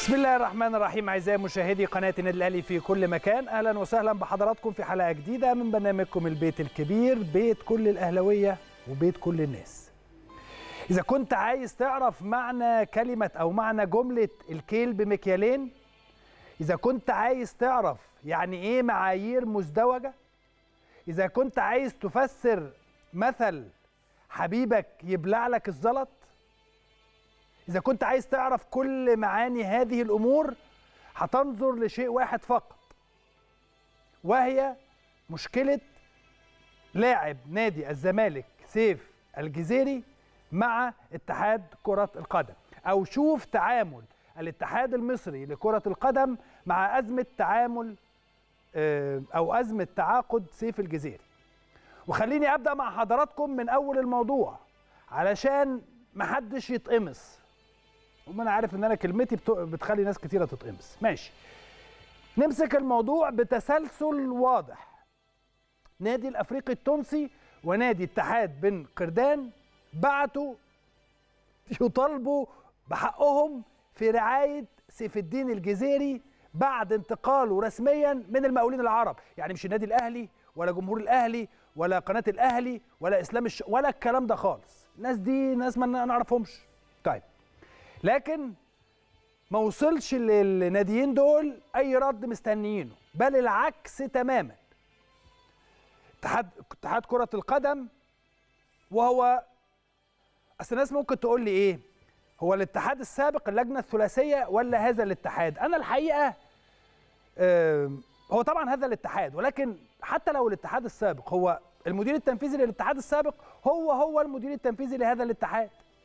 بسم الله الرحمن الرحيم اعزائي مشاهدي قناه النادي الاهلي في كل مكان اهلا وسهلا بحضراتكم في حلقه جديده من برنامجكم البيت الكبير بيت كل الاهلاويه وبيت كل الناس اذا كنت عايز تعرف معنى كلمه او معنى جمله الكيل بمكيالين اذا كنت عايز تعرف يعني ايه معايير مزدوجه اذا كنت عايز تفسر مثل حبيبك يبلع لك الزلط إذا كنت عايز تعرف كل معاني هذه الأمور هتنظر لشيء واحد فقط وهي مشكلة لاعب نادي الزمالك سيف الجزيري مع اتحاد كرة القدم أو شوف تعامل الاتحاد المصري لكرة القدم مع أزمة تعامل أو أزمة تعاقد سيف الجزيري وخليني أبدأ مع حضراتكم من أول الموضوع علشان محدش يتقمص وما انا عارف ان انا كلمتي بتخلي ناس كتيره تتقمص ماشي نمسك الموضوع بتسلسل واضح نادي الافريقي التونسي ونادي اتحاد بن قردان بعتوا يطالبوا بحقهم في رعايه سيف الدين الجزيري بعد انتقاله رسميا من المقاولين العرب يعني مش النادي الاهلي ولا جمهور الاهلي ولا قناه الاهلي ولا اسلام الش... ولا الكلام ده خالص الناس دي ناس ما نعرفهمش طيب لكن ما وصلش للناديين دول اي رد مستنيينه بل العكس تماما اتحاد اتحاد كره القدم وهو اصل الناس ممكن تقول لي ايه هو الاتحاد السابق اللجنه الثلاثيه ولا هذا الاتحاد انا الحقيقه آه هو طبعا هذا الاتحاد ولكن حتى لو الاتحاد السابق هو المدير التنفيذي للاتحاد السابق هو هو المدير التنفيذي لهذا الاتحاد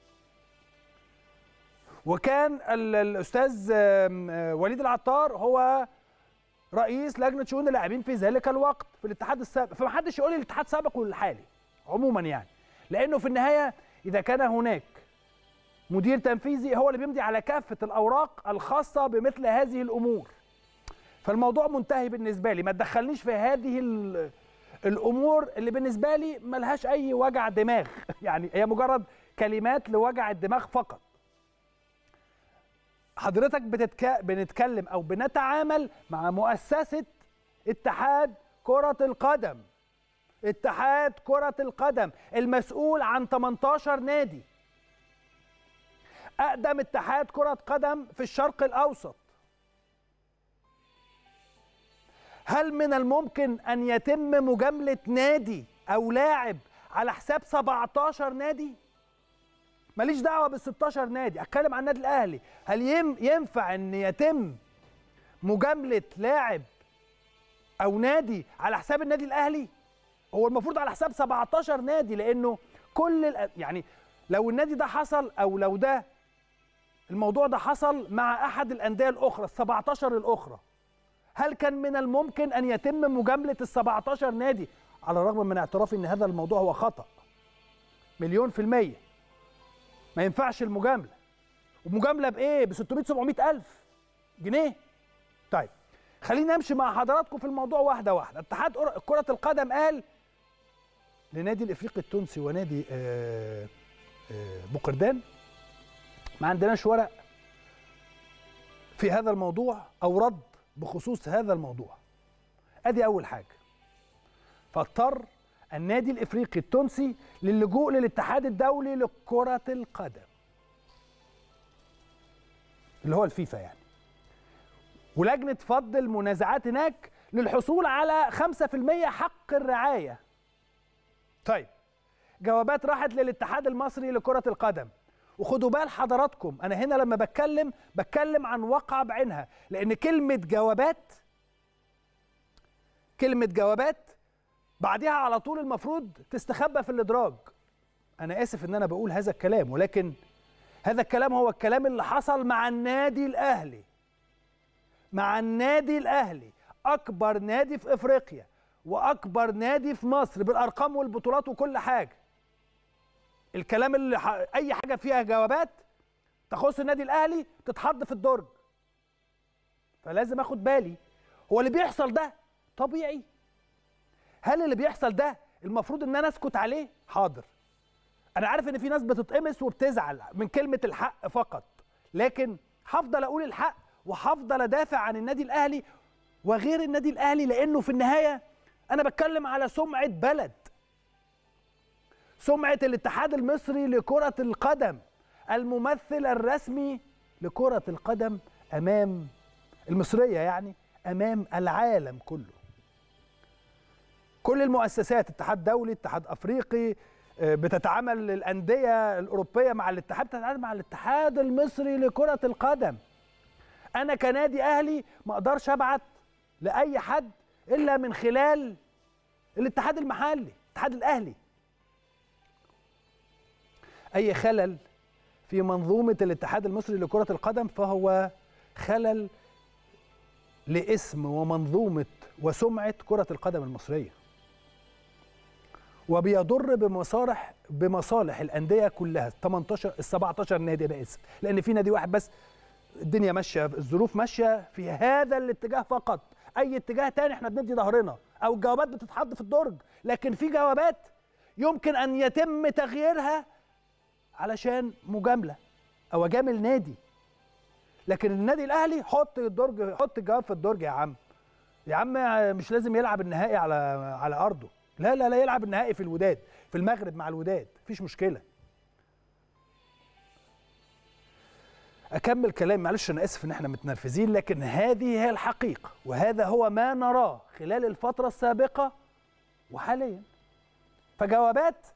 وكان الاستاذ وليد العطار هو رئيس لجنه شؤون اللاعبين في ذلك الوقت في الاتحاد السابق فمحدش يقول لي الاتحاد السابق ولا الحالي عموما يعني لانه في النهايه اذا كان هناك مدير تنفيذي هو اللي بيمضي على كافه الاوراق الخاصه بمثل هذه الامور فالموضوع منتهي بالنسبه لي ما تدخلنيش في هذه الامور اللي بالنسبه لي ملهاش اي وجع دماغ يعني هي مجرد كلمات لوجع الدماغ فقط حضرتك بتتك... بنتكلم او بنتعامل مع مؤسسه اتحاد كره القدم اتحاد كره القدم المسؤول عن 18 نادي اقدم اتحاد كره قدم في الشرق الاوسط هل من الممكن ان يتم مجامله نادي او لاعب على حساب 17 نادي ماليش دعوه بال 16 نادي اتكلم عن النادي الاهلي هل ينفع ان يتم مجامله لاعب او نادي على حساب النادي الاهلي هو المفروض على حساب 17 نادي لانه كل يعني لو النادي ده حصل او لو ده الموضوع ده حصل مع احد الانديه الاخرى ال 17 الاخرى هل كان من الممكن ان يتم مجامله ال 17 نادي على الرغم من اعترافي ان هذا الموضوع هو خطا مليون في الميه ما ينفعش المجامله ومجامله بايه ب 600 700 الف جنيه طيب خلينا نمشي مع حضراتكم في الموضوع واحده واحده اتحاد كره القدم قال لنادي الافريقي التونسي ونادي آآ آآ بوقردان ما عندناش ورق في هذا الموضوع او رد بخصوص هذا الموضوع ادي اول حاجه فاضطر النادي الافريقي التونسي للجوء للاتحاد الدولي لكرة القدم اللي هو الفيفا يعني ولجنة فض المنازعات هناك للحصول على 5% حق الرعاية طيب جوابات راحت للاتحاد المصري لكرة القدم وخدوا بال حضراتكم انا هنا لما بتكلم بتكلم عن واقعة بعينها لان كلمة جوابات كلمة جوابات بعدها على طول المفروض تستخبى في الادراج انا اسف ان انا بقول هذا الكلام ولكن هذا الكلام هو الكلام اللي حصل مع النادي الاهلي مع النادي الاهلي اكبر نادي في افريقيا واكبر نادي في مصر بالارقام والبطولات وكل حاجه الكلام اللي ح... اي حاجه فيها جوابات تخص النادي الاهلي تتحط في الدرج فلازم اخد بالي هو اللي بيحصل ده طبيعي هل اللي بيحصل ده المفروض ان انا اسكت عليه حاضر انا عارف ان في ناس بتتقمص وبتزعل من كلمه الحق فقط لكن هفضل اقول الحق وهفضل ادافع عن النادي الاهلي وغير النادي الاهلي لانه في النهايه انا بتكلم على سمعه بلد سمعه الاتحاد المصري لكره القدم الممثل الرسمي لكره القدم امام المصريه يعني امام العالم كله كل المؤسسات اتحاد دولي اتحاد افريقي بتتعامل الانديه الاوروبيه مع الاتحاد بتتعامل مع الاتحاد المصري لكره القدم انا كنادي اهلي ما اقدرش ابعت لاي حد الا من خلال الاتحاد المحلي الاتحاد الاهلي اي خلل في منظومه الاتحاد المصري لكره القدم فهو خلل لاسم ومنظومه وسمعه كره القدم المصريه وبيضر بمصالح بمصالح الانديه كلها 18 ال 17 نادي انا اسف لان في نادي واحد بس الدنيا ماشيه الظروف ماشيه في هذا الاتجاه فقط اي اتجاه تاني احنا بندي ظهرنا او الجوابات بتتحط في الدرج لكن في جوابات يمكن ان يتم تغييرها علشان مجامله او اجامل نادي لكن النادي الاهلي حط الدرج حط الجواب في الدرج يا عم يا عم مش لازم يلعب النهائي على على ارضه لا لا لا يلعب النهائي في الوداد في المغرب مع الوداد مفيش مشكله اكمل كلام معلش انا اسف ان احنا متنرفزين لكن هذه هي الحقيقه وهذا هو ما نراه خلال الفتره السابقه وحاليا فجوابات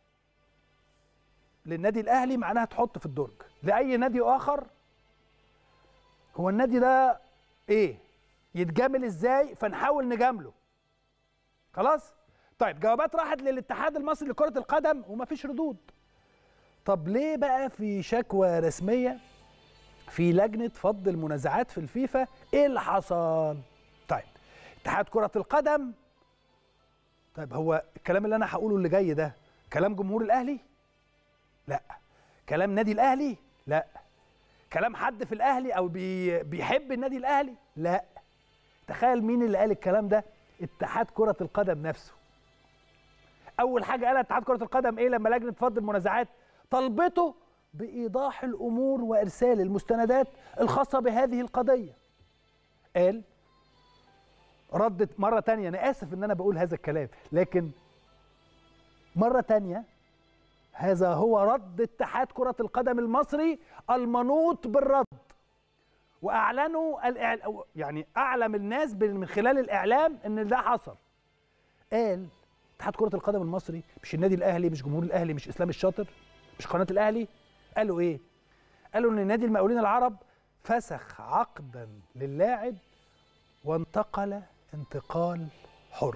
للنادي الاهلي معناها تحط في الدرج لاي نادي اخر هو النادي ده ايه يتجامل ازاي فنحاول نجامله خلاص طيب جوابات راحت للاتحاد المصري لكره القدم ومفيش ردود طب ليه بقى في شكوى رسميه في لجنه فض المنازعات في الفيفا ايه اللي حصل طيب اتحاد كره القدم طيب هو الكلام اللي انا هقوله اللي جاي ده كلام جمهور الاهلي لا كلام نادي الاهلي لا كلام حد في الاهلي او بي بيحب النادي الاهلي لا تخيل مين اللي قال الكلام ده اتحاد كره القدم نفسه اول حاجه قالها اتحاد كره القدم ايه لما لجنه فض المنازعات طلبته بايضاح الامور وارسال المستندات الخاصه بهذه القضيه قال ردت مره تانية انا اسف ان انا بقول هذا الكلام لكن مره تانية هذا هو رد اتحاد كره القدم المصري المنوط بالرد واعلنوا الإعل... يعني اعلم الناس من خلال الاعلام ان ده حصل قال اتحاد كره القدم المصري مش النادي الاهلي مش جمهور الاهلي مش اسلام الشاطر مش قناه الاهلي قالوا ايه قالوا ان نادي المقاولين العرب فسخ عقدا للاعب وانتقل انتقال حر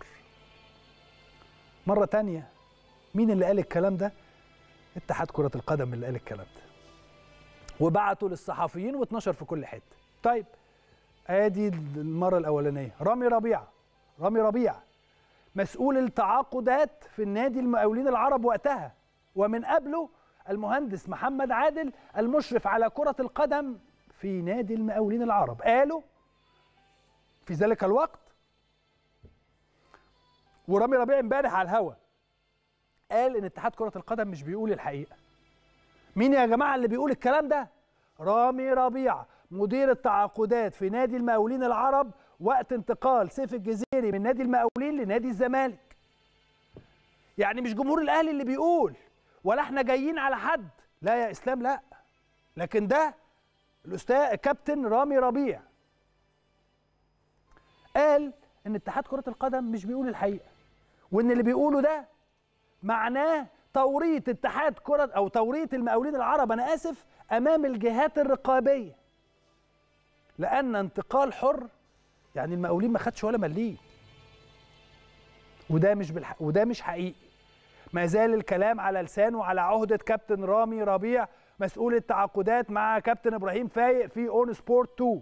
مرة تانية مين اللي قال الكلام ده؟ اتحاد كرة القدم اللي قال الكلام ده وبعتوا للصحفيين واتنشر في كل حتة طيب ادي المرة الأولانية رامي ربيعة رامي ربيع مسؤول التعاقدات في النادي المقاولين العرب وقتها ومن قبله المهندس محمد عادل المشرف على كرة القدم في نادي المقاولين العرب قالوا في ذلك الوقت ورامي ربيع امبارح على الهوا قال ان اتحاد كرة القدم مش بيقول الحقيقة مين يا جماعة اللي بيقول الكلام ده رامي ربيع مدير التعاقدات في نادي المقاولين العرب وقت انتقال سيف الجزيري من نادي المقاولين لنادي الزمالك يعني مش جمهور الاهلي اللي بيقول ولا احنا جايين على حد لا يا اسلام لا لكن ده الاستاذ كابتن رامي ربيع قال ان اتحاد كرة القدم مش بيقول الحقيقة وان اللي بيقوله ده معناه توريط اتحاد كرة او توريط المقاولين العرب انا اسف امام الجهات الرقابية لان انتقال حر يعني المقاولين ما خدش ولا مليم وده مش بالح... وده مش حقيقي ما زال الكلام على لسانه على عهدة كابتن رامي ربيع مسؤول التعاقدات مع كابتن ابراهيم فايق في اون سبورت 2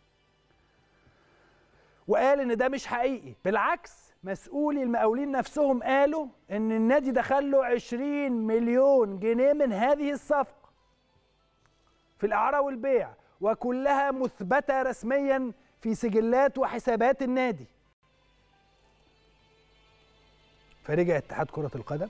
وقال ان ده مش حقيقي بالعكس مسؤولي المقاولين نفسهم قالوا ان النادي دخل له 20 مليون جنيه من هذه الصفقه في الاعاره والبيع وكلها مثبته رسميا في سجلات وحسابات النادي فرجع اتحاد كره القدم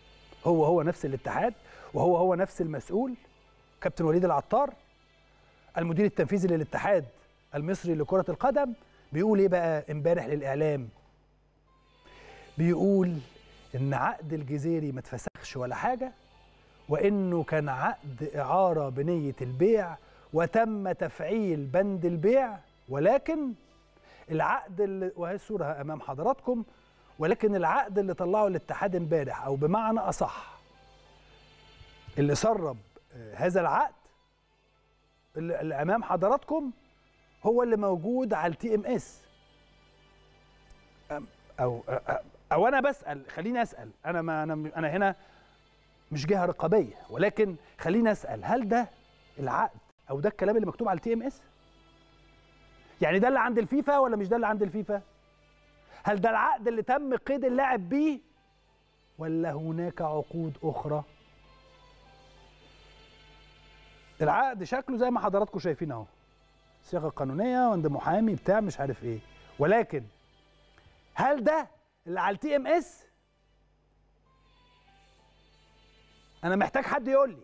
هو هو نفس الاتحاد وهو هو نفس المسؤول كابتن وليد العطار المدير التنفيذي للاتحاد المصري لكره القدم بيقول ايه بقى امبارح للاعلام بيقول ان عقد الجزيري ما اتفسخش ولا حاجه وانه كان عقد اعاره بنيه البيع وتم تفعيل بند البيع ولكن العقد اللي وهي الصوره امام حضراتكم ولكن العقد اللي طلعه الاتحاد امبارح او بمعنى اصح اللي سرب هذا العقد اللي امام حضراتكم هو اللي موجود على التي ام اس او او انا بسال خليني اسال انا ما انا انا هنا مش جهه رقابيه ولكن خليني اسال هل ده العقد او ده الكلام اللي مكتوب على التي ام اس يعني ده اللي عند الفيفا ولا مش ده اللي عند الفيفا هل ده العقد اللي تم قيد اللاعب بيه ولا هناك عقود اخرى العقد شكله زي ما حضراتكم شايفين اهو صيغه قانونيه وعند محامي بتاع مش عارف ايه ولكن هل ده اللي على التي ام اس انا محتاج حد يقول لي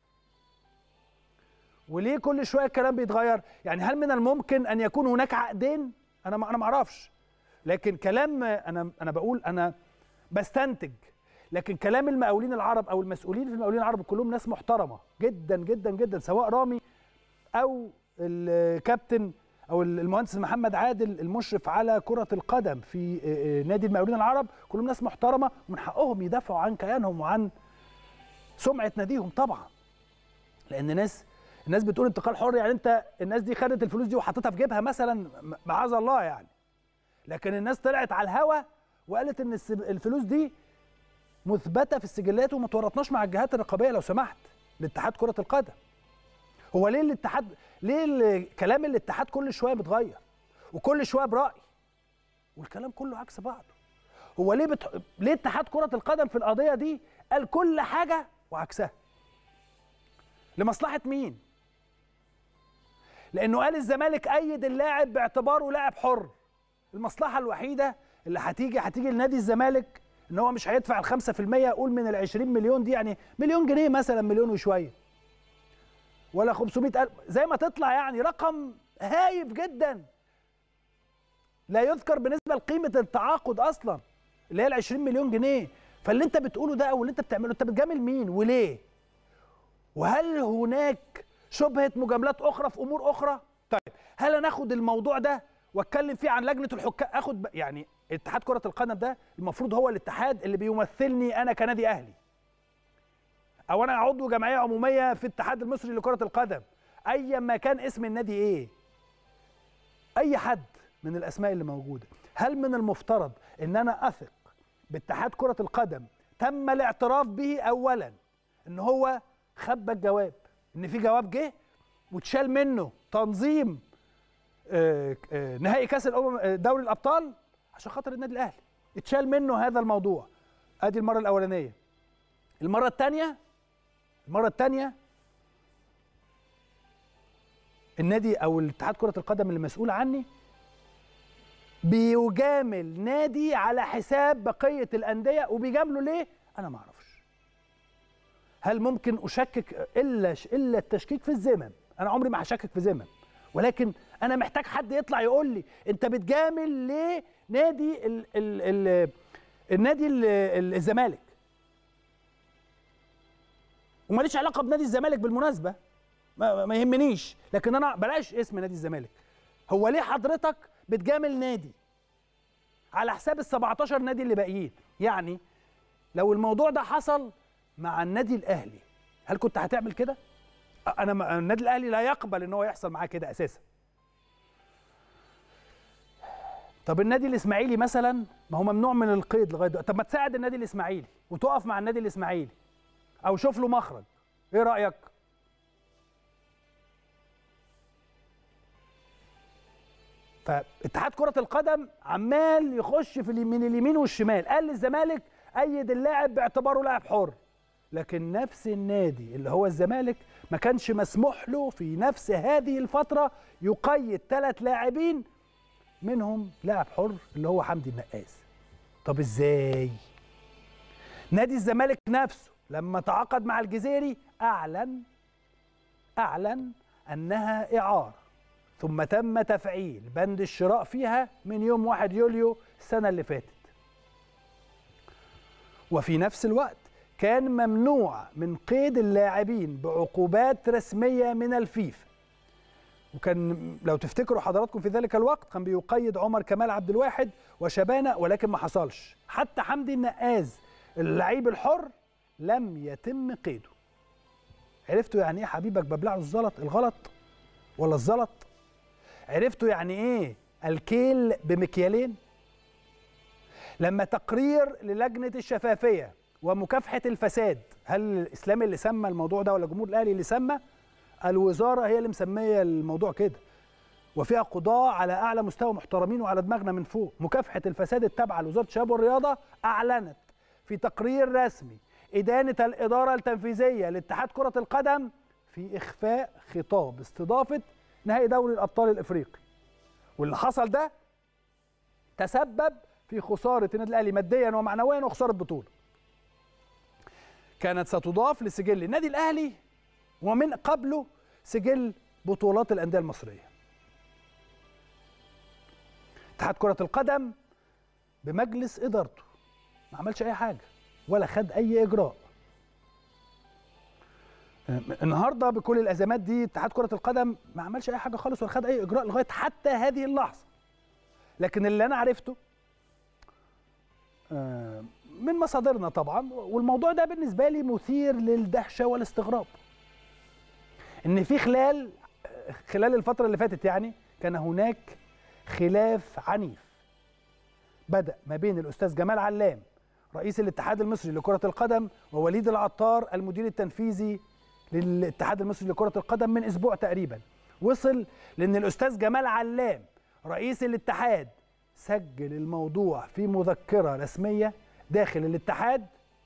وليه كل شويه الكلام بيتغير يعني هل من الممكن ان يكون هناك عقدين انا ما انا ما اعرفش لكن كلام انا انا بقول انا بستنتج لكن كلام المقاولين العرب او المسؤولين في المقاولين العرب كلهم ناس محترمه جدا جدا جدا سواء رامي او الكابتن او المهندس محمد عادل المشرف على كره القدم في نادي المقاولين العرب كلهم ناس محترمه ومن حقهم يدافعوا عن كيانهم وعن سمعه ناديهم طبعا لان ناس الناس بتقول انتقال حر يعني انت الناس دي خدت الفلوس دي وحطتها في جيبها مثلا معاذ الله يعني لكن الناس طلعت على الهوا وقالت ان الفلوس دي مثبته في السجلات وما تورطناش مع الجهات الرقابيه لو سمحت لاتحاد كره القدم هو ليه الاتحاد ليه كلام الاتحاد كل شويه متغير وكل شويه براي والكلام كله عكس بعضه هو ليه بت... ليه اتحاد كره القدم في القضيه دي قال كل حاجه وعكسها لمصلحه مين لانه قال الزمالك ايد اللاعب باعتباره لاعب حر المصلحه الوحيده اللي هتيجي هتيجي لنادي الزمالك ان هو مش هيدفع ال 5% قول من ال 20 مليون دي يعني مليون جنيه مثلا مليون وشويه ولا 500 ألف زي ما تطلع يعني رقم هايف جدا لا يذكر بالنسبه لقيمه التعاقد اصلا اللي هي ال 20 مليون جنيه فاللي انت بتقوله ده او اللي انت بتعمله انت بتجامل مين وليه وهل هناك شبهه مجاملات اخرى في امور اخرى طيب هل انا اخد الموضوع ده واتكلم فيه عن لجنه الحكام اخد يعني اتحاد كره القدم ده المفروض هو الاتحاد اللي بيمثلني انا كنادي اهلي او انا عضو جمعيه عموميه في الاتحاد المصري لكره القدم ايا ما كان اسم النادي ايه اي حد من الاسماء اللي موجوده هل من المفترض ان انا اثق باتحاد كره القدم تم الاعتراف به اولا ان هو خبى الجواب ان في جواب جه واتشال منه تنظيم آه آه نهائي كاس الامم دوري الابطال عشان خاطر النادي الاهلي اتشال منه هذا الموضوع ادي المره الاولانيه المره الثانيه المره الثانيه النادي او الاتحاد كره القدم اللي مسؤول عني بيجامل نادي على حساب بقيه الانديه وبيجامله ليه انا ما اعرفش هل ممكن اشكك الا الا التشكيك في الذمم انا عمري ما هشكك في ذمم ولكن انا محتاج حد يطلع يقول لي انت بتجامل ليه نادي ال ال ال النادي ال الزمالك وماليش علاقه بنادي الزمالك بالمناسبه ما, ما يهمنيش لكن انا بلاش اسم نادي الزمالك هو ليه حضرتك بتجامل نادي على حساب ال 17 نادي اللي باقيين يعني لو الموضوع ده حصل مع النادي الاهلي هل كنت هتعمل كده انا النادي الاهلي لا يقبل ان هو يحصل معاه كده اساسا طب النادي الاسماعيلي مثلا ما هو ممنوع من القيد لغايه دلوقتي طب ما تساعد النادي الاسماعيلي وتقف مع النادي الاسماعيلي او شوف له مخرج ايه رايك فاتحاد كره القدم عمال يخش في من اليمين والشمال قال للزمالك ايد اللاعب باعتباره لاعب حر لكن نفس النادي اللي هو الزمالك ما كانش مسموح له في نفس هذه الفتره يقيد ثلاث لاعبين منهم لاعب حر اللي هو حمدي النقاز طب ازاي نادي الزمالك نفسه لما تعاقد مع الجزيري اعلن اعلن انها اعاره ثم تم تفعيل بند الشراء فيها من يوم 1 يوليو السنه اللي فاتت وفي نفس الوقت كان ممنوع من قيد اللاعبين بعقوبات رسميه من الفيفا وكان لو تفتكروا حضراتكم في ذلك الوقت كان بيقيد عمر كمال عبد الواحد وشبانه ولكن ما حصلش حتى حمدي النقاز اللعيب الحر لم يتم قيده عرفتوا يعني ايه حبيبك ببلعه الزلط الغلط ولا الزلط عرفتوا يعني ايه الكيل بمكيالين لما تقرير للجنه الشفافيه ومكافحه الفساد هل الاسلامي اللي سمى الموضوع ده ولا الجمهور الاهلي اللي سمى الوزاره هي اللي مسميه الموضوع كده وفيها قضاة على أعلى مستوى محترمين وعلى دماغنا من فوق مكافحة الفساد التابعة لوزارة الشباب والرياضة أعلنت في تقرير رسمي إدانة الإدارة التنفيذية لاتحاد كرة القدم في إخفاء خطاب استضافة نهائي دوري الأبطال الإفريقي واللي حصل ده تسبب في خسارة النادي الأهلي ماديا ومعنويا وخسارة بطولة كانت ستضاف لسجل النادي الأهلي ومن قبله سجل بطولات الأندية المصرية اتحاد كرة القدم بمجلس إدارته ما عملش أي حاجة ولا خد أي إجراء النهارده بكل الازمات دي اتحاد كره القدم ما عملش اي حاجه خالص ولا خد اي اجراء لغايه حتى هذه اللحظه لكن اللي انا عرفته من مصادرنا طبعا والموضوع ده بالنسبه لي مثير للدهشه والاستغراب ان في خلال خلال الفتره اللي فاتت يعني كان هناك خلاف عنيف بدا ما بين الاستاذ جمال علام رئيس الاتحاد المصري لكره القدم ووليد العطار المدير التنفيذي للاتحاد المصري لكره القدم من اسبوع تقريبا وصل لان الاستاذ جمال علام رئيس الاتحاد سجل الموضوع في مذكره رسميه داخل الاتحاد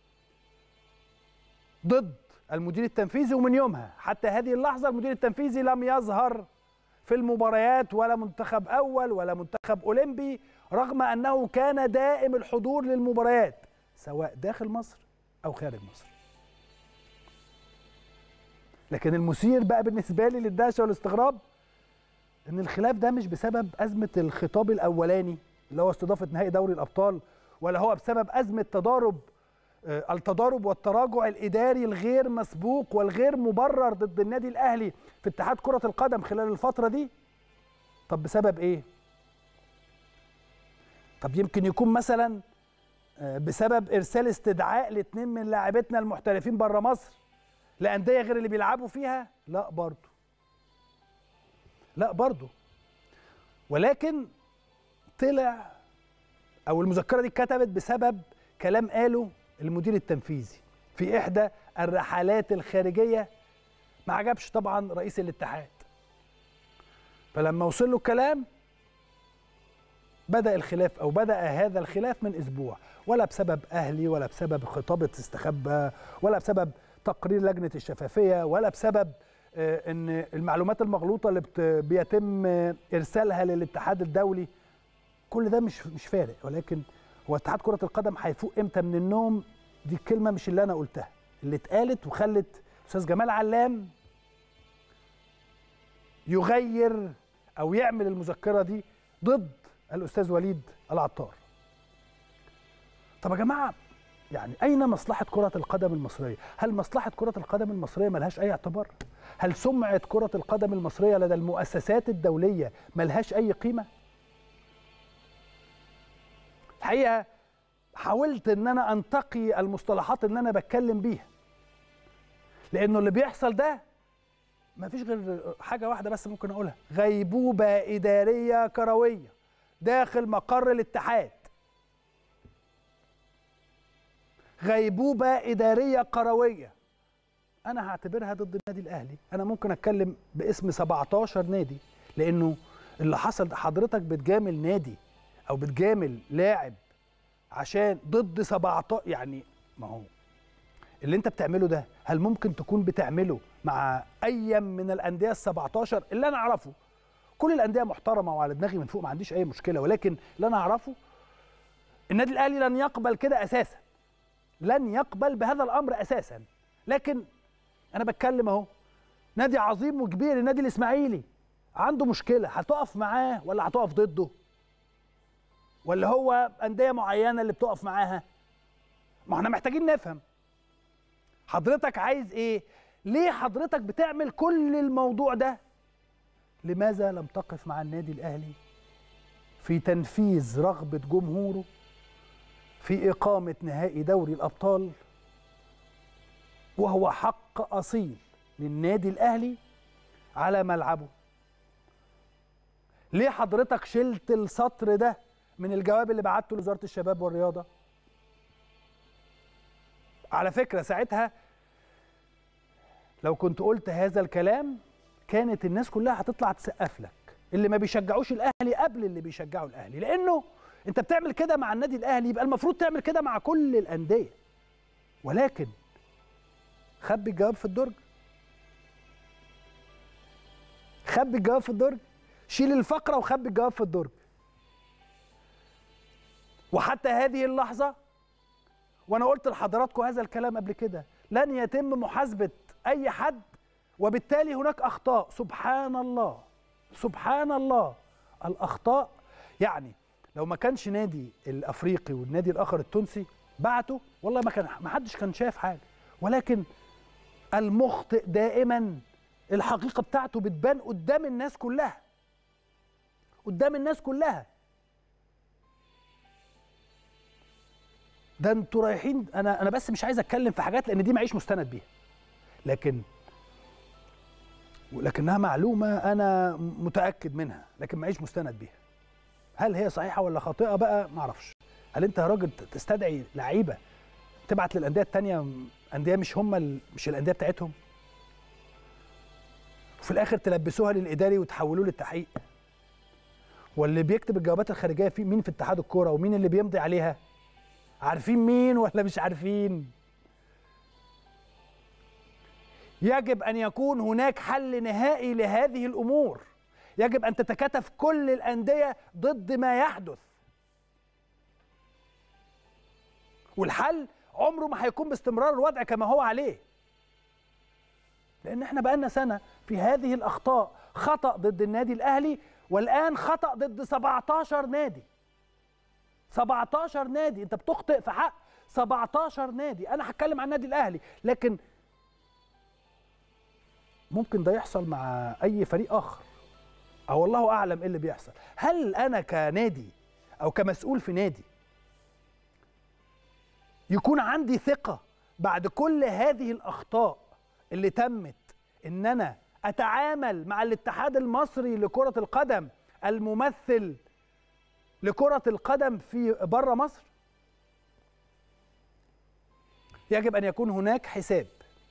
ضد المدير التنفيذي ومن يومها حتى هذه اللحظه المدير التنفيذي لم يظهر في المباريات ولا منتخب اول ولا منتخب اولمبي رغم انه كان دائم الحضور للمباريات سواء داخل مصر او خارج مصر لكن المثير بقى بالنسبه لي للدهشه والاستغراب ان الخلاف ده مش بسبب ازمه الخطاب الاولاني اللي هو استضافه نهائي دوري الابطال ولا هو بسبب ازمه تضارب التضارب والتراجع الاداري الغير مسبوق والغير مبرر ضد النادي الاهلي في اتحاد كره القدم خلال الفتره دي طب بسبب ايه طب يمكن يكون مثلا بسبب ارسال استدعاء لاثنين من لاعبتنا المحترفين بره مصر لانديه غير اللي بيلعبوا فيها لا برضه لا برضه ولكن طلع او المذكره دي اتكتبت بسبب كلام قاله المدير التنفيذي في احدى الرحلات الخارجيه ما عجبش طبعا رئيس الاتحاد فلما وصل له الكلام بدا الخلاف او بدا هذا الخلاف من اسبوع ولا بسبب اهلي ولا بسبب خطابه استخبى ولا بسبب تقرير لجنه الشفافيه ولا بسبب ان المعلومات المغلوطه اللي بيتم ارسالها للاتحاد الدولي كل ده مش مش فارق ولكن هو اتحاد كره القدم هيفوق امتى من النوم دي الكلمه مش اللي انا قلتها اللي اتقالت وخلت استاذ جمال علام يغير او يعمل المذكره دي ضد الاستاذ وليد العطار طب يا جماعه يعني اين مصلحه كره القدم المصريه هل مصلحه كره القدم المصريه ملهاش اي اعتبار هل سمعه كره القدم المصريه لدى المؤسسات الدوليه ملهاش اي قيمه الحقيقه حاولت ان انا انتقي المصطلحات اللي انا بتكلم بيها لانه اللي بيحصل ده ما فيش غير حاجه واحده بس ممكن اقولها غيبوبه اداريه كرويه داخل مقر الاتحاد غيبوبه اداريه كرويه انا هعتبرها ضد النادي الاهلي انا ممكن اتكلم باسم 17 نادي لانه اللي حصل ده حضرتك بتجامل نادي او بتجامل لاعب عشان ضد 17 يعني ما هو اللي انت بتعمله ده هل ممكن تكون بتعمله مع اي من الانديه ال 17 اللي انا اعرفه كل الانديه محترمه وعلى دماغي من فوق ما عنديش اي مشكله ولكن اللي انا اعرفه النادي الاهلي لن يقبل كده اساسا لن يقبل بهذا الامر اساسا لكن انا بتكلم اهو نادي عظيم وكبير النادي الاسماعيلي عنده مشكله هتقف معاه ولا هتقف ضده ولا هو انديه معينه اللي بتقف معاها ما احنا محتاجين نفهم حضرتك عايز ايه ليه حضرتك بتعمل كل الموضوع ده لماذا لم تقف مع النادي الاهلي في تنفيذ رغبه جمهوره في اقامه نهائي دوري الابطال وهو حق اصيل للنادي الاهلي على ملعبه ليه حضرتك شلت السطر ده من الجواب اللي بعته لوزاره الشباب والرياضه على فكره ساعتها لو كنت قلت هذا الكلام كانت الناس كلها هتطلع تسقف لك اللي ما بيشجعوش الاهلي قبل اللي بيشجعوا الاهلي لانه انت بتعمل كده مع النادي الاهلي يبقى المفروض تعمل كده مع كل الانديه ولكن خبي الجواب في الدرج خبي الجواب في الدرج شيل الفقره وخبي الجواب في الدرج وحتى هذه اللحظه وانا قلت لحضراتكم هذا الكلام قبل كده لن يتم محاسبه اي حد وبالتالي هناك اخطاء سبحان الله سبحان الله الاخطاء يعني لو ما كانش نادي الافريقي والنادي الاخر التونسي بعته والله ما كان ما حدش كان شايف حاجه ولكن المخطئ دائما الحقيقه بتاعته بتبان قدام الناس كلها قدام الناس كلها ده انتوا رايحين انا انا بس مش عايز اتكلم في حاجات لان دي معيش مستند بيها لكن ولكنها معلومه انا متاكد منها لكن معيش مستند بيها هل هي صحيحه ولا خاطئه بقى ما اعرفش هل انت يا راجل تستدعي لعيبه تبعت للانديه التانية انديه مش هم ال... مش الانديه بتاعتهم وفي الاخر تلبسوها للاداري وتحولوه للتحقيق واللي بيكتب الجوابات الخارجيه في مين في اتحاد الكوره ومين اللي بيمضي عليها عارفين مين ولا مش عارفين يجب ان يكون هناك حل نهائي لهذه الامور يجب ان تتكاتف كل الانديه ضد ما يحدث والحل عمره ما هيكون باستمرار الوضع كما هو عليه لان احنا بقالنا سنه في هذه الاخطاء خطا ضد النادي الاهلي والان خطا ضد 17 نادي 17 نادي انت بتخطئ في حق 17 نادي انا هتكلم عن النادي الاهلي لكن ممكن ده يحصل مع اي فريق اخر او الله اعلم ايه اللي بيحصل هل انا كنادي او كمسؤول في نادي يكون عندي ثقه بعد كل هذه الاخطاء اللي تمت ان انا اتعامل مع الاتحاد المصري لكره القدم الممثل لكره القدم في بره مصر يجب ان يكون هناك حساب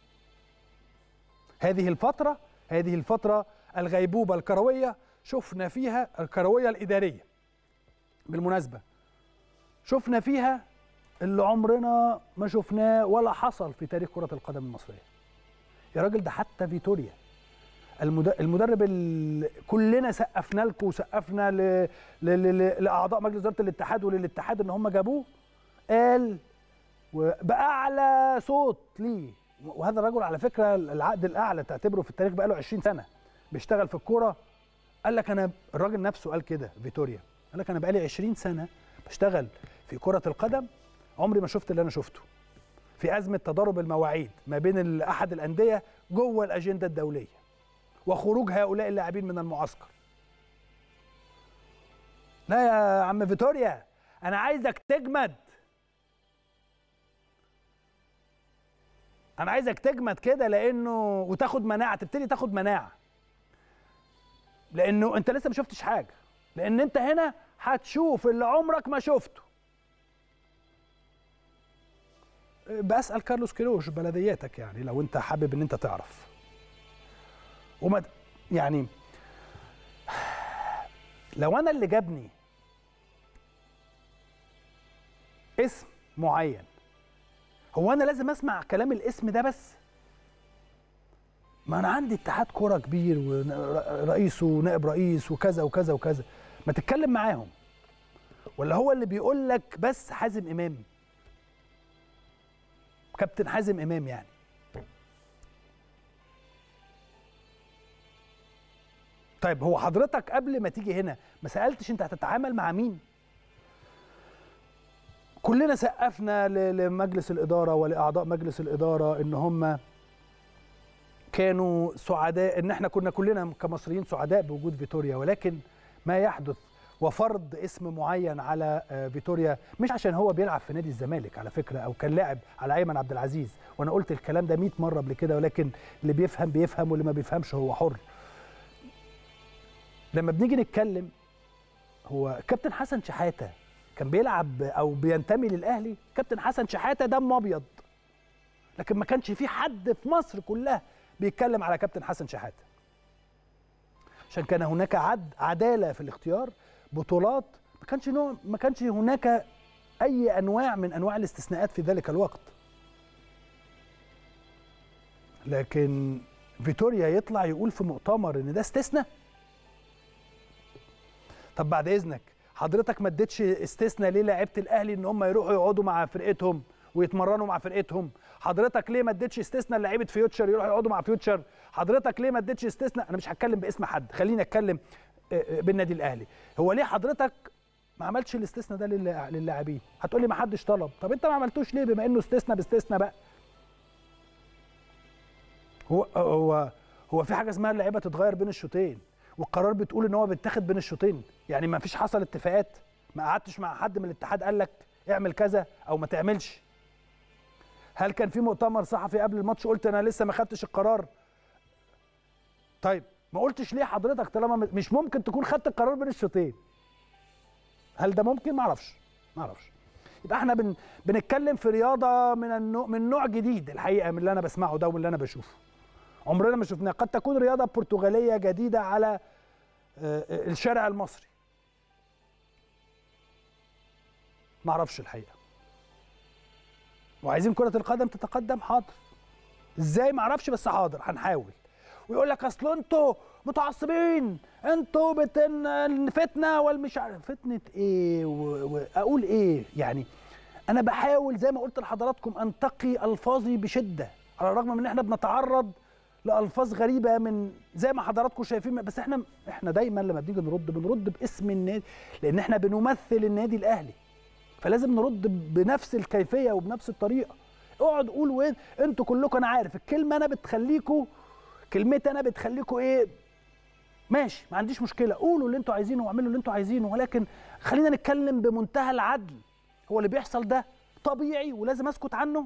هذه الفتره هذه الفتره الغيبوبه الكرويه شفنا فيها الكرويه الاداريه بالمناسبه شفنا فيها اللي عمرنا ما شفناه ولا حصل في تاريخ كره القدم المصريه يا راجل ده حتى فيتوريا المدرب اللي كلنا سقفنا لكم وسقفنا ل... ل... ل... لاعضاء مجلس اداره الاتحاد وللاتحاد ان هم جابوه قال باعلى صوت ليه وهذا الرجل على فكره العقد الاعلى تعتبره في التاريخ بقى له 20 سنه بيشتغل في الكوره قال لك انا الراجل نفسه قال كده فيتوريا قال لك انا بقى لي 20 سنه بشتغل في كره القدم عمري ما شفت اللي انا شفته في ازمه تضارب المواعيد ما بين احد الانديه جوه الاجنده الدوليه وخروج هؤلاء اللاعبين من المعسكر لا يا عم فيتوريا انا عايزك تجمد انا عايزك تجمد كده لانه وتاخد مناعه تبتدي تاخد مناعه لانه انت لسه ما شفتش حاجه لان انت هنا هتشوف اللي عمرك ما شفته بسال كارلوس كيروش بلدياتك يعني لو انت حابب ان انت تعرف وما يعني لو انا اللي جابني اسم معين هو انا لازم اسمع كلام الاسم ده بس ما انا عندي اتحاد كوره كبير ورئيسه ونائب رئيس وكذا وكذا وكذا ما تتكلم معاهم ولا هو اللي بيقول لك بس حازم امام كابتن حازم امام يعني طيب هو حضرتك قبل ما تيجي هنا ما سالتش انت هتتعامل مع مين كلنا سقفنا ل- لمجلس الاداره ولاعضاء مجلس الاداره ان هم كانوا سعداء ان احنا كنا كلنا كمصريين سعداء بوجود فيتوريا ولكن ما يحدث وفرض اسم معين على آه، فيتوريا مش عشان هو بيلعب في نادي الزمالك على فكره او كان لاعب على ايمن عبد العزيز وانا قلت الكلام ده 100 مره قبل كده ولكن اللي بيفهم بيفهم واللي ما بيفهمش هو حر لما بنيجي نتكلم هو كابتن حسن شحاته كان بيلعب او بينتمي للاهلي كابتن حسن شحاته دم ابيض لكن ما كانش في حد في مصر كلها بيتكلم على كابتن حسن شحاته عشان كان هناك عد عداله في الاختيار بطولات ما كانش نوع ما كانش هناك اي انواع من انواع الاستثناءات في ذلك الوقت لكن فيتوريا يطلع يقول في مؤتمر ان ده استثناء طب بعد اذنك حضرتك ما اديتش استثناء ليه لعيبه الاهلي ان هم يروحوا يقعدوا مع فرقتهم ويتمرنوا مع فرقتهم حضرتك ليه ما اديتش استثناء لعيبه فيوتشر يروحوا يقعدوا مع فيوتشر حضرتك ليه ما اديتش استثناء انا مش هتكلم باسم حد خليني اتكلم آه، آه، بالنادي الاهلي هو ليه حضرتك ما عملتش الاستثناء ده للع- للاعبين هتقولي ما حدش طلب طب انت ما عملتوش ليه بما انه استثناء باستثناء بقى هو هو هو في حاجه اسمها اللعيبه تتغير بين الشوطين والقرار بتقول ان هو بيتاخد بين الشوطين يعني ما فيش حصل اتفاقات ما قعدتش مع حد من الاتحاد قال لك اعمل كذا او ما تعملش هل كان في مؤتمر صحفي قبل الماتش قلت انا لسه ما خدتش القرار طيب ما قلتش ليه حضرتك طالما م- مش ممكن تكون خدت القرار بين الشوطين هل ده ممكن ما اعرفش ما اعرفش يبقى احنا بن بنتكلم في رياضه من النوع من نوع جديد الحقيقه من اللي انا بسمعه ده واللي انا بشوفه عمرنا ما شفناها قد تكون رياضه برتغاليه جديده على آه، آه، الشارع المصري ما اعرفش الحقيقه وعايزين كره القدم تتقدم حاضر ازاي ما اعرفش بس حاضر هنحاول ويقول لك اصل انتوا متعصبين انتوا بتن فتنه والمش عارف فتنه ايه و- واقول ايه يعني انا بحاول زي ما قلت لحضراتكم انتقي الفاظي بشده على الرغم من ان احنا بنتعرض لالفاظ غريبه من زي ما حضراتكم شايفين بس احنا احنا دايما لما بنيجي نرد بنرد باسم النادي لان احنا بنمثل النادي الاهلي فلازم نرد بنفس الكيفيه وبنفس الطريقه اقعد قول وين انتوا كلكم انا عارف الكلمه انا بتخليكوا كلمتي انا بتخليكوا ايه ماشي ما عنديش مشكله قولوا اللي انتوا عايزينه واعملوا اللي انتوا عايزينه ولكن خلينا نتكلم بمنتهى العدل هو اللي بيحصل ده طبيعي ولازم اسكت عنه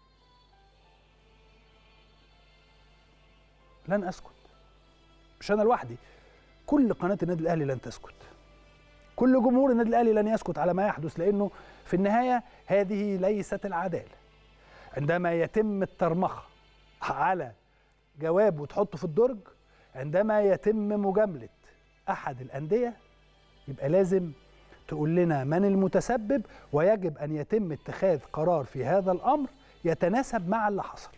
لن اسكت مش انا لوحدي كل قناه النادي الاهلي لن تسكت كل جمهور النادي الاهلي لن يسكت على ما يحدث لانه في النهايه هذه ليست العداله عندما يتم الترمخه على جواب وتحطه في الدرج عندما يتم مجامله احد الانديه يبقى لازم تقول لنا من المتسبب ويجب ان يتم اتخاذ قرار في هذا الامر يتناسب مع اللي حصل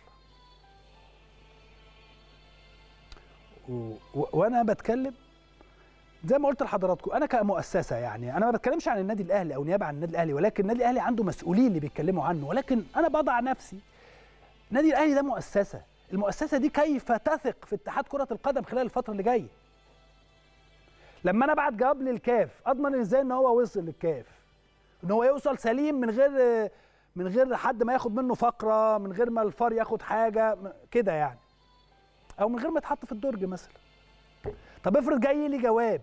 و... و... وانا بتكلم زي ما قلت لحضراتكم انا كمؤسسه يعني انا ما بتكلمش عن النادي الاهلي او نيابه عن النادي الاهلي ولكن النادي الاهلي عنده مسؤولين اللي بيتكلموا عنه ولكن انا بضع نفسي النادي الاهلي ده مؤسسه المؤسسه دي كيف تثق في اتحاد كره القدم خلال الفتره اللي جايه لما انا ابعت جواب للكاف اضمن ازاي ان هو وصل للكاف ان هو يوصل سليم من غير من غير حد ما ياخد منه فقره من غير ما الفار ياخد حاجه م- كده يعني او من غير ما يتحط في الدرج مثلا طب افرض جاي لي جواب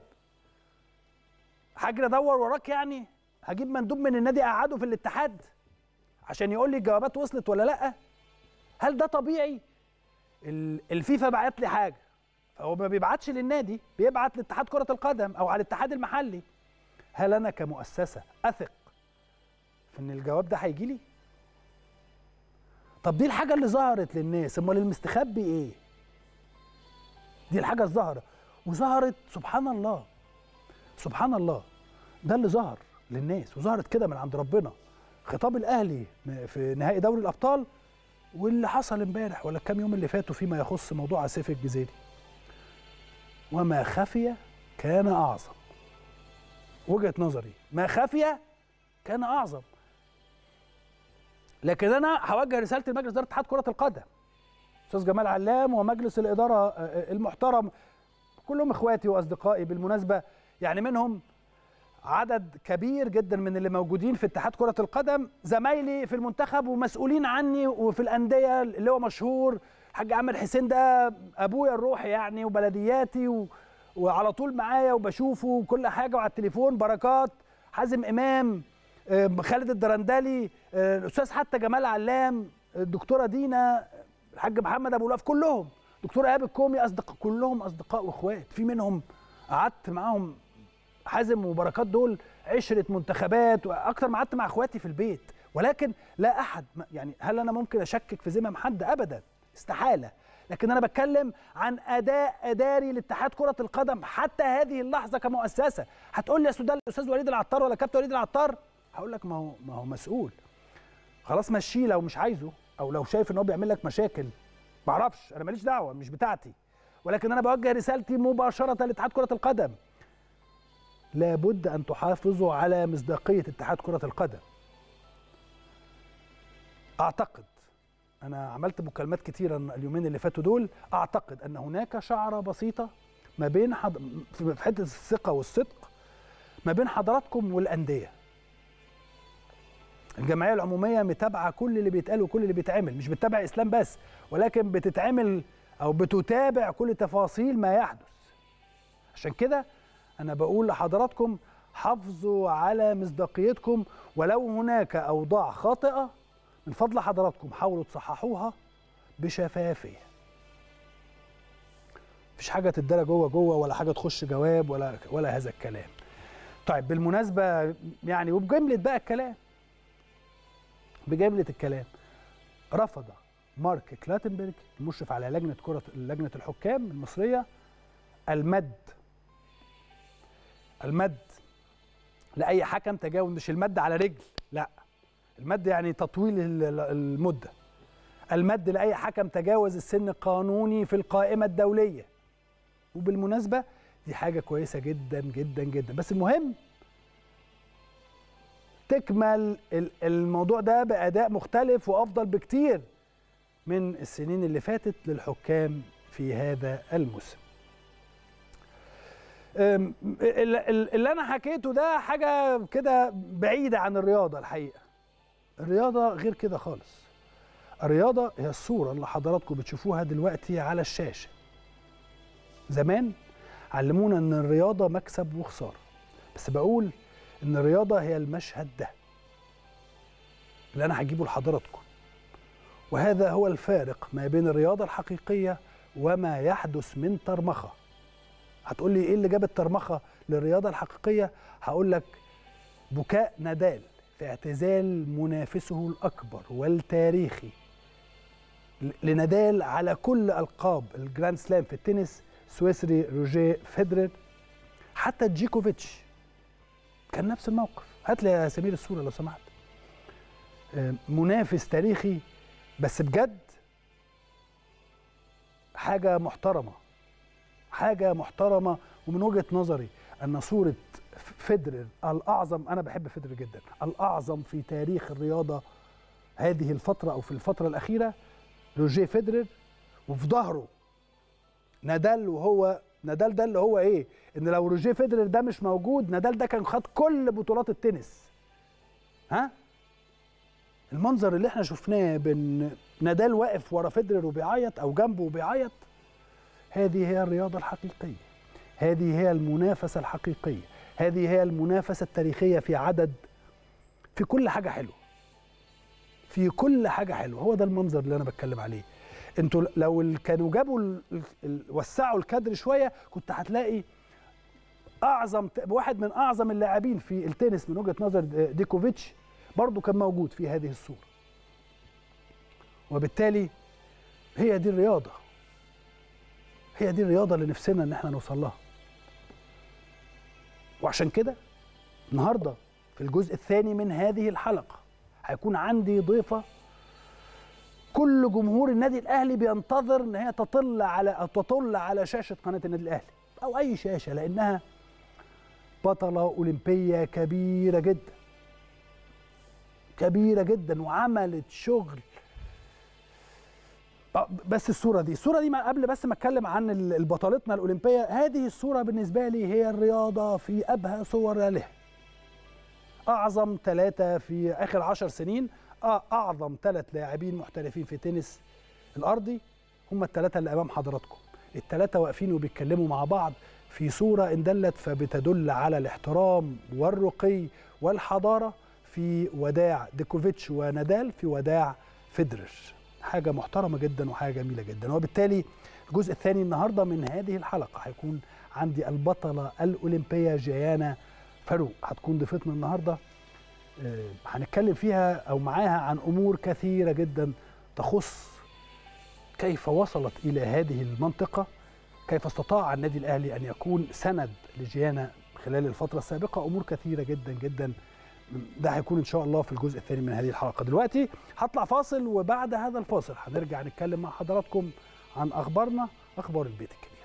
هاجري ادور وراك يعني هجيب مندوب من النادي اقعده في الاتحاد عشان يقول لي الجوابات وصلت ولا لا هل ده طبيعي ال- الفيفا بعت لي حاجه فهو ما بيبعتش للنادي بيبعت لاتحاد كره القدم او على الاتحاد المحلي هل انا كمؤسسه اثق في ان الجواب ده هيجي لي طب دي الحاجه اللي ظهرت للناس امال المستخبي ايه دي الحاجه الظاهره وظهرت سبحان الله سبحان الله ده اللي ظهر للناس وظهرت كده من عند ربنا خطاب الاهلي في نهائي دوري الابطال واللي حصل امبارح ولا كام يوم اللي فاتوا فيما يخص موضوع عسيف الجزيري وما خفي كان اعظم وجهه نظري ما خفي كان اعظم لكن انا هوجه رساله لمجلس اداره اتحاد كره القدم استاذ جمال علام ومجلس الاداره آه، المحترم كلهم اخواتي واصدقائي بالمناسبه يعني منهم عدد كبير جدا من اللي موجودين في اتحاد كره القدم زمايلي في المنتخب ومسؤولين عني وفي الانديه اللي هو مشهور الحاج عامر حسين ده ابويا الروحي يعني وبلدياتي و... وعلى طول معايا وبشوفه وكل حاجه وعلى التليفون بركات حازم امام خالد الدرندلي الاستاذ حتى جمال علام الدكتوره دينا الحاج محمد ابو لؤف كلهم دكتور ايهاب الكومي اصدقاء كلهم اصدقاء واخوات في منهم قعدت معاهم حازم وبركات دول عشره منتخبات واكتر ما قعدت مع اخواتي في البيت ولكن لا احد يعني هل انا ممكن اشكك في ذمم حد ابدا استحاله لكن انا بتكلم عن اداء اداري لاتحاد كره القدم حتى هذه اللحظه كمؤسسه هتقول لي يا استاذ الاستاذ وليد العطار ولا كابتن وليد العطار هقول لك ما هو ما هو مسؤول خلاص مشيه لو مش عايزه او لو شايف ان هو بيعمل لك مشاكل ما اعرفش انا ماليش دعوه مش بتاعتي ولكن انا بوجه رسالتي مباشره لاتحاد كره القدم لابد ان تحافظوا على مصداقيه اتحاد كره القدم اعتقد انا عملت مكالمات كتيره اليومين اللي فاتوا دول اعتقد ان هناك شعره بسيطه ما بين حض... في حته الثقه والصدق ما بين حضراتكم والانديه الجمعيه العموميه متابعه كل اللي بيتقال وكل اللي بيتعمل مش بتتابع اسلام بس ولكن بتتعمل او بتتابع كل تفاصيل ما يحدث عشان كده انا بقول لحضراتكم حافظوا على مصداقيتكم ولو هناك اوضاع خاطئه من فضل حضراتكم حاولوا تصححوها بشفافيه مفيش حاجه تتدرى جوه جوه ولا حاجه تخش جواب ولا ولا هذا الكلام طيب بالمناسبه يعني وبجمله بقى الكلام بجمله الكلام رفض مارك كلاتنبرج المشرف على لجنه كره لجنه الحكام المصريه المد المد لاي حكم تجاوز مش المد على رجل لا المد يعني تطويل المده المد لاي حكم تجاوز السن القانوني في القائمه الدوليه وبالمناسبه دي حاجه كويسه جدا جدا جدا بس المهم تكمل الموضوع ده باداء مختلف وافضل بكتير من السنين اللي فاتت للحكام في هذا الموسم اللي انا حكيته ده حاجه كده بعيده عن الرياضه الحقيقه الرياضه غير كده خالص الرياضه هي الصوره اللي حضراتكم بتشوفوها دلوقتي على الشاشه زمان علمونا ان الرياضه مكسب وخساره بس بقول ان الرياضه هي المشهد ده اللي انا هجيبه لحضراتكم وهذا هو الفارق ما بين الرياضه الحقيقيه وما يحدث من ترمخه هتقول لي ايه اللي جاب الترمخه للرياضه الحقيقيه هقول لك بكاء نادال في اعتزال منافسه الاكبر والتاريخي لنادال على كل القاب الجراند سلام في التنس سويسري روجيه فيدرر حتى جيكوفيتش كان نفس الموقف هات لي يا سمير الصوره لو سمحت منافس تاريخي بس بجد حاجه محترمه حاجه محترمه ومن وجهه نظري ان صوره فيدرر الاعظم انا بحب فيدرر جدا الاعظم في تاريخ الرياضه هذه الفتره او في الفتره الاخيره روجيه فيدرر وفي ظهره نادال وهو نادال ده اللي هو ايه ان لو روجيه فيدرر ده مش موجود نادال ده كان خد كل بطولات التنس ها المنظر اللي احنا شفناه بين نادال واقف ورا فيدرر وبيعيط او جنبه وبيعيط هذه هي الرياضه الحقيقيه هذه هي المنافسه الحقيقيه هذه هي المنافسه التاريخيه في عدد في كل حاجه حلوه في كل حاجه حلوه هو ده المنظر اللي انا بتكلم عليه انتوا لو كانوا جابوا ال ال وسعوا الكادر شويه كنت هتلاقي اعظم واحد من اعظم اللاعبين في التنس من وجهه نظر ديكوفيتش برضه كان موجود في هذه الصوره وبالتالي هي دي الرياضه هي دي الرياضه اللي نفسنا ان احنا نوصل لها وعشان كده النهارده في الجزء الثاني من هذه الحلقه هيكون عندي ضيفه كل جمهور النادي الاهلي بينتظر ان هي تطل على او تطل على شاشه قناه النادي الاهلي او اي شاشه لانها بطله اولمبيه كبيره جدا كبيره جدا وعملت شغل آه، بس الصوره دي الصوره دي ما قبل بس ما اتكلم عن ال- البطلتنا الاولمبيه هذه الصوره بالنسبه لي هي الرياضه في ابهى صورها لها اعظم ثلاثه في اخر عشر سنين آه، اعظم ثلاث لاعبين محترفين في تنس الارضي هم الثلاثه اللي امام حضراتكم الثلاثه واقفين وبيتكلموا مع بعض في صوره ان دلت فبتدل على الاحترام والرقي والحضاره في وداع ديكوفيتش ونادال في وداع فيدرر حاجه محترمه جدا وحاجه جميله جدا وبالتالي الجزء الثاني النهارده من هذه الحلقه هيكون عندي البطله الاولمبيه جيانا فاروق هتكون ضيفتنا النهارده آه، هنتكلم فيها او معاها عن امور كثيره جدا تخص كيف وصلت الى هذه المنطقه كيف استطاع النادي الاهلي ان يكون سند لجيانا خلال الفتره السابقه امور كثيره جدا جدا ده هيكون ان شاء الله في الجزء الثاني من هذه الحلقه دلوقتي هطلع فاصل وبعد هذا الفاصل هنرجع نتكلم مع حضراتكم عن اخبارنا اخبار البيت الكبير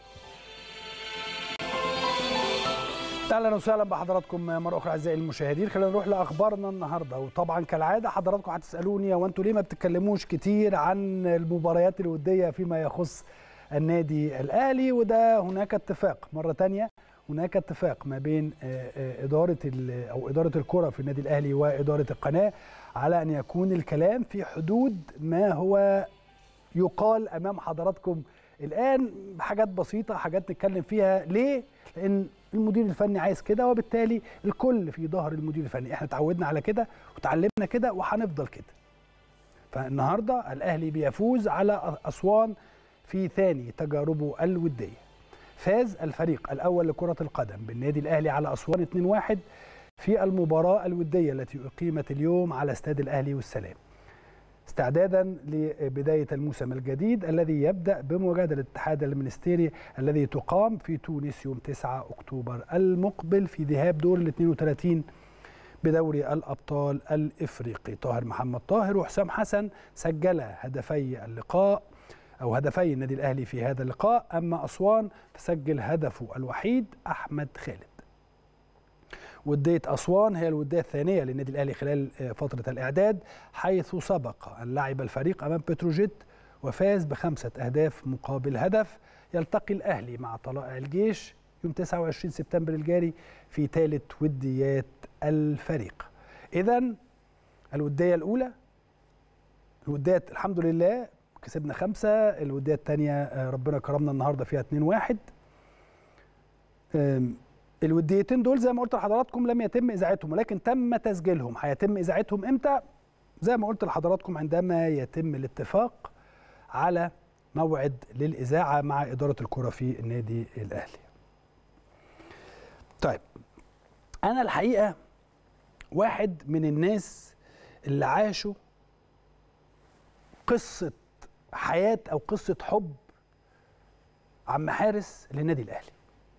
اهلا وسهلا بحضراتكم مره اخرى اعزائي المشاهدين خلينا نروح لاخبارنا النهارده وطبعا كالعاده حضراتكم هتسالوني هو انتوا ليه ما بتتكلموش كتير عن المباريات الوديه فيما يخص النادي الاهلي وده هناك اتفاق مره تانية هناك اتفاق ما بين آه، آه، اداره ال- او اداره الكره في النادي الاهلي واداره القناه على ان يكون الكلام في حدود ما هو يقال امام حضراتكم الان حاجات بسيطه حاجات نتكلم فيها ليه لان المدير الفني عايز كده وبالتالي الكل في ظهر المدير الفني احنا اتعودنا على كده وتعلمنا كده وهنفضل كده فالنهارده الاهلي بيفوز على اسوان في ثاني تجاربه الوديه فاز الفريق الاول لكره القدم بالنادي الاهلي على اسوان 2-1 في المباراه الوديه التي اقيمت اليوم على استاد الاهلي والسلام استعدادا لبدايه الموسم الجديد الذي يبدا بمواجهه الاتحاد المنستيري الذي تقام في تونس يوم 9 اكتوبر المقبل في ذهاب دور ال 32 بدوري الابطال الافريقي طاهر محمد طاهر وحسام حسن سجل هدفي اللقاء او هدفي النادي الاهلي في هذا اللقاء اما اسوان فسجل هدفه الوحيد احمد خالد ودية أسوان هي الودية الثانية للنادي الأهلي خلال آه، فترة الإعداد حيث سبق أن لعب الفريق أمام بتروجيت وفاز بخمسة أهداف مقابل هدف يلتقي الأهلي مع طلائع الجيش يوم 29 سبتمبر الجاري في ثالث وديات الفريق إذا الودية الأولى الوديات الحمد لله كسبنا خمسة الودية الثانية آه، ربنا كرمنا النهاردة فيها 2-1 أم، الوديتين دول زي ما قلت لحضراتكم لم يتم اذاعتهم ولكن تم تسجيلهم هيتم اذاعتهم امتى زي ما قلت لحضراتكم عندما يتم الاتفاق على موعد للاذاعه مع اداره الكره في النادي الاهلي طيب انا الحقيقه واحد من الناس اللي عاشوا قصه حياه او قصه حب عم حارس للنادي الاهلي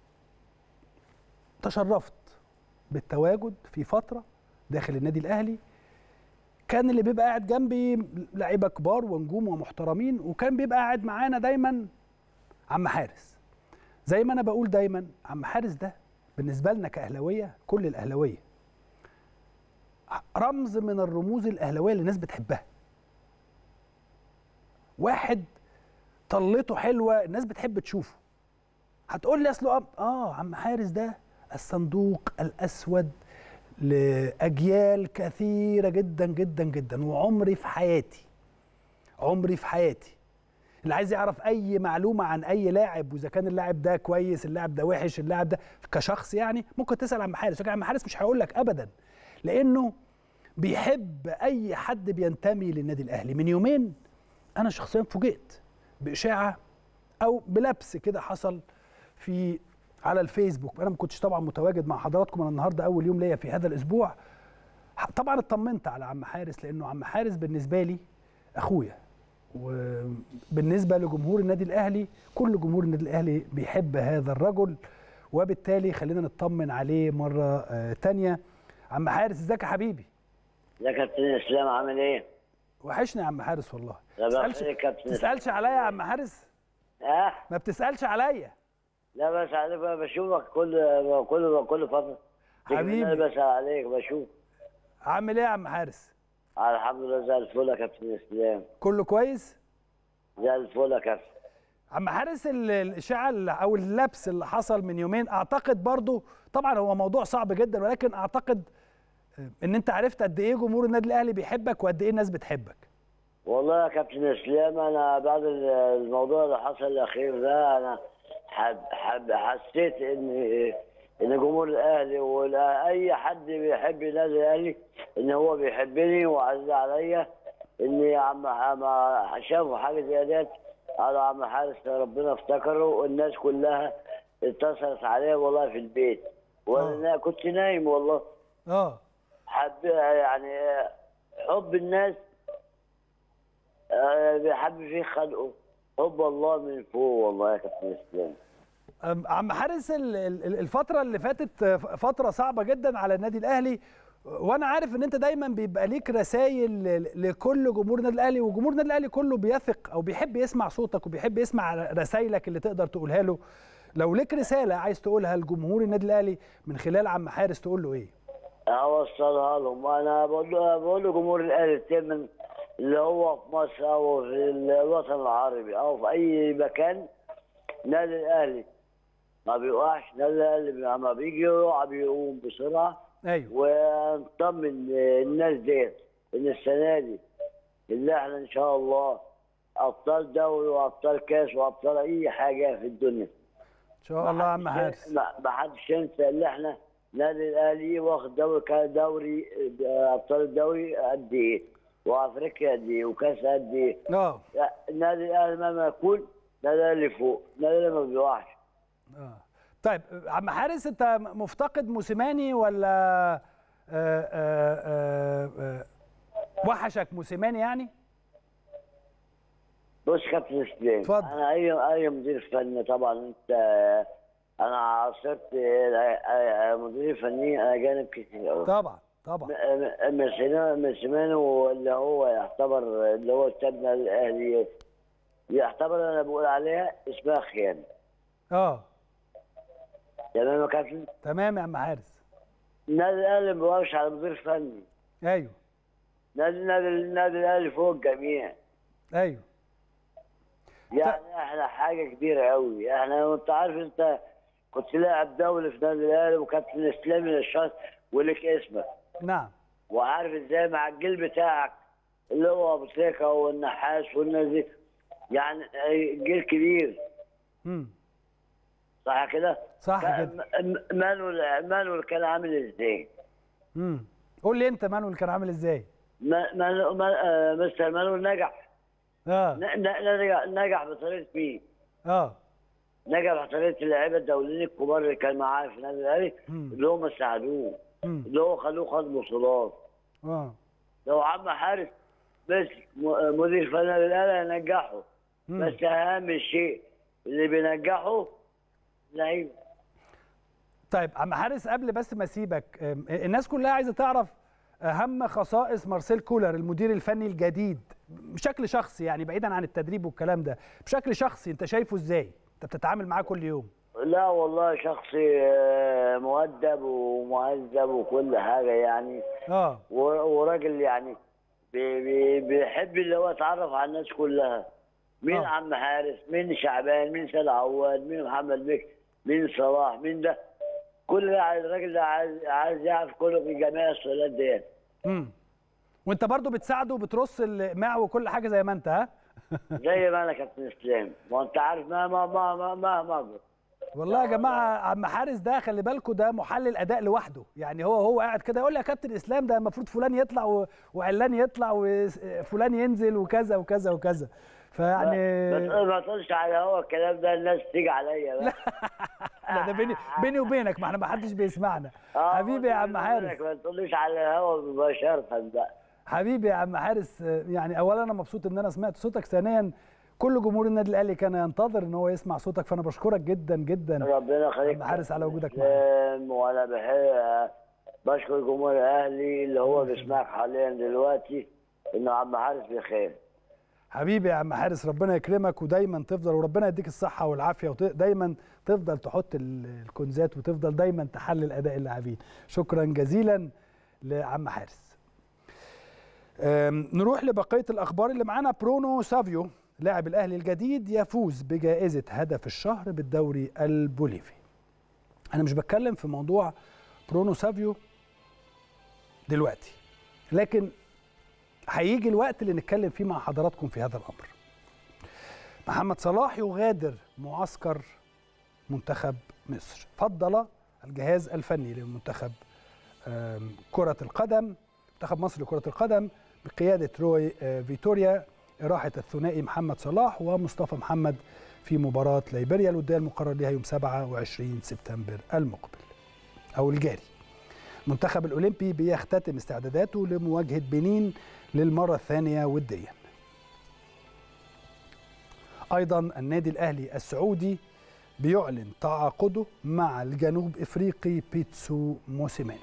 تشرفت بالتواجد في فتره داخل النادي الاهلي كان اللي بيبقى قاعد جنبي لعيبه كبار ونجوم ومحترمين وكان بيبقى قاعد معانا دايما عم حارس زي ما انا بقول دايما عم حارس ده بالنسبه لنا كاهلاويه كل الاهلاويه رمز من الرموز الاهلاويه اللي الناس بتحبها واحد طلته حلوه الناس بتحب تشوفه هتقول لي اصله أب- اه عم حارس ده الصندوق الاسود لاجيال كثيره جدا جدا جدا وعمري في حياتي عمري في حياتي اللي عايز يعرف اي معلومه عن اي لاعب واذا كان اللاعب ده كويس اللاعب ده وحش اللاعب ده كشخص يعني ممكن تسال عن حارس لكن عم حارس مش هيقول لك ابدا لانه بيحب اي حد بينتمي للنادي الاهلي من يومين انا شخصيا فوجئت باشاعه او بلبس كده حصل في على الفيسبوك انا ما كنتش طبعا متواجد مع حضراتكم انا النهارده اول يوم ليا في هذا الاسبوع ح- طبعا اطمنت على عم حارس لانه عم حارس بالنسبه لي اخويا وبالنسبه لجمهور النادي الاهلي كل جمهور النادي الاهلي بيحب هذا الرجل وبالتالي خلينا نطمن عليه مره آه، تانية عم حارس ازيك يا حبيبي يا كابتن اسلام عامل ايه؟ وحشني يا عم حارس والله لا تسألش بأس يا كابتن تسالش عليا يا عم حارس اه ما بتسالش عليا لا بس عليك بقى بشوفك كل كل كل فتره تيجي حبيبي. مني بسأل عليك بشوف عامل ايه يا عم حارس آه الحمد لله زي الفل يا كابتن اسلام كله كويس زي الفل يا كابتن عم حارس ال- الاشاعه اللي- او اللبس اللي حصل من يومين اعتقد برضو طبعا هو موضوع صعب جدا ولكن اعتقد آه، ان انت عرفت قد ايه جمهور النادي الاهلي بيحبك وقد ايه الناس بتحبك والله يا كابتن اسلام انا بعد ال- الموضوع اللي حصل الاخير ده انا حب حب حسيت ان ان جمهور الاهلي ولا اي حد بيحب النادي الاهلي ان هو بيحبني وعزيز عليا ان عم عم شافوا حاجه زي ديت قالوا عم حارس ربنا افتكره والناس كلها اتصلت عليا والله في البيت وانا كنت نايم والله اه حب يعني حب الناس آه، بيحب فيه خلقه حب الله من فوق والله يا كابتن اسلام أم- عم حارس ال- ال- الفترة اللي فاتت آه، فترة صعبة جدا على النادي الأهلي وأنا عارف إن أنت دايما بيبقى ليك رسائل ل- لكل جمهور النادي الأهلي وجمهور النادي الأهلي كله بيثق أو بيحب يسمع صوتك وبيحب يسمع رسائلك اللي تقدر تقولها له لو ليك رسالة عايز تقولها لجمهور النادي الأهلي من خلال عم حارس تقول له إيه؟ اوصلها لهم انا بقول له بقول لجمهور الاهلي التمن اللي هو في مصر او في الوطن العربي او في اي مكان نادي الاهلي ما بيوقعش نادي الاهلي لما بيجي يقع بيقوم بسرعه أيوه ونطمن الناس ديت ان السنه دي اللي احنا ان شاء الله ابطال دوري وابطال كاس وابطال اي حاجه في الدنيا إن شاء الله يا عم حارس ما ما حدش ينسى ان احنا نادي الاهلي واخد دوري كان دوري آه، ابطال الدوري قد ايه وافريقيا قد ايه وكاس قد ايه أه لا، النادي الاهلي مهما يكون النادي الاهلي فوق النادي الاهلي ما بيوقعش آه. طيب عم حارس انت مفتقد موسيماني ولا آه آه آه آه وحشك موسيماني يعني؟ بص كابتن اسلام اتفضل. انا اي اي مدير فني طبعا انت انا عاصرت مدير فني اجانب كتير قوي طبعا طبعا مسلمان واللي هو يعتبر اللي هو استبنى الاهلي يعتبر انا بقول عليها اسمها خيانه اه تمام يا كابتن تمام يا عم حارس النادي الاهلي ما بيوقفش على مدير فني ايوه نادي النادي النادي الاهلي فوق الجميع ايوه يعني احنا حاجه كبيره قوي احنا انت عارف انت كنت لاعب دولي في نادي الاهلي وكابتن اسلامي للشخص ولك اسمك نعم وعارف ازاي مع الجيل بتاعك اللي هو ابو تريكه والنحاس والناس دي يعني جيل كبير امم صح كده؟ صح ف- كده م- مانويل مانويل كان عامل ازاي؟ امم قول لي انت مانويل كان عامل ازاي؟ ما- ما- ما- آه، مستر مانويل نجح اه ن- ن- نجح نجح بطريقه مين؟ اه نجح بطريقه اللعيبه الدوليين الكبار اللي كان معاه في النادي الاهلي مم. اللي هم ساعدوه امم اللي هو خلوه خد بطولات اه لو عم حارس مسك م- مدير فني للاهلي هينجحه مم. بس اهم شيء اللي بينجحه لعيبه طيب عم حارس قبل بس ما اسيبك أم، الناس كلها عايزه تعرف اهم خصائص مارسيل كولر المدير الفني الجديد بشكل شخصي يعني بعيدا عن التدريب والكلام ده بشكل شخصي انت شايفه ازاي انت بتتعامل معاه كل يوم لا والله شخصي آه، مؤدب ومهذب وكل حاجه يعني اه و- وراجل يعني بي- بي- بيحب اللي هو يتعرف على الناس كلها مين آه. عم حارس مين شعبان مين سيد عواد مين محمد مكي مين صلاح مين ده كل ده عايز- الراجل ده عايز عايز يعرف كله في جميع السؤالات ديت امم وانت برضو بتساعده وبترص الماء وكل حاجه زي ما انت ها زي ما انا كابتن اسلام ما انت عارف ما ما ما ما ما, ما والله يا جماعه عم حارس ده خلي بالكم ده محلل اداء لوحده يعني هو هو قاعد كده يقول لي يا كابتن اسلام ده المفروض فلان يطلع و- وعلان يطلع وفلان ينزل وكذا وكذا وكذا فيعني ما تقول- ما تقولش على هو الكلام ده الناس تيجي عليا بقى لا ده بيني بيني وبينك ما احنا ما حدش بيسمعنا آه، حبيبي يا عم ما حارس تقوليش على الهوا مباشرة بقى حبيبي يا عم حارس آه، يعني اولا انا مبسوط ان انا سمعت صوتك ثانيا كل جمهور النادي الاهلي كان ينتظر ان هو يسمع صوتك فانا بشكرك جدا جدا ربنا يخليك عم حارس على وجودك معانا وانا بحب بشكر جمهور الاهلي اللي هو بيسمعك حاليا دلوقتي انه عم حارس بخير حبيبي يا عم حارس ربنا يكرمك ودايما تفضل وربنا يديك الصحه والعافيه ودايما تفضل تحط ال- الكنزات وتفضل دايما تحلل اداء اللاعبين شكرا جزيلا لعم حارس أم، نروح لبقيه الاخبار اللي معانا برونو سافيو لاعب الاهلي الجديد يفوز بجائزه هدف الشهر بالدوري البوليفي انا مش بتكلم في موضوع برونو سافيو دلوقتي لكن هيجي الوقت اللي نتكلم فيه مع حضراتكم في هذا الامر محمد صلاح يغادر معسكر منتخب مصر فضل الجهاز الفني للمنتخب آم، كرة القدم منتخب مصر لكرة القدم بقيادة روي آه، فيتوريا إراحة الثنائي محمد صلاح ومصطفى محمد في مباراة ليبيريا الودية المقرر لها يوم 27 سبتمبر المقبل أو الجاري المنتخب الأولمبي بيختتم استعداداته لمواجهة بنين للمرة الثانية وديا أيضا النادي الأهلي السعودي بيعلن تعاقده مع الجنوب افريقي بيتسو موسيماني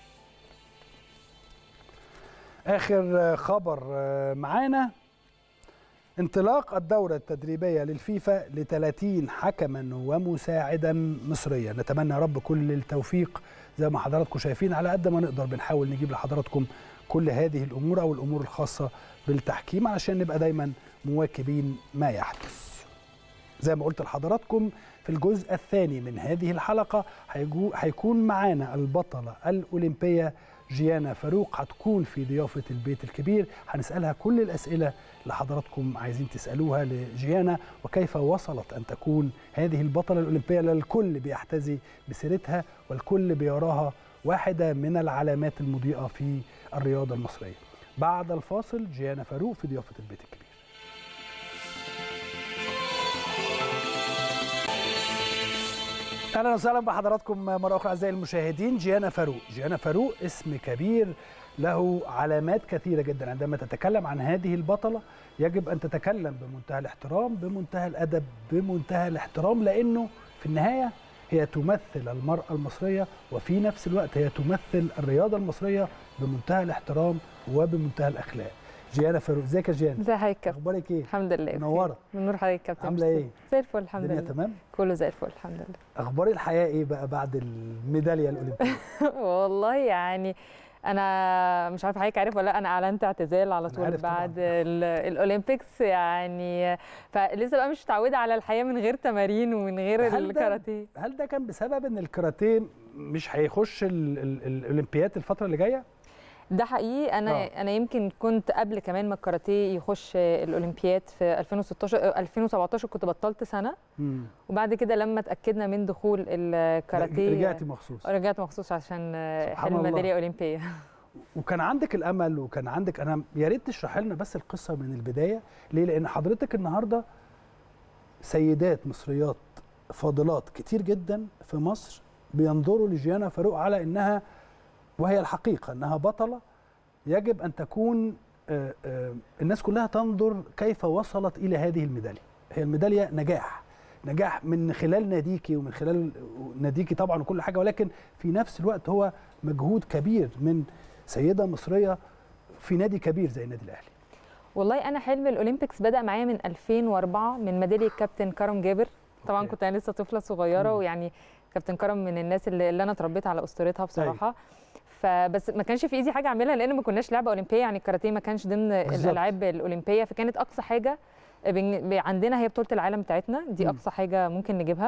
اخر خبر معانا انطلاق الدورة التدريبية للفيفا ل 30 حكما ومساعدا مصريا نتمنى يا رب كل التوفيق زي ما حضراتكم شايفين على قد ما نقدر بنحاول نجيب لحضراتكم كل هذه الامور او الامور الخاصة بالتحكيم علشان نبقى دايما مواكبين ما يحدث زي ما قلت لحضراتكم في الجزء الثاني من هذه الحلقة هيجو- هيكون معانا البطلة الأولمبية جيانا فاروق هتكون في ضيافة البيت الكبير هنسألها كل الأسئلة اللي حضراتكم عايزين تسألوها لجيانا وكيف وصلت أن تكون هذه البطلة الأولمبية اللي الكل بيحتذي بسيرتها والكل بيراها واحدة من العلامات المضيئة في الرياضة المصرية بعد الفاصل جيانا فاروق في ضيافة البيت الكبير اهلا وسهلا بحضراتكم مره اخرى اعزائي المشاهدين جيانا فاروق جيانا فاروق اسم كبير له علامات كثيره جدا عندما تتكلم عن هذه البطله يجب ان تتكلم بمنتهى الاحترام بمنتهى الادب بمنتهى الاحترام لانه في النهايه هي تمثل المراه المصريه وفي نفس الوقت هي تمثل الرياضه المصريه بمنتهى الاحترام وبمنتهى الاخلاق جيانا فاروق ازيك يا جيانا ازي حضرتك كابتن اخبارك ايه الحمد لله بخير. منوره من نور حضرتك كابتن عاملة ميرسي. ايه؟ زي الفل الحمد الدنيا لله تمام كله زي الفل الحمد لله اخبار الحياه ايه بقى بعد الميداليه الاولمبيه والله يعني انا مش عارفه حضرتك عارف ولا لا انا اعلنت اعتزال على أنا طول عارف بعد طبعاً. ال- الاولمبيكس يعني فلسه بقى مش متعوده على الحياه من غير تمارين ومن غير هل ده- الكاراتيه هل ده كان بسبب ان الكاراتيه مش هيخش ال- ال- الاولمبياد الفتره اللي جايه ده حقيقي انا آه. أوه. انا يمكن كنت قبل كمان ما الكاراتيه يخش الاولمبياد في 2016 2017 كنت بطلت سنه مم. وبعد كده لما اتاكدنا من دخول الكاراتيه رجعتي مخصوص رجعت مخصوص عشان سبحان حلم الله. ميداليه اولمبيه وكان عندك الامل وكان عندك انا يا ريت تشرح لنا بس القصه من البدايه ليه لان حضرتك النهارده سيدات مصريات فاضلات كتير جدا في مصر بينظروا لجيانا فاروق على انها وهي الحقيقه انها بطله يجب ان تكون آه، آه، الناس كلها تنظر كيف وصلت الى هذه الميداليه هي الميداليه نجاح نجاح من خلال ناديكي ومن خلال ناديكي طبعا وكل حاجه ولكن في نفس الوقت هو مجهود كبير من سيده مصريه في نادي كبير زي النادي الاهلي والله انا حلم الاولمبيكس بدا معايا من 2004 من ميداليه كابتن كرم جابر طبعا أوكي. كنت انا لسه طفله صغيره مم. ويعني كابتن كرم من الناس اللي, اللي انا اتربيت على اسطورتها بصراحه فبس ما كانش في ايدي حاجه اعملها لان ما كناش لعبه اولمبيه يعني الكاراتيه ما كانش ضمن بالظبط. الالعاب الاولمبيه فكانت اقصى حاجه بن- عندنا هي بطوله العالم بتاعتنا دي مم. اقصى حاجه ممكن نجيبها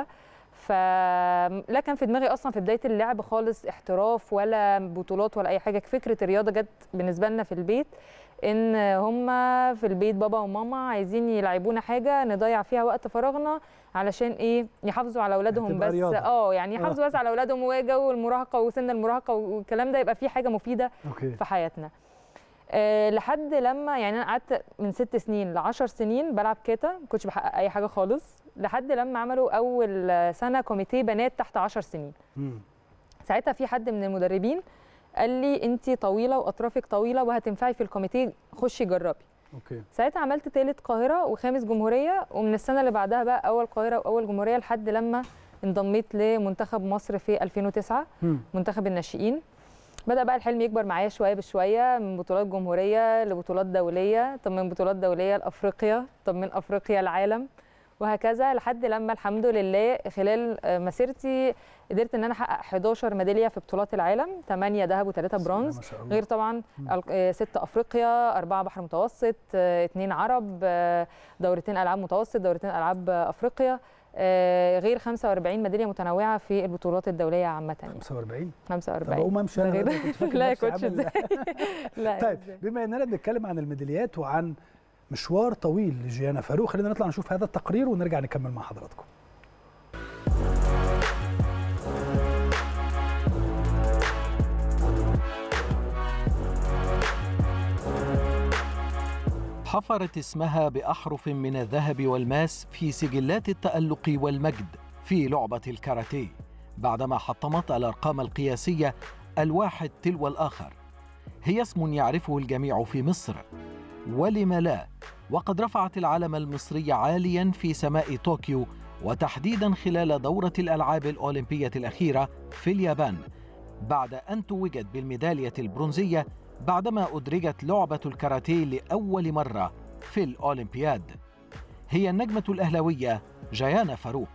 فلا كان في دماغي اصلا في بدايه اللعب خالص احتراف ولا بطولات ولا اي حاجه فكره الرياضه جت بالنسبه لنا في البيت ان هم في البيت بابا وماما عايزين يلعبونا حاجه نضيع فيها وقت فراغنا علشان ايه يحافظوا على اولادهم هتبقى بس رياضة. اه يعني آه. يحافظوا بس على اولادهم وجو المراهقه وسن المراهقه والكلام ده يبقى فيه حاجه مفيده اوكي في حياتنا أه لحد لما يعني انا قعدت من ست سنين ل 10 سنين بلعب كاتا ما كنتش بحقق اي حاجه خالص لحد لما عملوا اول سنه كوميتيه بنات تحت 10 سنين مم. ساعتها في حد من المدربين قال لي انت طويله واطرافك طويله وهتنفعي في الكوميتيه خشي جربي اوكي ساعتها عملت تالت قاهره وخامس جمهوريه ومن السنه اللي بعدها بقى اول قاهره واول جمهوريه لحد لما انضميت لمنتخب مصر في 2009 مم. منتخب الناشئين بدا بقى الحلم يكبر معايا شويه بشويه من بطولات جمهوريه لبطولات دوليه طب من بطولات دوليه لافريقيا طب من افريقيا العالم وهكذا لحد لما الحمد لله خلال آه، مسيرتي قدرت ان انا احقق 11 ميداليه في بطولات العالم 8 ذهب و3 برونز ما شاء الله غير طبعا ال- آه، ستة افريقيا اربعه بحر متوسط آه، اتنين عرب آه، دورتين العاب متوسط دورتين العاب آه، افريقيا آه، غير 45 ميداليه متنوعه في البطولات الدوليه عامه يعني 45 طب 45 اقوم امشي انا ده غير- بقى، كنت فاكر لا يا نفسي كوتش عامل- ازاي لا طيب إزاي؟ بما اننا بنتكلم عن الميداليات وعن مشوار طويل لجيانا فاروق خلينا نطلع نشوف هذا التقرير ونرجع نكمل مع حضراتكم حفرت اسمها بأحرف من الذهب والماس في سجلات التألق والمجد في لعبة الكاراتيه بعدما حطمت الأرقام القياسية الواحد تلو الآخر هي اسم يعرفه الجميع في مصر ولم لا وقد رفعت العلم المصري عاليا في سماء طوكيو وتحديدا خلال دورة الألعاب الأولمبية الأخيرة في اليابان بعد أن توجت بالميدالية البرونزية بعدما أدرجت لعبة الكاراتيه لأول مرة في الأولمبياد هي النجمة الأهلوية جيانا فاروق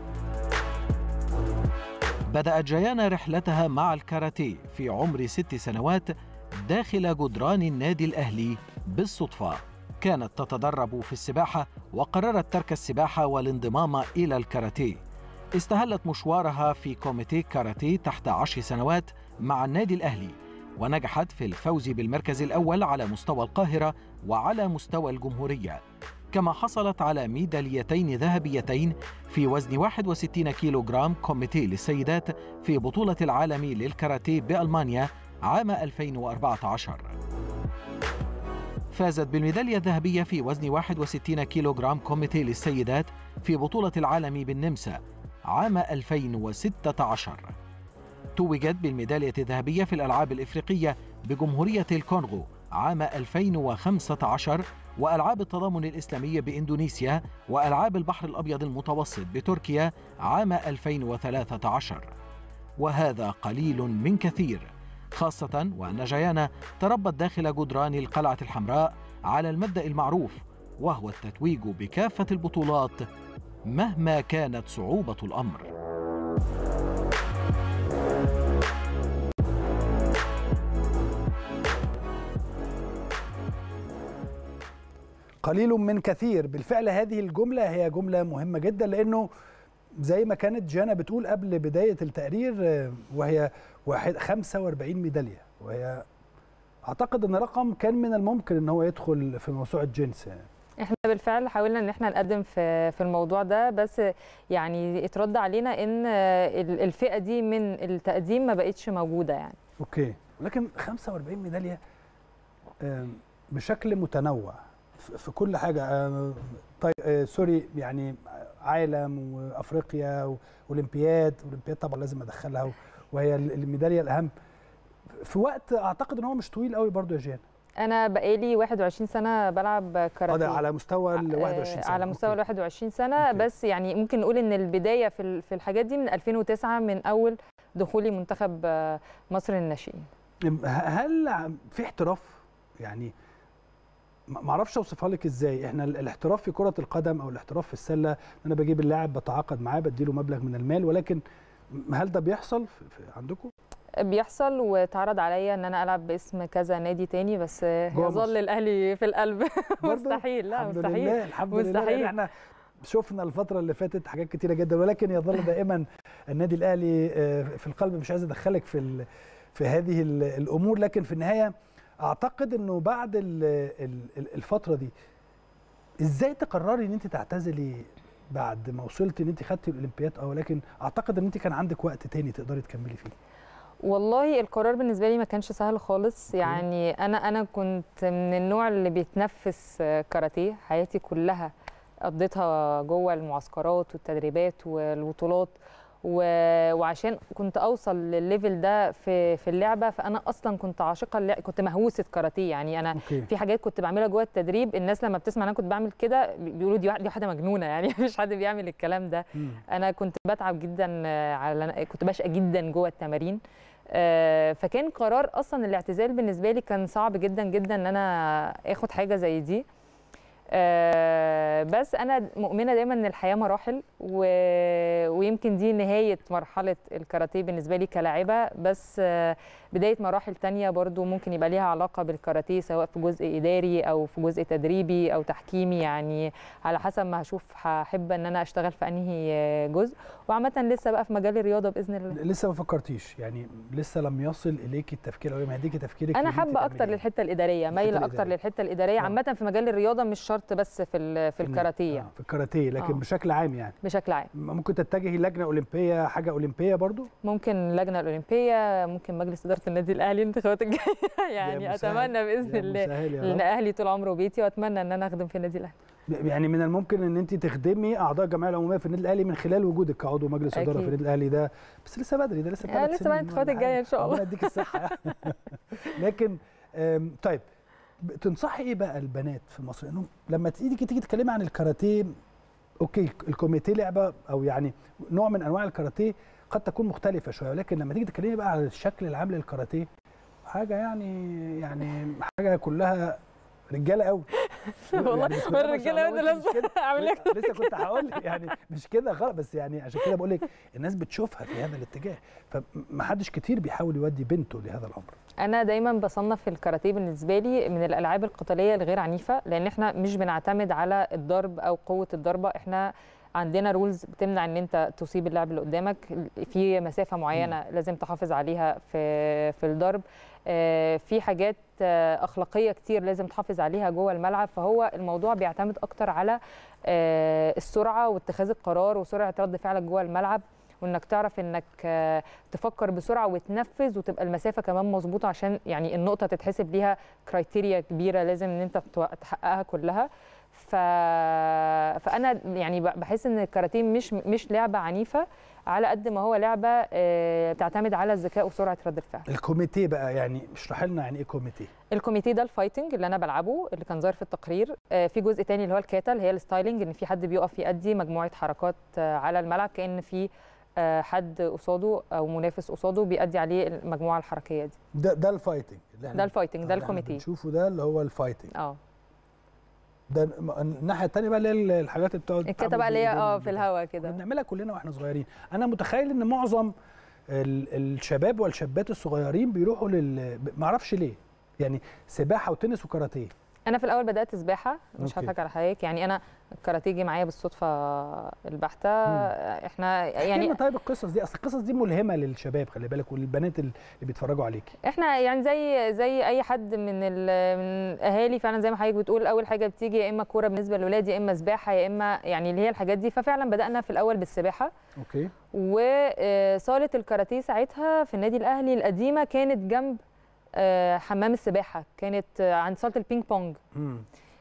بدأت جيانا رحلتها مع الكاراتيه في عمر ست سنوات داخل جدران النادي الأهلي بالصدفة كانت تتدرب في السباحة وقررت ترك السباحة والانضمام إلى الكاراتيه استهلت مشوارها في كوميتيه كاراتيه تحت عشر سنوات مع النادي الأهلي ونجحت في الفوز بالمركز الأول على مستوى القاهرة وعلى مستوى الجمهورية كما حصلت على ميداليتين ذهبيتين في وزن 61 كيلو جرام كوميتيه للسيدات في بطولة العالم للكاراتيه بألمانيا عام 2014 فازت بالميدالية الذهبية في وزن 61 كيلو جرام كوميتيه للسيدات في بطولة العالم بالنمسا عام 2016 توجت بالميدالية الذهبية في الألعاب الإفريقية بجمهورية الكونغو عام 2015 وألعاب التضامن الإسلامي بإندونيسيا وألعاب البحر الأبيض المتوسط بتركيا عام 2013 وهذا قليل من كثير خاصة وأن جيانا تربت داخل جدران القلعة الحمراء على المبدأ المعروف وهو التتويج بكافة البطولات مهما كانت صعوبة الأمر قليل من كثير بالفعل هذه الجملة هي جملة مهمة جدا لأنه زي ما كانت جانا بتقول قبل بداية التقرير آه، وهي واحد 45 ميدالية وهي أعتقد أن رقم كان من الممكن أن هو يدخل في موسوعة جينيس يعني. احنا بالفعل حاولنا ان احنا نقدم في في الموضوع ده بس يعني اترد علينا ان ال- الفئه دي من التقديم ما بقتش موجوده يعني أوكي ولكن 45 ميدالية آم، بشكل متنوع في في كل حاجة آم، طيب آه، سوري يعني عالم وأفريقيا وأولمبياد أولمبياد طبعا لازم أدخلها وهي الميدالية الأهم في وقت أعتقد أن هو مش طويل قوي برضو يا جيان انا بقالي 21 سنه بلعب اه كاراتيه ده على مستوى ال 21 سنة على مستوى ال أوكي. 21 سنه أوكي. بس يعني ممكن نقول ان البدايه في ال- في الحاجات دي من 2009 من اول دخولي منتخب آه، مصر للناشئين ه- هل عم- في احتراف يعني ما ما اعرفش اوصفها لك ازاي احنا ال- الاحتراف في كرة القدم او الاحتراف في السلة انا بجيب اللاعب بتعاقد معاه بديله مبلغ من المال ولكن هل ده بيحصل في في عندكم بيحصل واتعرض عليا ان انا العب باسم كذا نادي تاني بس آه، جوه يظل مصر. الاهلي في القلب برضو؟ مستحيل لا الحمد مستحيل لله الحمد لله مستحيل. لان احنا شفنا الفترة اللي فاتت حاجات كتيرة جدا ولكن يظل دائما النادي الاهلي آه، في القلب مش عايز ادخلك في ال- في هذه ال- الامور لكن في النهاية اعتقد انه بعد ال- ال- الفترة دي ازاي تقرري ان انت تعتزلي بعد ما وصلتي ان انت خدتي الاولمبياد اه ولكن اعتقد ان انت كان عندك وقت تاني تقدري تكملي فيه والله القرار بالنسبه لي ما كانش سهل خالص يعني انا انا كنت من النوع اللي بيتنفس آه، كاراتيه حياتي كلها قضيتها جوه المعسكرات والتدريبات والبطولات و- وعشان كنت اوصل للليفل ده في في اللعبه فانا اصلا كنت عاشقه اللع- كنت مهووسه كاراتيه يعني انا اوكي في حاجات كنت بعملها جوه التدريب الناس لما بتسمع ان انا كنت بعمل كده بيقولوا دي واحده دي واحده مجنونه يعني مفيش حد بيعمل الكلام ده مم. انا كنت بتعب جدا آه، على كنت بشقى جدا جوه التمارين آه، فكان قرار اصلا الاعتزال بالنسبه لي كان صعب جدا جدا ان انا اخد حاجه زي دي آه، بس انا مؤمنه دايما ان الحياه مراحل و... ويمكن دي نهايه مرحله الكاراتيه بالنسبه لي كلاعبه بس آه، بدايه مراحل تانية برضو ممكن يبقى ليها علاقه بالكاراتيه سواء في جزء اداري او في جزء تدريبي او تحكيمي يعني على حسب ما هشوف هحب ان انا اشتغل في انهي آه، جزء وعامه لسه بقى في مجال الرياضه باذن الله لسه ما فكرتيش يعني لسه لم يصل اليك التفكير او ما هديكي تفكيرك انا إن أنت حابه اكتر تعملي إيه؟ للحته الاداريه مايله اكتر الإدارية. للحته الاداريه آه. عامه في مجال الرياضه مش شرط بس في ال- في إن- الكاراتيه يعني آه، في الكاراتيه لكن آه. بشكل عام يعني بشكل عام ممكن تتجهي لجنه اولمبيه حاجه اولمبيه برضو ممكن اللجنه الاولمبيه ممكن مجلس اداره النادي الاهلي الانتخابات الجايه يعني يا مسهل. اتمنى باذن يا الله مسهل يا لان رب. اهلي طول عمره بيتي واتمنى ان انا اخدم في النادي الاهلي يعني من الممكن ان انت تخدمي اعضاء الجمعيه العموميه في النادي الاهلي من خلال وجودك كعضو مجلس اداره في أكيد. النادي الاهلي ده بس لسه بدري ده لسه آه، ثلاث لسه سنين بقى الانتخابات ولا الجاية حاجة. إن شاء الله. ربنا يديك الصحه لكن آم، طيب ب- تنصحي ايه بقى البنات في مصر انهم لما تيجي تيجي تتكلمي عن الكاراتيه اوكي الكوميتيه لعبه او يعني نوع من انواع الكاراتيه قد تكون مختلفه شويه ولكن لما تيجي تتكلمي بقى على الشكل العام للكاراتيه حاجه يعني يعني حاجه كلها رجاله قوي والله بسم الله ما شاء الرجاله الله دول وأنت مش كده. اعمل لك لسه كنت هقول لك يعني مش كده خالص بس يعني عشان كده بقول لك الناس بتشوفها في هذا الاتجاه فمحدش كتير بيحاول يودي بنته لهذا الامر انا دايما بصنف الكاراتيه بالنسبه لي من الالعاب القتاليه الغير عنيفه لان احنا مش بنعتمد على الضرب او قوه الضربه احنا عندنا رولز بتمنع ان انت تصيب اللاعب اللي قدامك في مسافه معينه لازم تحافظ عليها في في الضرب آه، في حاجات آه، اخلاقيه كتير لازم تحافظ عليها جوه الملعب فهو الموضوع بيعتمد اكتر على آه، السرعه واتخاذ القرار وسرعه رد فعلك جوه الملعب وانك تعرف انك آه، تفكر بسرعه وتنفذ وتبقى المسافه كمان مظبوطه عشان يعني النقطه تتحسب ليها كرايتيريا كبيره لازم ان انت تو- تحققها كلها ف... فانا يعني ب- بحس ان الكاراتيه مش مش لعبه عنيفه على قد ما هو لعبه آه، بتعتمد على الذكاء وسرعه رد الفعل الكوميتيه بقى يعني اشرح لنا يعني ايه كوميتيه الكوميتيه ده الفايتنج اللي انا بلعبه اللي كان ظاهر في التقرير آه، في جزء تاني اللي هو الكاتا اللي هي الستايلنج ان في حد بيقف يأدي مجموعه حركات آه، على الملعب كأن في آه، حد قصاده او منافس قصاده بيأدي عليه المجموعه الحركيه دي ده ده الفايتنج اللي احنا ده الفايتنج ده اللي احنا الكوميتيه بنشوفه ده اللي هو الفايتنج اه ده م- الناحيه الثانيه بقى اللي هي الحاجات اللي بتقعد الكاتا بقى اللي هي اه في الهوا كنا كده بنعملها كلنا واحنا صغيرين انا متخيل ان معظم ال- الشباب والشابات الصغيرين بيروحوا لل ما اعرفش ليه يعني سباحه وتنس وكاراتيه انا في الاول بدات سباحه مش أوكي. هضحك على حضرتك يعني انا الكاراتيه جه معايا بالصدفه البحته احنا يعني يعني طيب القصص دي اصل القصص دي ملهمه للشباب خلي بالك وللبنات اللي بيتفرجوا عليكي احنا يعني زي زي اي حد من ال- من الاهالي فعلا زي ما حضرتك بتقول اول حاجه بتيجي يا اما كوره بالنسبه للولاد يا اما سباحه يا اما يعني اللي هي الحاجات دي ففعلا بدانا في الاول بالسباحه اوكي وصاله الكاراتيه ساعتها في النادي الاهلي القديمه كانت جنب آه، حمام السباحه كانت آه، عند صاله البينج بونج امم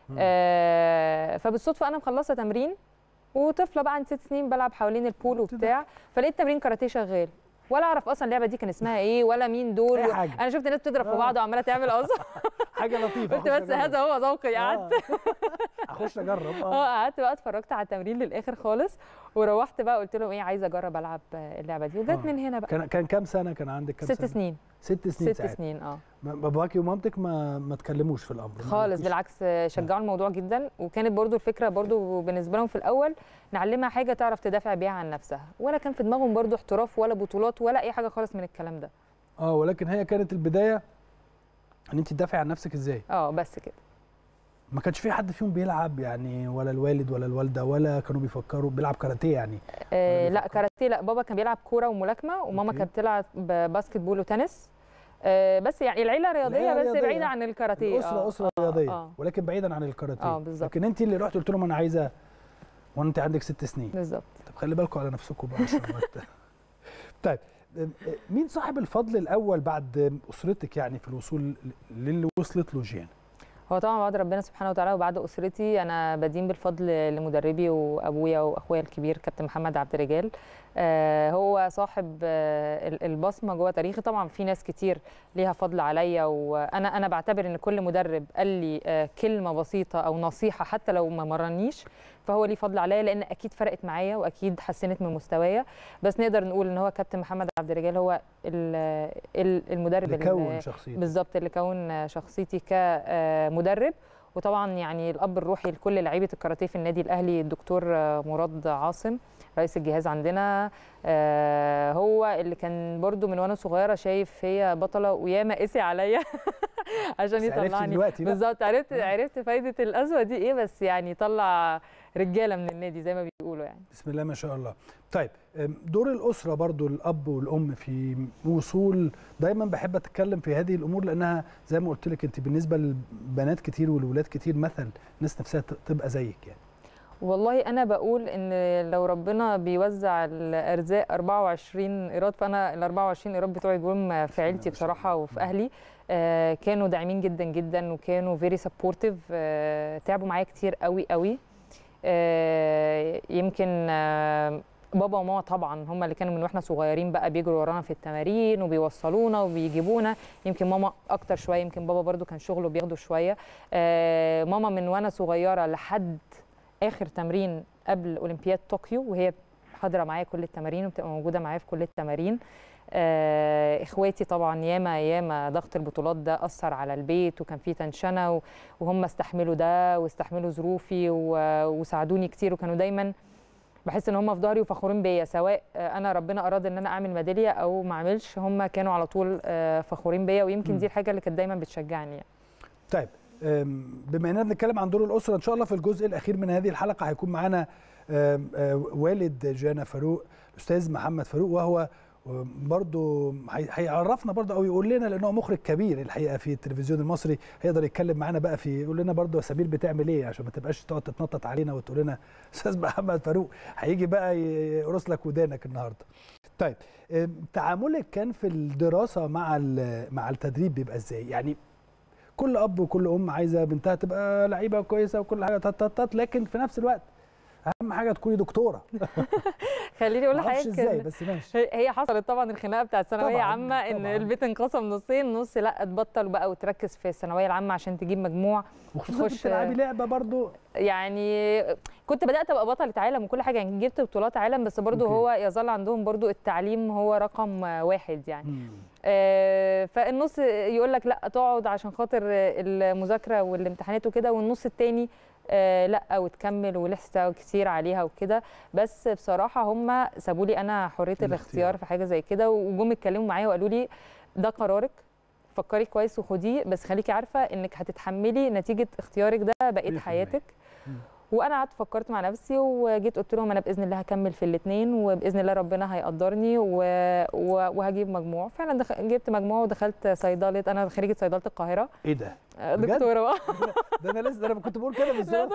آه، فبالصدفه انا مخلصه تمرين وطفله بقى عندي ست سنين بلعب حوالين البول وبتاع فلقيت تمرين كاراتيه شغال ولا اعرف اصلا اللعبه دي كان اسمها ايه ولا مين دول أي و... حاجة. انا شفت ناس بتضرب في آه. بعض وعماله تعمل اصلا حاجه لطيفه قلت أخش بس أجرب. هذا هو ذوقي قعدت آه. اخش اجرب اه قعدت بقى اتفرجت على التمرين للاخر خالص وروحت بقى قلت لهم ايه عايزه اجرب العب اللعبه دي وجت آه. من هنا بقى كان كان كام سنه كان عندك كام ست سنة؟ سنين ست سنين ست ساعتها. سنين اه ما- باباكي ومامتك ما ما تكلموش في الامر ما خالص قالكيش؟ بالعكس شجعوا الموضوع جدا وكانت برضو الفكره برضو بالنسبه لهم في الاول نعلمها حاجه تعرف تدافع بيها عن نفسها ولا كان في دماغهم برضو احتراف ولا بطولات ولا اي حاجه خالص من الكلام ده اه ولكن هي كانت البدايه ان انت تدافعي عن نفسك ازاي اه بس كده ما كانش في حد فيهم بيلعب يعني ولا الوالد ولا الوالده ولا كانوا بيفكروا بيلعب كاراتيه يعني آه ولا لا بيفكر؟ كاراتيه لا بابا كان بيلعب كوره وملاكمه وماما أوكي. كانت بتلعب ب- باسكت بول وتنس آه بس يعني العيله رياضيه العيلة بس رياضية. بعيده عن الكاراتيه الاسره آه، اسره آه، رياضيه اه ولكن بعيدا عن الكاراتيه اه بالظبط لكن انت اللي رحت قلت لهم انا عايزه وانت عندك ست سنين بالظبط طب خلي بالكم على نفسكم بقى عشان وقت طيب أم- مين صاحب الفضل الاول بعد اسرتك يعني في الوصول للي وصلت له جيان هو طبعا بعد ربنا سبحانه وتعالى وبعد اسرتي انا بدين بالفضل لمدربي وابويا واخويا الكبير كابتن محمد عبد الرجال آه هو صاحب آه ال- البصمه جوه تاريخي طبعا في ناس كتير ليها فضل عليا وانا انا بعتبر ان كل مدرب قال لي آه كلمه بسيطه او نصيحه حتى لو ما مرنيش فهو ليه فضل عليا لان اكيد فرقت معايا واكيد حسنت من مستوايا بس نقدر نقول ان هو كابتن محمد عبد الرجال هو ال- ال- المدرب اللي كون اللي- شخصيتك بالظبط اللي كون شخصيتي كمدرب وطبعا يعني الاب الروحي لكل لعيبه الكاراتيه في النادي الاهلي الدكتور آه، مراد عاصم رئيس الجهاز عندنا آه، هو اللي كان برضو من وانا صغيره شايف هي بطله وياما قسي عليا عشان بس عرفتي يطلعني دلوقتي بقى. بالظبط عرفت آه. عرفت فايده القسوه دي ايه بس يعني طلع رجاله من النادي زي ما بيقولوا يعني بسم الله ما شاء الله طيب أم، دور الأسرة برضو الأب والأم في وصول دايما بحب أتكلم في هذه الأمور لأنها زي ما قلت لك أنت بالنسبة لبنات كتير والولاد كتير مثل الناس نفسها ت- تبقى زيك يعني والله انا بقول ان لو ربنا بيوزع الارزاق 24 ايراد فانا ال 24 ايراد بتوعي جم في عيلتي بصراحه وفي اهلي آه، كانوا داعمين جدا جدا وكانوا فيري سبورتيف تعبوا معايا كتير قوي قوي آه، يمكن آه، بابا وماما طبعا هم اللي كانوا من واحنا صغيرين بقى بيجروا ورانا في التمارين وبيوصلونا وبيجيبونا يمكن ماما اكتر شويه يمكن بابا برضو كان شغله بياخده شويه آه، ماما من وانا صغيره لحد اخر تمرين قبل اولمبياد طوكيو وهي حاضره معايا كل التمارين وبتبقى موجوده معايا في كل التمارين آه، اخواتي طبعا ياما ياما ضغط البطولات ده اثر على البيت وكان في تنشنه و- وهم استحملوا ده واستحملوا ظروفي و- وساعدوني كتير وكانوا دايما بحس ان هم في ظهري وفخورين بيا سواء آه، انا ربنا اراد ان انا اعمل ميداليه او ما اعملش هم كانوا على طول آه، فخورين بيا ويمكن مم. دي الحاجه اللي كانت دايما بتشجعني يعني. طيب أم، بما اننا بنتكلم عن دور الاسره ان شاء الله في الجزء الاخير من هذه الحلقه هيكون معانا أم، أه، والد جانا فاروق الاستاذ محمد فاروق وهو أم، برضو هي- هيعرفنا برضو او يقول لنا لانه مخرج كبير الحقيقه في التلفزيون المصري هيقدر يتكلم معانا بقى في يقول لنا برضو يا سمير بتعمل ايه عشان ما تبقاش تقعد تتنطط علينا وتقول لنا استاذ محمد فاروق هيجي بقى يقرص لك ودانك النهارده طيب أم، تعاملك كان في الدراسه مع ال- مع التدريب بيبقى ازاي يعني كل اب وكل ام عايزه بنتها تبقى لعيبه كويسه وكل حاجه تت تت تت لكن في نفس الوقت اهم حاجه تكوني دكتوره خليني اقول معرفش لحضرتك ازاي إن- بس ماشي هي هي حصلت طبعا الخناقه بتاعت ثانويه طبعاً، عامه ان طبعاً. البيت انقسم نصين نص لا تبطل بقى وتركز في الثانويه العامه عشان تجيب مجموع وخصوصا تخش- بتلعبي لعبه برضو يعني كنت بدات ابقى بطله عالم وكل حاجه يعني جبت بطولات عالم بس برضو أوكي. هو يظل عندهم برضو التعليم هو رقم واحد يعني مم. آه، فالنص يقول لك لا تقعد عشان خاطر المذاكره والامتحانات وكده والنص التاني آه، لا وتكمل ولسه كتير عليها وكده بس بصراحه هم سابوا لي انا حريه الاختيار. الاختيار في حاجه زي كده وجم اتكلموا معايا وقالوا لي ده قرارك فكري كويس وخديه بس خليكي عارفه انك هتتحملي نتيجه اختيارك ده بقيه 100%. حياتك مم. وانا قعدت فكرت مع نفسي وجيت قلت لهم انا باذن الله هكمل في الاثنين وباذن الله ربنا هيقدرني و... و... وهجيب مجموع فعلا دخ... جبت مجموع ودخلت صيدله انا خريجه صيدله القاهره ايه ده آه، بجد؟ دكتوره بقى ده انا لسه ده انا كنت بقول كده بالظبط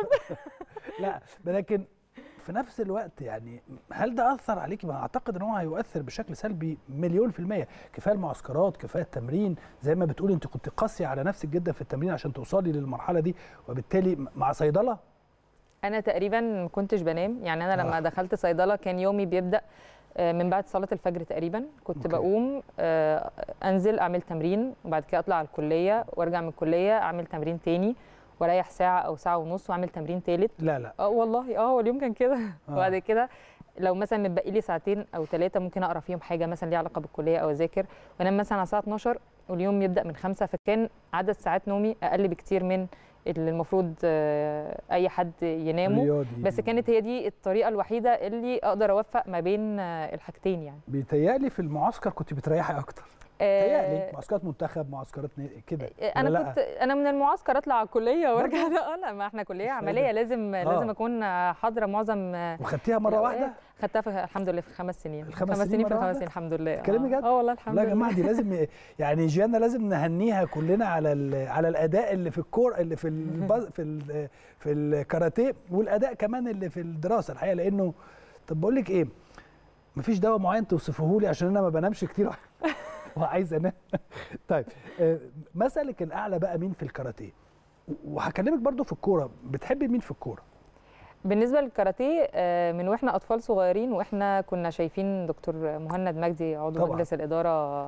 لا لكن في نفس الوقت يعني هل ده اثر عليكي ما اعتقد ان هو هيؤثر بشكل سلبي مليون في الميه كفايه المعسكرات كفايه التمرين زي ما بتقولي انت كنت قاسيه على نفسك جدا في التمرين عشان توصلي للمرحله دي وبالتالي مع صيدله انا تقريبا ما كنتش بنام يعني انا لما آه. دخلت صيدله كان يومي بيبدا آه، من بعد صلاه الفجر تقريبا كنت أوكي. بقوم آه، انزل اعمل تمرين وبعد كده اطلع على الكليه وارجع من الكليه اعمل تمرين تاني واريح ساعه او ساعه ونص واعمل تمرين تالت لا لا اه والله اه هو اليوم كان كده آه. وبعد كده لو مثلا متبقي لي ساعتين او ثلاثه ممكن اقرا فيهم حاجه مثلا ليها علاقه بالكليه او اذاكر وانام مثلا على الساعه 12 واليوم يبدا من خمسة فكان عدد ساعات نومي اقل بكتير من اللي المفروض آه، اي حد ينامه رياضي بس كانت هي دي الطريقه الوحيده اللي اقدر اوفق ما بين آه، الحاجتين يعني بيتهيألي في المعسكر كنت بتريحي اكتر آه، بيتهيألي معسكرات منتخب معسكرات ن- كده انا ولا كنت انا من المعسكر اطلع على الكليه وارجع اه لا ما احنا كليه مش عمليه فايدة. لازم آه. لازم اكون حاضره معظم آه، وخدتيها مره الأوقات. واحده خدتها في الحمد لله في خمس سنين الخمس خمس سنين سنين في مرة الخمس واحدة؟ سنين الحمد لله تتكلمي آه. جد؟ اه والله الحمد لا يا لله جماعه دي لازم يعني جيانا لازم نهنيها كلنا على ال- على الاداء اللي في الكور اللي في الباز في ال في الكاراتيه والاداء كمان اللي في الدراسه الحقيقه لانه طب بقول لك ايه مفيش دواء معين توصفه لي عشان انا ما بنامش كتير وعايز انام طيب آه، مثلك الاعلى بقى مين في الكاراتيه وهكلمك برضو في الكوره بتحبي مين في الكوره بالنسبه للكاراتيه آه، من واحنا اطفال صغيرين واحنا كنا شايفين دكتور مهند مجدي عضو طبعاً. مجلس الاداره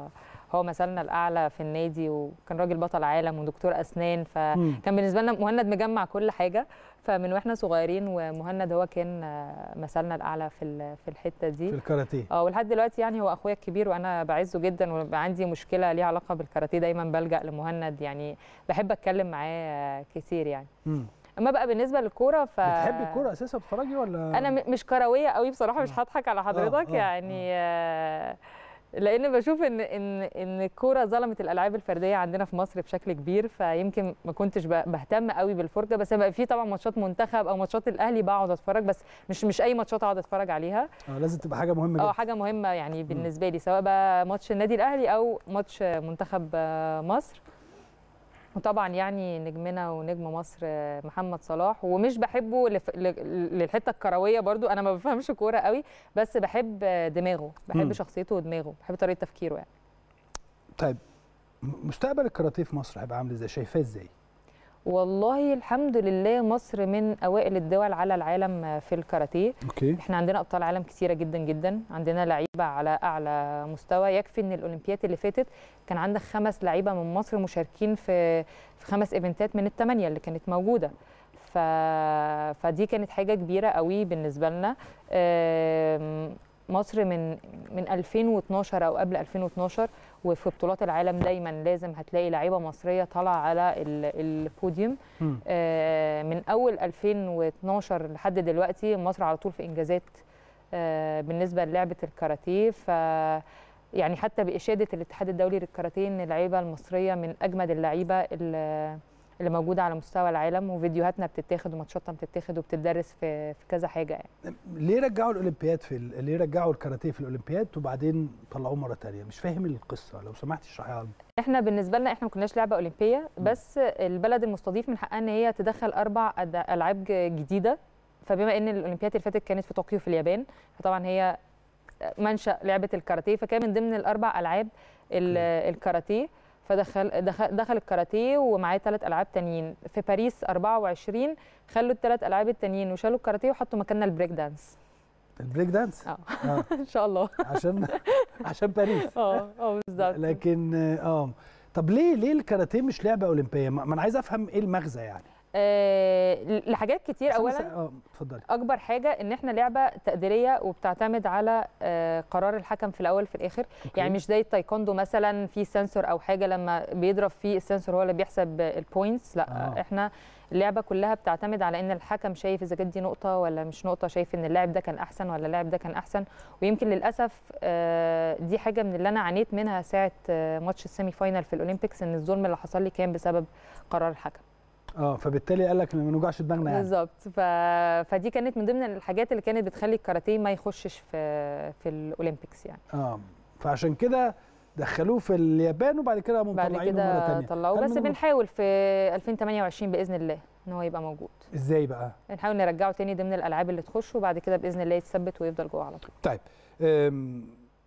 هو مثلنا الاعلى في النادي وكان راجل بطل عالم ودكتور اسنان فكان بالنسبه لنا مهند مجمع كل حاجه فمن واحنا صغيرين ومهند هو كان آه، مثلنا الاعلى في ال- في الحته دي في الكاراتيه اه ولحد دلوقتي يعني هو اخويا الكبير وانا بعزه جدا وبقى عندي مشكله ليها علاقه بالكاراتيه دايما بلجا لمهند يعني بحب اتكلم معاه كتير يعني مم. اما بقى بالنسبه للكوره ف بتحبي الكوره اساسا بتتفرجي ولا انا م- مش كرويه قوي بصراحه مش هضحك على حضرتك آه، يعني آه، لان بشوف ان ان ان الكوره ظلمت الالعاب الفرديه عندنا في مصر بشكل كبير فيمكن ما كنتش ب- بهتم قوي بالفرجه بس بقى في طبعا ماتشات منتخب او ماتشات الاهلي بقعد اتفرج بس مش مش اي ماتشات اقعد اتفرج عليها آه لازم تبقى حاجه مهمه اه جدا حاجه مهمه يعني بالنسبه لي سواء بقى ماتش النادي الاهلي او ماتش منتخب آه، مصر وطبعا يعني نجمنا ونجم مصر آه، محمد صلاح ومش بحبه لف... ل- للحته الكرويه برضو انا ما بفهمش كوره قوي بس بحب آه، دماغه بحب مم. شخصيته ودماغه بحب طريقه تفكيره يعني طيب م- مستقبل الكاراتيه في مصر هيبقى عامل ازاي شايفاه ازاي والله الحمد لله مصر من اوائل الدول على العالم آه، في الكاراتيه اوكي احنا عندنا ابطال عالم كتيره جدا جدا عندنا لعيبه على اعلى مستوى يكفي ان الاولمبياد اللي فاتت كان عندك خمس لعيبه من مصر مشاركين في في خمس ايفنتات من الثمانيه اللي كانت موجوده ف... فدي كانت حاجه كبيره قوي بالنسبه لنا آم، مصر من من 2012 او قبل 2012 وفي بطولات العالم دايما لازم هتلاقي لعيبه مصريه طالعه على ال- البوديوم مم. آه، من اول 2012 لحد دلوقتي مصر على طول في انجازات آه، بالنسبه للعبه الكاراتيه ف يعني حتى باشاده الاتحاد الدولي للكاراتيه ان اللعيبه المصريه من اجمد اللعيبه اللي اللي موجوده على مستوى العالم وفيديوهاتنا بتتاخد وماتشاتنا بتتاخد وبتدرس في في كذا حاجه يعني. ليه رجعوا الاولمبياد في ال... ليه رجعوا الكاراتيه في الاولمبياد وبعدين طلعوه مره تانية مش فاهم القصه لو سمحتي اشرحيها لنا احنا بالنسبه لنا احنا ما كناش لعبه اولمبيه بس البلد المستضيف من حقها ان هي تدخل اربع أد- العاب ج- جديده فبما ان الاولمبياد اللي فاتت كانت في طوكيو في اليابان فطبعا هي منشا لعبه الكاراتيه فكان من ضمن الاربع العاب ال- الكاراتيه فدخل دخل, دخل الكاراتيه ومعاه ثلاث العاب تانيين في باريس 24 خلوا الثلاث العاب التانيين وشالوا الكاراتيه وحطوا مكاننا البريك دانس البريك دانس اه آه. ان شاء الله عشان عشان باريس اه اه بالظبط لكن اه طب ليه ليه الكاراتيه مش لعبه اولمبيه ما ما انا عايز افهم ايه المغزى يعني آه لحاجات كتير بس أنا اولا سا- اه اتفضلي اكبر حاجه ان احنا لعبه تقديريه وبتعتمد على آه، قرار الحكم في الاول في الاخر أوكي. يعني مش زي التايكوندو مثلا في سنسور او حاجه لما بيضرب فيه السنسور هو اللي بيحسب البوينتس لا آه. آه. احنا اللعبه كلها بتعتمد على ان الحكم شايف اذا كانت دي نقطه ولا مش نقطه شايف ان اللاعب ده كان احسن ولا اللاعب ده كان احسن ويمكن للاسف آه، دي حاجه من اللي انا عانيت منها ساعه آه، ماتش السيمي فاينال في الاولمبيكس ان الظلم اللي حصل لي كان بسبب قرار الحكم اه فبالتالي قال لك ما نوجعش دماغنا يعني بالظبط ف... فدي كانت من ضمن الحاجات اللي كانت بتخلي الكاراتيه ما يخشش في في الاولمبيكس يعني اه فعشان كده دخلوه في اليابان وبعد كده قاموا بعد مطلعينه مره كده ثانيه طلعوه بس بنحاول في 2028 باذن الله ان هو يبقى موجود ازاي بقى بنحاول نرجعه تاني ضمن الالعاب اللي تخش وبعد كده باذن الله يتثبت ويفضل جوه على طول طيب أم،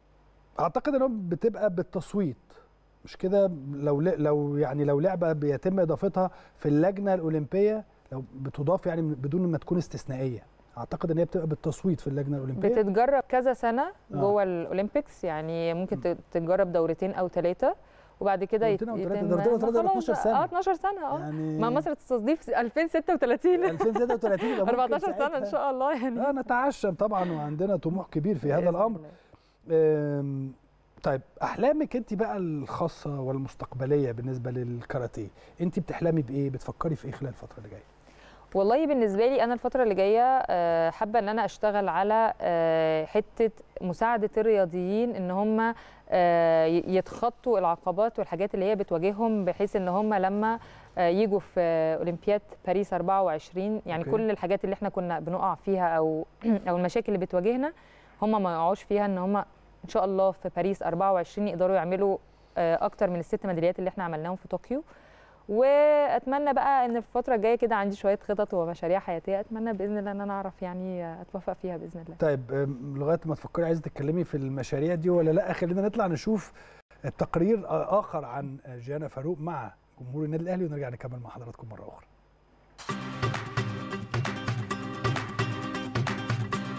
اعتقد انه بتبقى بالتصويت مش كده لو ل- لو يعني لو لعبه بيتم اضافتها في اللجنه الاولمبيه لو بتضاف يعني من- بدون ما تكون استثنائيه اعتقد ان هي بتبقى بالتصويت في اللجنه الاولمبيه بتتجرب كذا سنه جوه الاولمبيكس يعني ممكن ت- تتجرب دورتين او ثلاثه وبعد كده دورتين أو تلاتة. يتم- دورتين أو ما تلاتة خلاص 12 بقى. سنة. اه 12 سنه اه يعني ما مصر تستضيف 2036 2036 يبقى ممكن 14 سنه ان ساعتها- شاء الله يعني لا نتعشم طبعا وعندنا طموح كبير في هذا بإذن الامر الله. أم، طيب احلامك انت بقى الخاصه والمستقبليه بالنسبه للكاراتيه انت بتحلمي بايه بتفكري في ايه خلال الفتره اللي جايه والله بالنسبه لي انا الفتره اللي جايه آه، حابه ان انا اشتغل على آه، حته مساعده الرياضيين ان هم آه، ي- يتخطوا العقبات والحاجات اللي هي بتواجههم بحيث ان هم لما آه، يجوا في اولمبياد باريس 24 يعني أوكي. كل الحاجات اللي احنا كنا بنقع فيها او او المشاكل اللي بتواجهنا هم ما يقعوش فيها ان هم ان شاء الله في باريس 24 يقدروا يعملوا آه، اكتر من الست ميداليات اللي احنا عملناهم في طوكيو واتمنى بقى ان في الفتره الجايه كده عندي شويه خطط ومشاريع حياتيه اتمنى باذن الله ان انا اعرف يعني اتوفق فيها باذن الله طيب أم، لغايه ما تفكري عايزه تتكلمي في المشاريع دي ولا لا خلينا نطلع نشوف التقرير اخر عن جيانا فاروق مع جمهور النادي الاهلي ونرجع نكمل مع حضراتكم مره اخرى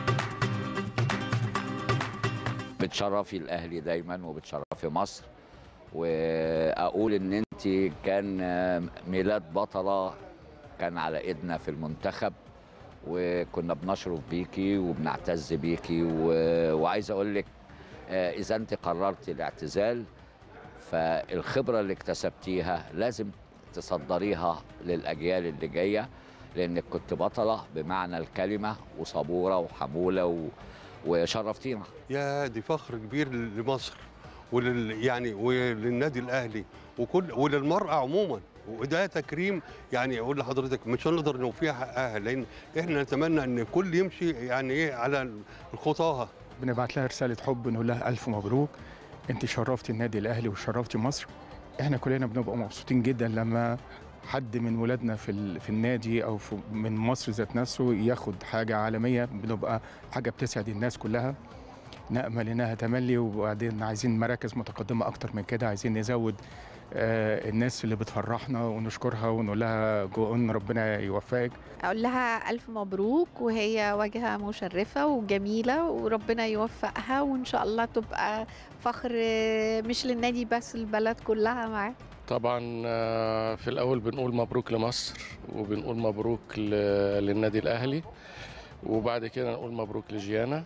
بتشرفي الاهلي دايما وبتشرفي مصر واقول ان انت كان ميلاد بطله كان على ايدنا في المنتخب وكنا بنشرف بيكي وبنعتز بيكي و... وعايز اقول لك آه، اذا انت قررتي الاعتزال فالخبره اللي اكتسبتيها لازم تصدريها للاجيال اللي جايه لانك كنت بطله بمعنى الكلمه وصبوره وحموله و... وشرفتينا يا دي فخر كبير لمصر ولل يعني وللنادي الاهلي وكل وللمراه عموما وده تكريم يعني اقول لحضرتك مش هنقدر نوفيها حقها لان احنا نتمنى ان الكل يمشي يعني ايه على خطاها بنبعت لها رسالة حب نقول لها ألف مبروك أنت شرفتي النادي الأهلي وشرفتي مصر إحنا كلنا بنبقى مبسوطين جدا لما حد من ولادنا في ال- في النادي أو في من مصر ذات نفسه ياخد حاجة عالمية بنبقى حاجة بتسعد الناس كلها نأمل إنها تملي وبعدين عايزين مراكز متقدمة أكتر من كده عايزين نزود آه، الناس اللي بتفرحنا ونشكرها ونقول لها جون ربنا يوفقك اقول لها الف مبروك وهي واجهه مشرفه وجميله وربنا يوفقها وان شاء الله تبقى فخر مش للنادي بس البلد كلها معاه طبعا آه، في الأول بنقول مبروك لمصر وبنقول مبروك ل- للنادي الأهلي وبعد كده نقول مبروك لجيانا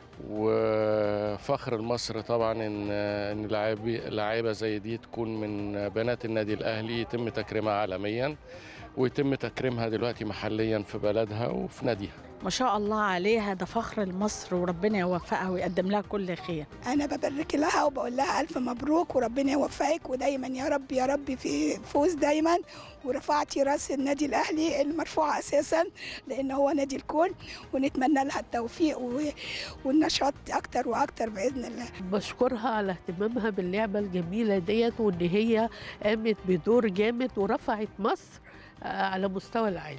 وفخر لمصر طبعا ان ان لاعبي لاعيبه زي دي تكون من بنات النادي الاهلي يتم تكريمها عالميا ويتم تكريمها دلوقتي محليا في بلدها وفي ناديها ما شاء الله عليها ده فخر لمصر وربنا يوفقها ويقدم لها كل خير انا ببارك لها وبقول لها الف مبروك وربنا يوفقك ودايما يا رب يا رب في فوز دايما ورفعتي راس النادي الاهلي المرفوع اساسا لان هو نادي الكل ونتمنى لها التوفيق و- والنشاط اكتر واكتر باذن الله بشكرها على اهتمامها باللعبة الجميلة ديت وان هي قامت بدور جامد ورفعت مصر آه، على مستوى العالم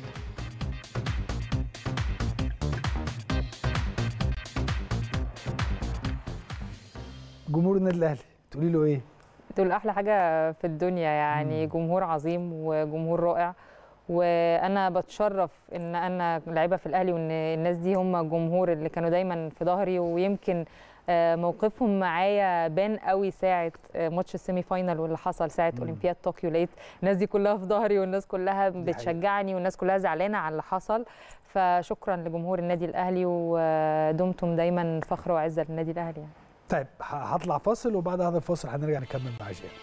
جمهور النادي الاهلي تقولي له ايه دول احلى حاجه في الدنيا يعني جمهور عظيم وجمهور رائع وانا بتشرف ان انا لعيبه في الاهلي وان الناس دي هم الجمهور اللي كانوا دايما في ظهري ويمكن آه، موقفهم معايا بان قوي ساعه آه، ماتش السيمي فاينال واللي حصل ساعه اولمبياد طوكيو لقيت الناس دي كلها في ظهري والناس كلها بتشجعني والناس كلها زعلانه على اللي حصل فشكرا لجمهور النادي الاهلي ودمتم دايما فخر وعزه للنادي الاهلي يعني. طيب ه- هطلع فاصل وبعد هذا الفاصل هنرجع نكمل مع جيان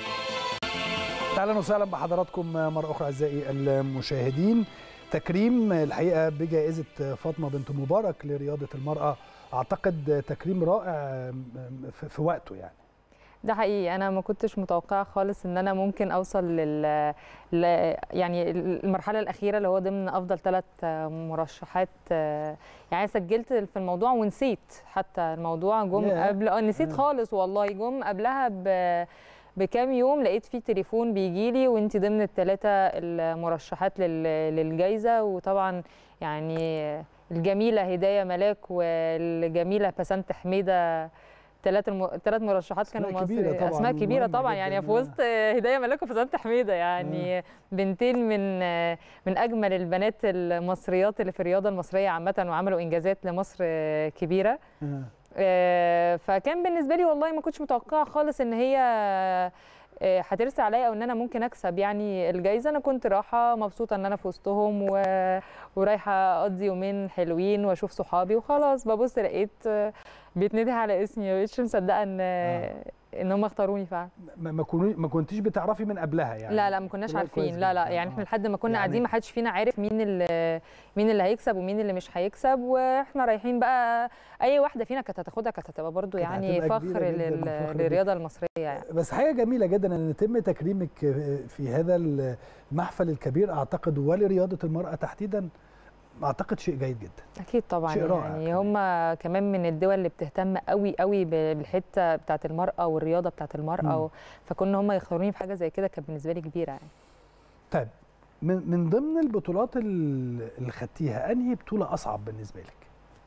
اهلا وسهلا بحضراتكم مره اخرى اعزائي المشاهدين تكريم الحقيقه بجائزه فاطمه بنت مبارك لرياضه المراه اعتقد تكريم رائع في في وقته يعني ده حقيقي انا ما كنتش متوقعه خالص ان انا ممكن اوصل لل ل... يعني المرحله الاخيره اللي هو ضمن افضل ثلاث مرشحات يعني أنا سجلت في الموضوع ونسيت حتى الموضوع جم ياه. قبل اه نسيت آه. خالص والله جم قبلها ب... بكام يوم لقيت في تليفون بيجي لي وانت ضمن الثلاثه المرشحات لل... للجائزه وطبعا يعني الجميله هدايه ملاك والجميله بسنت حميده ثلاث الم... ثلاث مرشحات كانوا أسماء كبيرة مصري طبعاً اسماء كبيره ومهمة طبعا جداً، يعني في آه. وسط هدايه ملاك وفسنت حميده يعني بنتين من من اجمل البنات المصريات اللي في الرياضه المصريه عامه وعملوا انجازات لمصر كبيره آه. آه، فكان بالنسبه لي والله ما كنتش متوقعه خالص ان هي آه، هترسي عليا او ان انا ممكن اكسب يعني الجايزه انا كنت رايحه مبسوطه ان انا في وسطهم و... ورايحه اقضي يومين حلوين واشوف صحابي وخلاص ببص لقيت آه، بيتندي على اسمي ما بقتش مصدقه ان ان هم اختاروني فعلا ما ما كوني- ما كنتيش بتعرفي من قبلها يعني لا لا ما كناش والله كويس عارفين لا لا جداً. يعني آه. احنا لحد ما كنا يعني- قاعدين ما حدش فينا عارف مين اللي مين اللي هيكسب ومين اللي مش هيكسب واحنا رايحين بقى اي واحده فينا كانت هتاخدها كانت هتبقى برضو كانت يعني هتبقى فخر كبيرة جداً لل- وفخر جداً. للرياضه المصريه يعني بس حاجه جميله جدا ان يتم تكريمك في هذا المحفل الكبير اعتقد ولرياضه المراه تحديدا اعتقد شيء جيد جدا اكيد طبعا شيء رائع يعني هم كمان من الدول اللي بتهتم قوي قوي ب- بالحته بتاعه المراه والرياضه بتاعه المراه مم. و... فكون هم يختاروني في حاجه زي كده كانت بالنسبه لي كبيره يعني طيب من من ضمن البطولات ال- اللي خدتيها انهي بطوله اصعب بالنسبه لك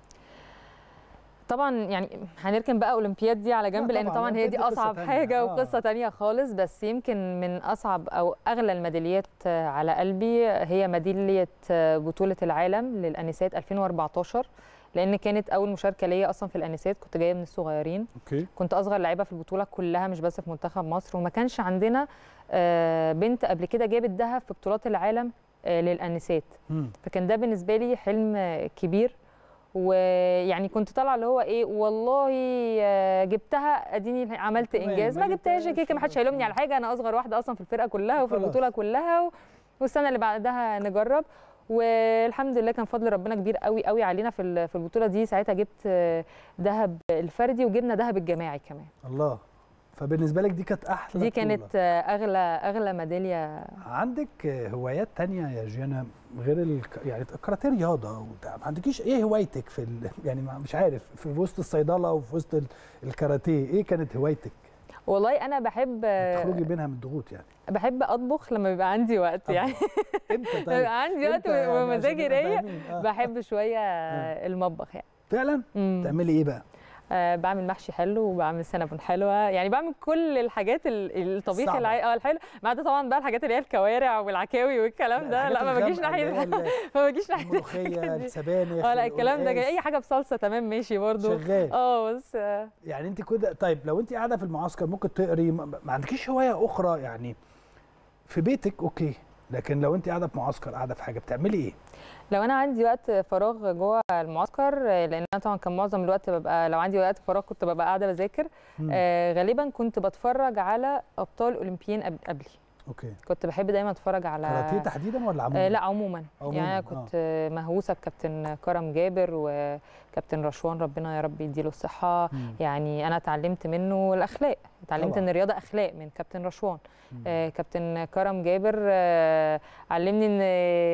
طبعا يعني هنركن بقى اولمبياد دي على جنب لا لان طبعاً، طبعا هي دي الأولمبياد دي قصة اصعب تانية. حاجه آه. وقصه تانية خالص بس يمكن من اصعب او اغلى الميداليات آه، على قلبي هي ميداليه آه، بطوله العالم للانسات 2014 لان كانت اول مشاركه ليا اصلا في الانسات كنت جايه من الصغيرين اوكي كنت اصغر لعيبه في البطوله كلها مش بس في منتخب مصر وما كانش عندنا آه، بنت قبل كده جابت ذهب في بطولات العالم آه، للانسات مم. فكان ده بالنسبه لي حلم آه، كبير ويعني كنت طالعه اللي هو ايه والله آه، جبتها اديني عملت تمام، انجاز ما ما جبتهاش جبتهاش كده ما حدش هيلومني على حاجه انا اصغر واحده اصلا في الفرقه كلها وفي خلاص. البطوله كلها و... والسنه اللي بعدها نجرب والحمد لله كان فضل ربنا كبير قوي قوي علينا في ال- في البطوله دي ساعتها جبت آه، ذهب الفردي وجبنا ذهب الجماعي كمان الله فبالنسبه لك دي كانت احلى دي بطولة. كانت آه، اغلى اغلى ميداليه عندك هوايات تانية يا جيانا غير ال... يعني الكاراتيه رياضه وبتاع ما عندكيش ايه هوايتك في ال... يعني ما- مش عارف في وسط الصيدله وفي وسط ال... الكاراتيه ايه كانت هوايتك والله انا بحب آه، تخرجي بينها من الضغوط يعني بحب اطبخ لما بيبقى عندي وقت يعني امتى طيب بيبقى عندي وقت إمتى يعني عشان ومزاجي نبقى رايق فاهمين؟ آه. بحب شويه المطبخ يعني فعلا مم. تعملي ايه بقى آه بعمل محشي حلو وبعمل سنابون حلوه يعني بعمل كل الحاجات ال- الطبيخ صعبة. العي... اه الحلو ما عدا طبعا بقى الحاجات اللي هي الكوارع والعكاوي والكلام ده الحاجات لا ما بجيش الغامقة اللي ناحيه هي ال- ما بجيش ناحيه الملوخيه الحاجات دي. السبانخ اه لا الكلام ده جاي القلقاس. اي حاجه بصلصه تمام ماشي برضو شغال. اه بس آه، يعني انت كده طيب لو انت قاعده في المعسكر ممكن تقري ما ما عندكيش هوايه اخرى يعني في بيتك اوكي لكن لو انت قاعده في معسكر قاعده في حاجه بتعملي ايه لو انا عندي وقت فراغ جوه المعسكر آه، لان انا طبعا كان معظم الوقت ببقى لو عندي وقت فراغ كنت ببقى قاعده بذاكر مم. آه غالبا كنت بتفرج على ابطال اولمبيين قبل- قبلي اوكي كنت بحب دايما اتفرج على كاراتيه تحديدا ولا عموما آه لا عموما, عموماً، يعني انا آه. كنت آه. مهووسه بكابتن كرم جابر وكابتن رشوان ربنا يا رب يديله الصحه مم. يعني انا اتعلمت منه الاخلاق اتعلمت طبعاً. ان الرياضه اخلاق من كابتن رشوان مم. آه كابتن كرم جابر آه علمني ان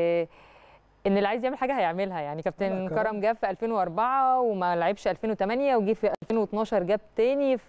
ان اللي عايز يعمل حاجه هيعملها يعني كابتن كرم. كرم جاب في 2004 وما لعبش 2008 وجي في 2012 جاب تاني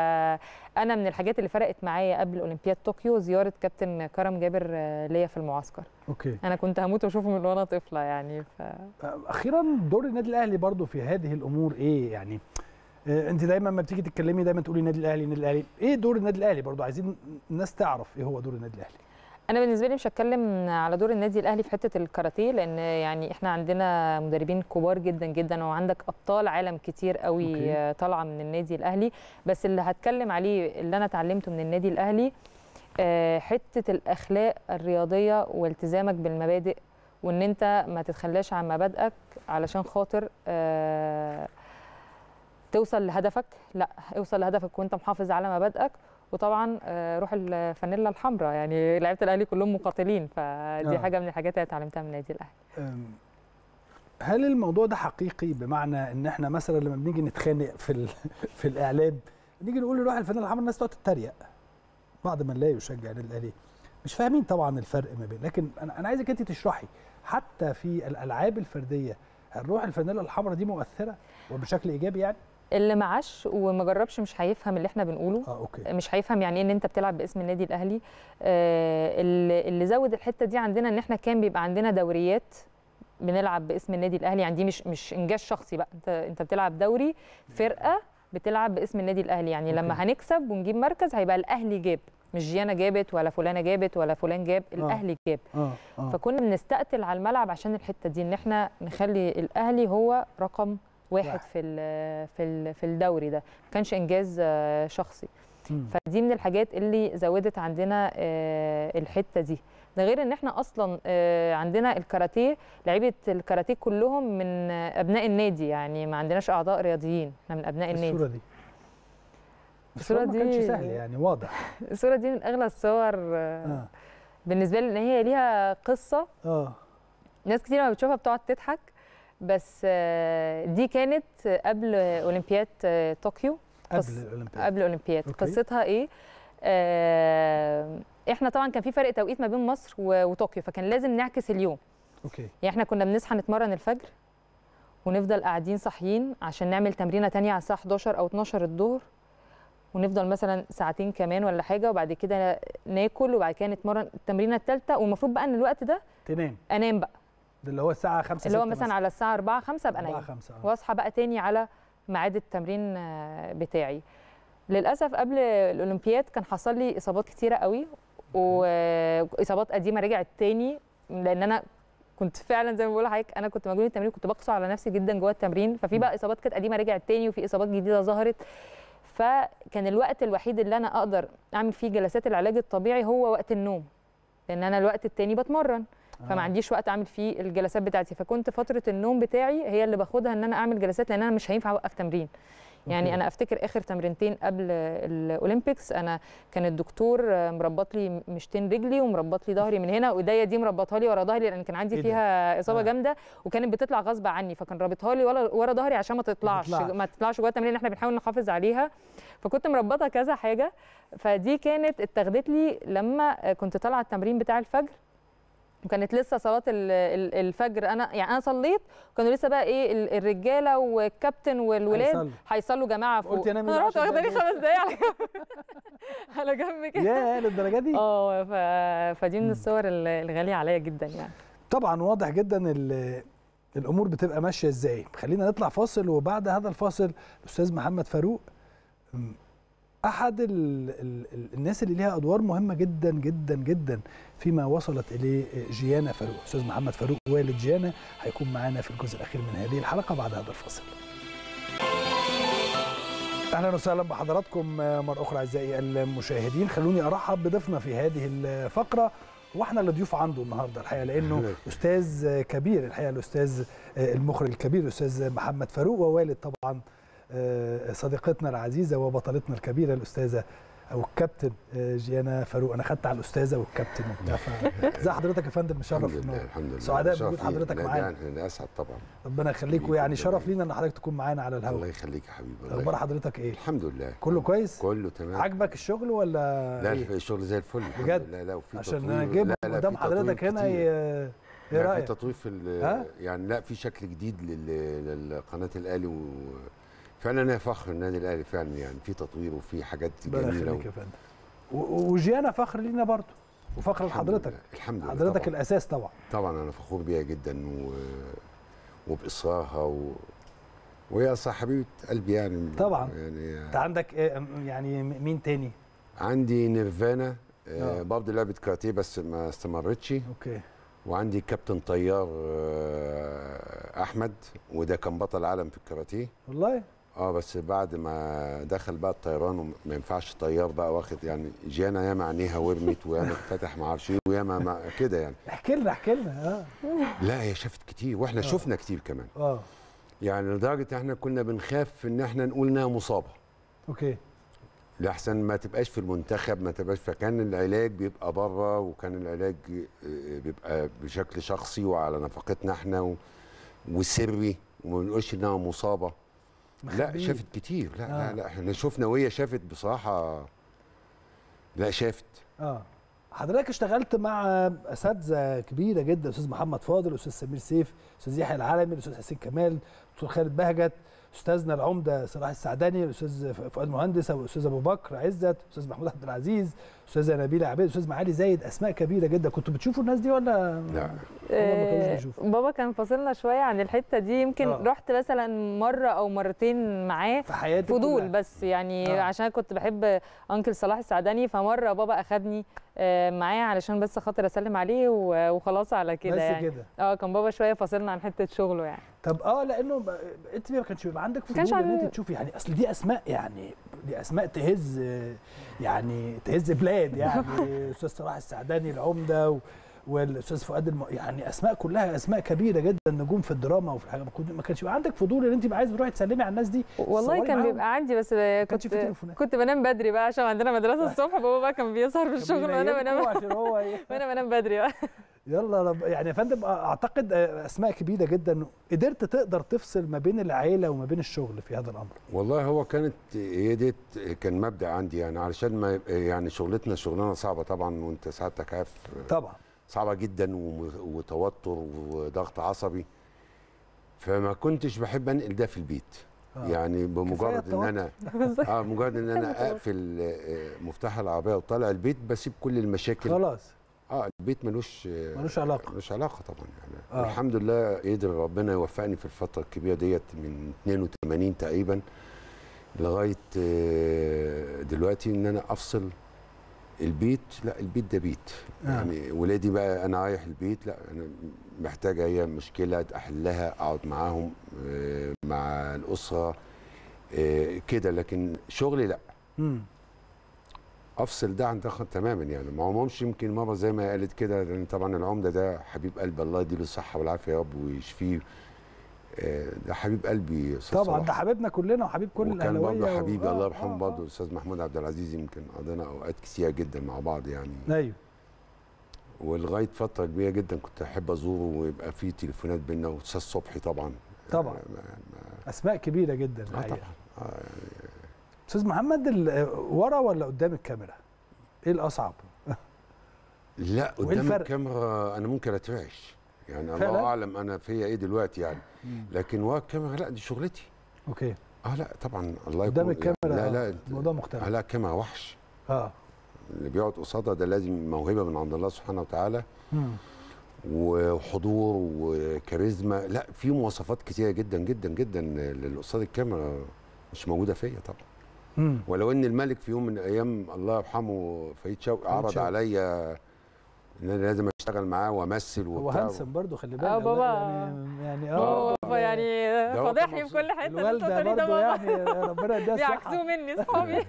فانا من الحاجات اللي فرقت معايا قبل اولمبياد طوكيو زياره كابتن كرم جابر آه، ليا في المعسكر اوكي انا كنت هموت واشوفه من وانا طفله يعني ف... اخيرا دور النادي الاهلي برضو في هذه الامور ايه يعني آه، انت دايما لما بتيجي تتكلمي دايما تقولي النادي الاهلي النادي الاهلي ايه دور النادي الاهلي برضو عايزين الناس تعرف ايه هو دور النادي الاهلي انا بالنسبه لي مش هتكلم على دور النادي الاهلي في حته الكاراتيه لان يعني احنا عندنا مدربين كبار جدا جدا وعندك ابطال عالم كتير قوي أوكي. آه، طالعه من النادي الاهلي بس اللي هتكلم عليه اللي انا اتعلمته من النادي الاهلي آه، حته الاخلاق الرياضيه والتزامك بالمبادئ وان انت ما تتخلاش عن مبادئك علشان خاطر آه، توصل لهدفك لا اوصل لهدفك وانت محافظ على مبادئك وطبعا آه، روح الفانيلا الحمراء يعني لعيبه الاهلي كلهم مقاتلين فدي آه. حاجه من الحاجات اللي اتعلمتها من النادي الاهلي أم، هل الموضوع ده حقيقي بمعنى ان احنا مثلا لما بنيجي نتخانق في ال- في الاعلام نيجي نقول لروح الفنان الحمراء الناس تقعد تتريق بعد ما لا يشجع النادي الاهلي مش فاهمين طبعا الفرق ما بين لكن انا انا عايزك انت تشرحي حتى في الالعاب الفرديه الروح الفانيلا الحمراء دي مؤثره وبشكل ايجابي يعني اللي معاش وما جربش مش هيفهم اللي احنا بنقوله اه اوكي مش هيفهم يعني ايه ان انت بتلعب باسم النادي الاهلي آه، اللي اللي زود الحته دي عندنا ان احنا كان بيبقى عندنا دوريات بنلعب باسم النادي الاهلي يعني دي مش مش انجاز شخصي بقى انت انت بتلعب دوري فرقه بتلعب باسم النادي الاهلي يعني لما أوكي. هنكسب ونجيب مركز هيبقى الاهلي جاب مش جيانا جابت ولا فلانه جابت ولا فلان جاب الاهلي جاب اه اه فكنا بنستقتل على الملعب عشان الحته دي ان احنا نخلي الاهلي هو رقم واحد واحد. في ال في ال في الدوري ده ما كانش انجاز آه، شخصي مم. فدي من الحاجات اللي زودت عندنا آه، الحته دي ده غير ان احنا اصلا آه، عندنا الكاراتيه لعيبه الكاراتيه كلهم من آه، ابناء النادي يعني ما عندناش اعضاء رياضيين احنا من ابناء النادي الصوره دي الصورة ما كانش دي- سهل يعني واضح الصوره دي من اغلى الصور آه، اه بالنسبه لي ان هي ليها قصه اه ناس كتير لما بتشوفها بتقعد تضحك بس آه، دي كانت قبل اولمبياد آه، طوكيو قبل قص- الاولمبياد قبل اولمبياد أوكي. قصتها ايه آه، احنا طبعا كان في فرق توقيت ما بين مصر و- وطوكيو فكان لازم نعكس اليوم اوكي يعني احنا كنا بنصحى نتمرن الفجر ونفضل قاعدين صاحيين عشان نعمل تمرينه تانية على الساعه 11 او 12 الظهر ونفضل مثلا ساعتين كمان ولا حاجه وبعد كده ناكل وبعد كده نتمرن التمرينه الثالثه والمفروض بقى ان الوقت ده تنام انام بقى ده اللي هو الساعه 5 اللي هو مثلا على الساعه 4 5 ابقى 4 نايم 5 اه واصحى بقى تاني على ميعاد التمرين آه، بتاعي للاسف قبل الاولمبياد كان حصل لي اصابات كتيره قوي واصابات قديمه رجعت تاني لان انا كنت فعلا زي ما بقول لحضرتك انا كنت مجنون التمرين كنت بقسو على نفسي جدا جوه التمرين ففي بقى اصابات كانت قديمه رجعت تاني وفي اصابات جديده ظهرت فكان الوقت الوحيد اللي انا اقدر اعمل فيه جلسات العلاج الطبيعي هو وقت النوم لان انا الوقت التاني بتمرن فما آه. عنديش وقت اعمل فيه الجلسات بتاعتي فكنت فتره النوم بتاعي هي اللي باخدها ان انا اعمل جلسات لان انا مش هينفع اوقف تمرين يعني أوكي. انا افتكر اخر تمرينتين قبل الاولمبيكس انا كان الدكتور مربط لي مشتين رجلي ومربط لي ظهري من هنا وايديا دي مربطها لي ورا ظهري لان كان عندي إيه ده؟ فيها اصابه آه. جامده وكانت بتطلع غصب عني فكان رابطها لي ورا ورا ظهري عشان ما تطلعش تطلعش. ما تطلعش جوه التمرين احنا بنحاول نحافظ عليها فكنت مربطه كذا حاجه فدي كانت اتاخدت لي لما كنت طالعه التمرين بتاع الفجر وكانت لسه صلاه ال- ال- الفجر انا يعني انا صليت وكانوا لسه بقى ايه ال- الرجاله والكابتن والولاد هيصلوا. هيصلوا جماعه فوق قلت يا نامي انا رحت 10 واخده لي دقايق. خمس دقايق على جنب على جنب كده يا للدرجه دي اه ف... فدي من الصور ال- الغاليه عليا جدا يعني طبعا واضح جدا ال- الامور بتبقى ماشيه ازاي خلينا نطلع فاصل وبعد هذا الفاصل الاستاذ محمد فاروق أم، احد ال ال ال الناس اللي ليها ادوار مهمه جدا جدا جدا فيما وصلت اليه جيانا فاروق استاذ محمد فاروق والد جيانا هيكون معانا في الجزء الاخير من هذه الحلقه بعد هذا الفاصل اهلا وسهلا بحضراتكم مره اخرى اعزائي المشاهدين خلوني ارحب بضيفنا في هذه الفقره واحنا اللي ضيوف عنده النهارده الحقيقه لانه استاذ كبير الحقيقه الاستاذ المخرج الكبير الاستاذ محمد فاروق ووالد طبعا صديقتنا العزيزه وبطلتنا الكبيره الاستاذه او الكابتن جيانا فاروق انا خدت على الاستاذه والكابتن وبتاع ف- ازي حضرتك يا فندم مشرف الحمد لله النور. الحمد لله سعداء شرف بوجود لينا. حضرتك لا، معانا ده احنا اسعد طبعا ربنا يخليك حبيبي، ويعني ربنا شرف يخليك. لينا ان حضرتك تكون معانا على الله الهواء يخليك يا حبيبي الله اخبار يخليك. حضرتك ايه الحمد لله كله كويس كله تمام عاجبك الشغل ولا لا إيه؟ الشغل زي الفل الحمد بجد؟ لله لا وفي عشان تطوير. انا اجيب لا، لا، قدام في تطوير حضرتك هنا كتير. ي- ايه لا، في رايك تطوير في ال- ها؟ يعني لا في شكل جديد لل- للقناه الاهلي و فعلا انا فخر النادي الاهلي فعلا يعني في تطوير وفي حاجات ربنا جميله يخليك و... يا فندم و- وجيانا فخر لينا برضه وفخر الحمد لحضرتك لله، الحمد لله حضرتك طبعاً. الاساس طبعا طبعا انا فخور بيها جدا و... وباصرارها و... وهي اصلا حبيبه قلبي يعني طبعا يعني انت عندك إيه يعني مين تاني عندي نيرفانا آه. آه. برضه لعبه كاراتيه بس ما استمرتش اوكي وعندي كابتن طيار آه، احمد وده كان بطل عالم في الكاراتيه والله اه بس بعد ما دخل بقى الطيران وما ينفعش طيار بقى واخد يعني جيانا ياما عينيها ورمت وياما اتفتح ما اعرفش ايه وياما ما كده يعني احكي لنا احكي لنا اه لا هي شافت كتير واحنا آه. شفنا كتير كمان اه يعني لدرجه احنا كنا بنخاف ان احنا نقول انها مصابه اوكي لحسن ما تبقاش في المنتخب ما تبقاش فكان العلاج بيبقى بره وكان العلاج آه، بيبقى بشكل شخصي وعلى نفقتنا احنا و- وسري وما بنقولش انها مصابه لا مخبيين. شافت كتير لا آه. لا لا احنا شفنا وهي شافت بصراحه لا شافت اه حضرتك اشتغلت مع اساتذه كبيره جدا استاذ محمد فاضل استاذ سمير سيف استاذ يحيى العالمي الاستاذ حسين كمال الاستاذ خالد بهجت استاذنا العمده صلاح السعداني الاستاذ فؤاد مهندس الاستاذ ابو بكر عزت استاذ محمود عبد العزيز استاذه نبيله عبيد استاذ معالي زايد اسماء كبيره جدا كنتوا بتشوفوا الناس دي ولا لا هما ما كانوش آه، بيشوفوا بابا كان فاصلنا شويه عن الحته دي يمكن آه. رحت مثلا مره او مرتين معاه في حياتي فضول كلها. بس يعني آه. آه. عشان كنت بحب انكل صلاح السعداني فمره بابا اخدني آه، معاه علشان بس خاطر اسلم عليه و- وخلاص على كده بس يعني كده اه كان بابا شويه فاصلنا عن حته شغله يعني طب اه لانه ب- انت ما كانش بيبقى عندك ما كانش فضول ان عن- انت تشوفي يعني اصل دي اسماء يعني دي اسماء تهز يعني تهز بلاد يعني الاستاذ صلاح السعداني العمده و والاستاذ فؤاد الم... يعني اسماء كلها اسماء كبيره جدا نجوم في الدراما وفي الحاجه ما كنت- ما كانش يبقى عندك فضول ان انت بقى عايز تروحي تسلمي على الناس دي والله تصوري كان معاهم. بيبقى عندي بس كانش كنت في تليفونات. كنت بنام بدري بقى عشان عندنا مدرسه الصبح بابا بقى كان بيسهر في كان الشغل وانا بينيمكوا بنام عشان هو ايه وانا بنام بدري بقى يلا رب يعني يا فندم اعتقد اسماء كبيره جدا قدرت تقدر تفصل ما بين العيله وما بين الشغل في هذا الامر والله هو كانت هي ديت كان مبدا عندي يعني علشان ما يبقى- يعني شغلتنا شغلانه صعبه طبعا وانت سعادتك عارف طبعا صعبه جدا وم- وتوتر وضغط عصبي فما كنتش بحب انقل ده في البيت آه. يعني بمجرد ان انا اه مجرد ان انا اقفل آه، مفتاح العربيه وطالع البيت بسيب كل المشاكل خلاص اه البيت ملوش ملوش علاقه ملوش علاقه طبعا يعني آه. آه. والحمد لله قدر ربنا يوفقني في الفتره الكبيره ديت من 82 تقريبا لغايه آه، دلوقتي ان انا افصل البيت لا البيت ده بيت آه. يعني ولادي بقى انا رايح البيت لا انا محتاجه هي مشكله احلها اقعد معاهم آه، مع الاسره آه، كده لكن شغلي لا مم. افصل ده عن ده خ- تماما يعني ما عمرهمش يمكن مره زي ما قالت كده لان طبعا العمده ده حبيب قلب الله يديله الصحه والعافيه يا رب ويشفيه آه، ده حبيب قلبي يا أستاذ طبعا صلاح. ده حبيبنا كلنا وحبيب كل وكان برضه الاهلاويه و- حبيبي آه، الله آه، يرحمه آه. برضه الاستاذ محمود عبد العزيز يمكن قضينا اوقات كتيره جدا مع بعض يعني ايوه ولغايه فتره كبيره جدا كنت احب ازوره ويبقى في تليفونات بينا واستاذ صبحي طبعا طبعا اسماء كبيره جدا اه الحقيقه طبعا آه يعني استاذ محمد ال- ورا ولا قدام الكاميرا ايه الاصعب لا وإيه قدام الفرق؟ الكاميرا انا ممكن اترعش يعني الله فعلا؟ اعلم انا فيا ايه دلوقتي يعني مم. لكن ورا الكاميرا لا دي شغلتي اوكي اه لا طبعا الله قدام يكون الكاميرا لا آه، لا الموضوع مختلف آه لا الكاميرا وحش اه اللي بيقعد قصادها ده لازم موهبه من عند الله سبحانه وتعالى مم. وحضور وكاريزما لا في مواصفات كتيره جدا جدا جدا اللي قصاد الكاميرا مش موجوده فيا طبعا مم. ولو ان الملك في يوم من الايام الله يرحمه فريد شوقي عرض شوقي. عليا ان انا لازم اشتغل معاه وامثل هو وبتاع هانسم برضه خلي بالك اه لا، بابا يعني يعني اه اه بابا يعني ده هو كان فضحني في مبسوط. كل حته اللي انت الوالده بتقولي ده برضه بابا يعني ربنا يديها الصحه بيعكسوه مني اصحابي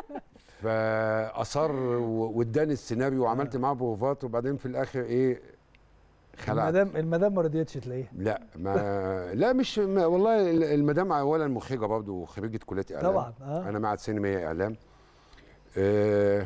فاصر و- واداني السيناريو وعملت معاه بروفات وبعدين في الاخر ايه خلعت المدام المدام ما رضيتش تلاقيها لا ما لا مش ما والله ال- المدام اولا مخرجه برضه وخريجه كليه اعلام طبعا اه انا معهد سينمائي اعلام آه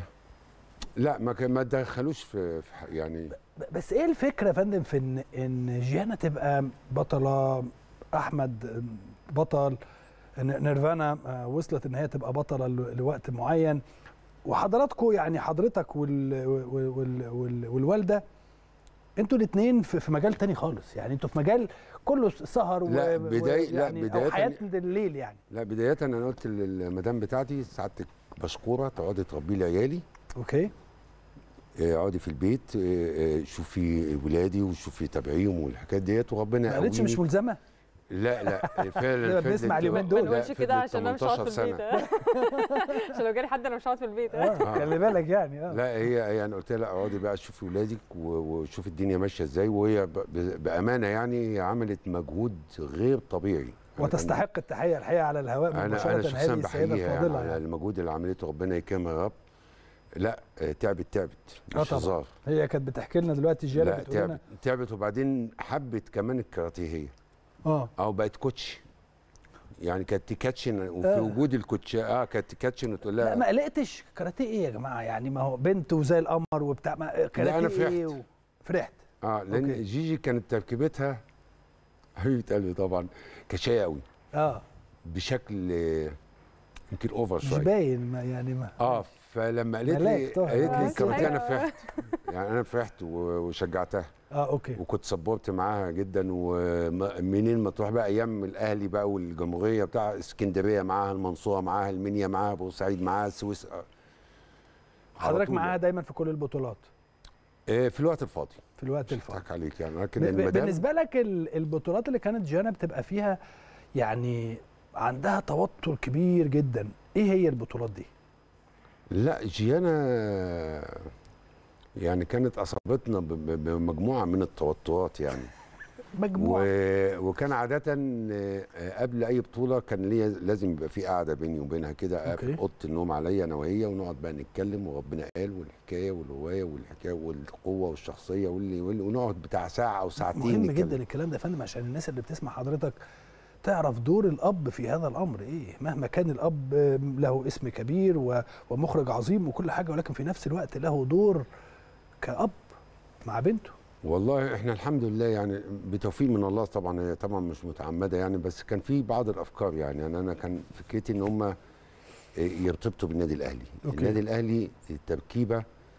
لا ما كان- ما دخلوش في, في ح- يعني ب- بس ايه الفكره يا فندم في ان ان جيانا تبقى بطله احمد بطل ن- نيرفانا آه، وصلت ان هي تبقى بطله ل- لوقت معين وحضراتكم يعني حضرتك وال وال وال وال والوالده انتوا الاثنين في في مجال تاني خالص يعني انتوا في مجال كله سهر و لا، بداية- لا، يعني بداية او حياه الليل يعني لا بدايه انا قلت للمدام بتاعتي سعادتك مشكوره تقعدي تربي لي عيالي اوكي آه، اقعدي في البيت آه، آه، شوفي ولادي وشوفي تابعيهم والحاجات ديت وربنا ما قالتش يقويني. مش ملزمه لا لا فعلا لا، بنسمع فضلت- اليومين ما دول. لا، نقولش كده فضلت عشان انا مش هقعد 18 في البيت سنة. عشان لو جالي حد انا مش هقعد في البيت اه خلي بالك يعني اه لا هي يعني قلت لها اقعدي بقى شوفي ولادك و- وشوفي الدنيا ماشيه ازاي وهي ب- ب- بامانه يعني هي عملت مجهود غير طبيعي أنا كان- وتستحق التحيه الحقيقه على الهواء انا مباشره انا شخصيا هذه السيده بحييها يعني الفاضله على يعني. المجهود اللي عملته ربنا يكرمها يا رب لا آه، تعبت تعبت آه مش طبعاً. هزار هي كانت بتحكي لنا دلوقتي جيانا لا بتقول لنا تعبت تعبت وبعدين حبت كمان الكاراتيه هي اه او بقت كوتش يعني كانت تكاتشن وفي آه. وجود الكوتش اه كانت تكاتشن وتقول لا لها ما قلقتش كاراتيه ايه يا جماعه يعني ما هو بنت وزي القمر وبتاع ما كاراتيه أنا فرحت. ايه و... فرحت اه لان أوكي. جيجي كانت تركيبتها حبيبه قلبي طبعا كانت شقيه قوي اه بشكل آه، يمكن اوفر مش شويه باين ما يعني ما اه فلما قالت لي ملاك طه. قالت آه، لي الكاراتيه انا أيوة. فرحت يعني انا فرحت و- وشجعتها اه اوكي وكنت سبورت معاها جدا ومنين ما تروح بقى ايام الاهلي بقى والجمهوريه بتاع اسكندريه معاها المنصوره معاها المنيا معاها بورسعيد معاها السويس آه. على حضرتك طول معاها يعني. دايما في كل البطولات آه، في الوقت الفاضي في الوقت مش الفاضي هضحك عليك يعني لكن ب- ب- المدام بالنسبه لك ال- البطولات اللي كانت جيانا بتبقى فيها يعني عندها توتر كبير جدا ايه هي البطولات دي لا جيانا يعني كانت اصابتنا ب- ب- بمجموعه من التوترات يعني مجموعه و... وكان عادة آه، قبل أي بطولة كان ليا لازم يبقى في قعدة بيني وبينها كده أوكي. في أوضة النوم عليا أنا وهي ونقعد بقى نتكلم وربنا قال والحكاية والرواية والحكاية والقوة والشخصية واللي, واللي ونقعد بتاع ساعة أو ساعتين مهم نتكلم. جدا الكلام ده يا فندم عشان الناس اللي بتسمع حضرتك تعرف دور الاب في هذا الامر ايه مهما كان الاب له اسم كبير و- ومخرج عظيم وكل حاجه ولكن في نفس الوقت له دور كاب مع بنته والله احنا الحمد لله يعني بتوفيق من الله طبعا هي طبعا مش متعمده يعني بس كان في بعض الافكار يعني يعني انا كان فكرتي ان هم يرتبطوا بالنادي الاهلي أوكي. النادي الاهلي التركيبه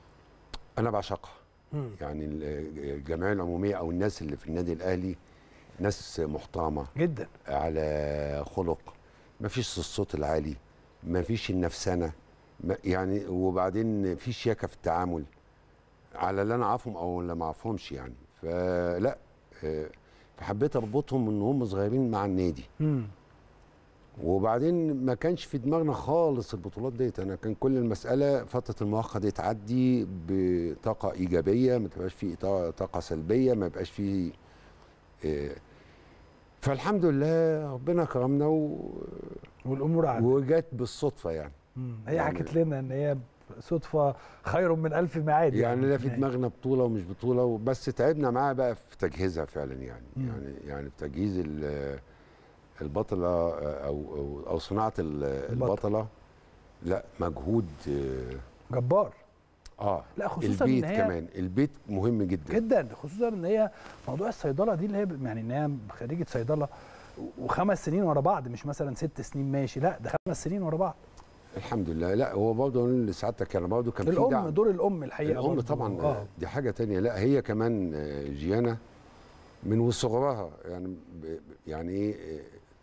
انا بعشقها مم. يعني ال- الجمعيه العموميه او الناس اللي في النادي الاهلي ناس محترمه جدا على خلق ما فيش الصوت العالي ما فيش النفسنه ما- يعني وبعدين في شياكه في التعامل على اللي انا اعرفهم او اللي ما اعرفهمش يعني فلا آه، فحبيت اربطهم من هم صغيرين مع النادي مم. وبعدين ما كانش في دماغنا خالص البطولات ديت انا كان كل المساله فتره المؤقت دي تعدي بطاقه ايجابيه ما تبقاش في طا- طاقه سلبيه ما يبقاش في آه، فالحمد لله ربنا كرمنا و... والامور عدت وجت بالصدفه يعني مم. هي يعني- حكت لنا ان هي صدفه خير من الف ميعاد يعني لا في النهاية. دماغنا بطوله ومش بطوله بس تعبنا معاها بقى في تجهيزها فعلا يعني مم. يعني يعني في تجهيز ال- البطله او او, أو صناعه ال- البطله لا مجهود آه، جبار اه لا خصوصا البيت ان هي كمان البيت مهم جدا جدا خصوصا ان هي موضوع الصيدله دي اللي هي يعني ان هي خريجه صيدله وخمس سنين ورا بعض مش مثلا ست سنين ماشي لا ده خمس سنين ورا بعض الحمد لله لا هو برضه اللي سعادتك يعني برضه كان في الام دعم دور الام الحقيقه الام برضه. طبعا اه دي حاجه تانية لا هي كمان آه، جيانا من وصغرها يعني ب- يعني ايه آه،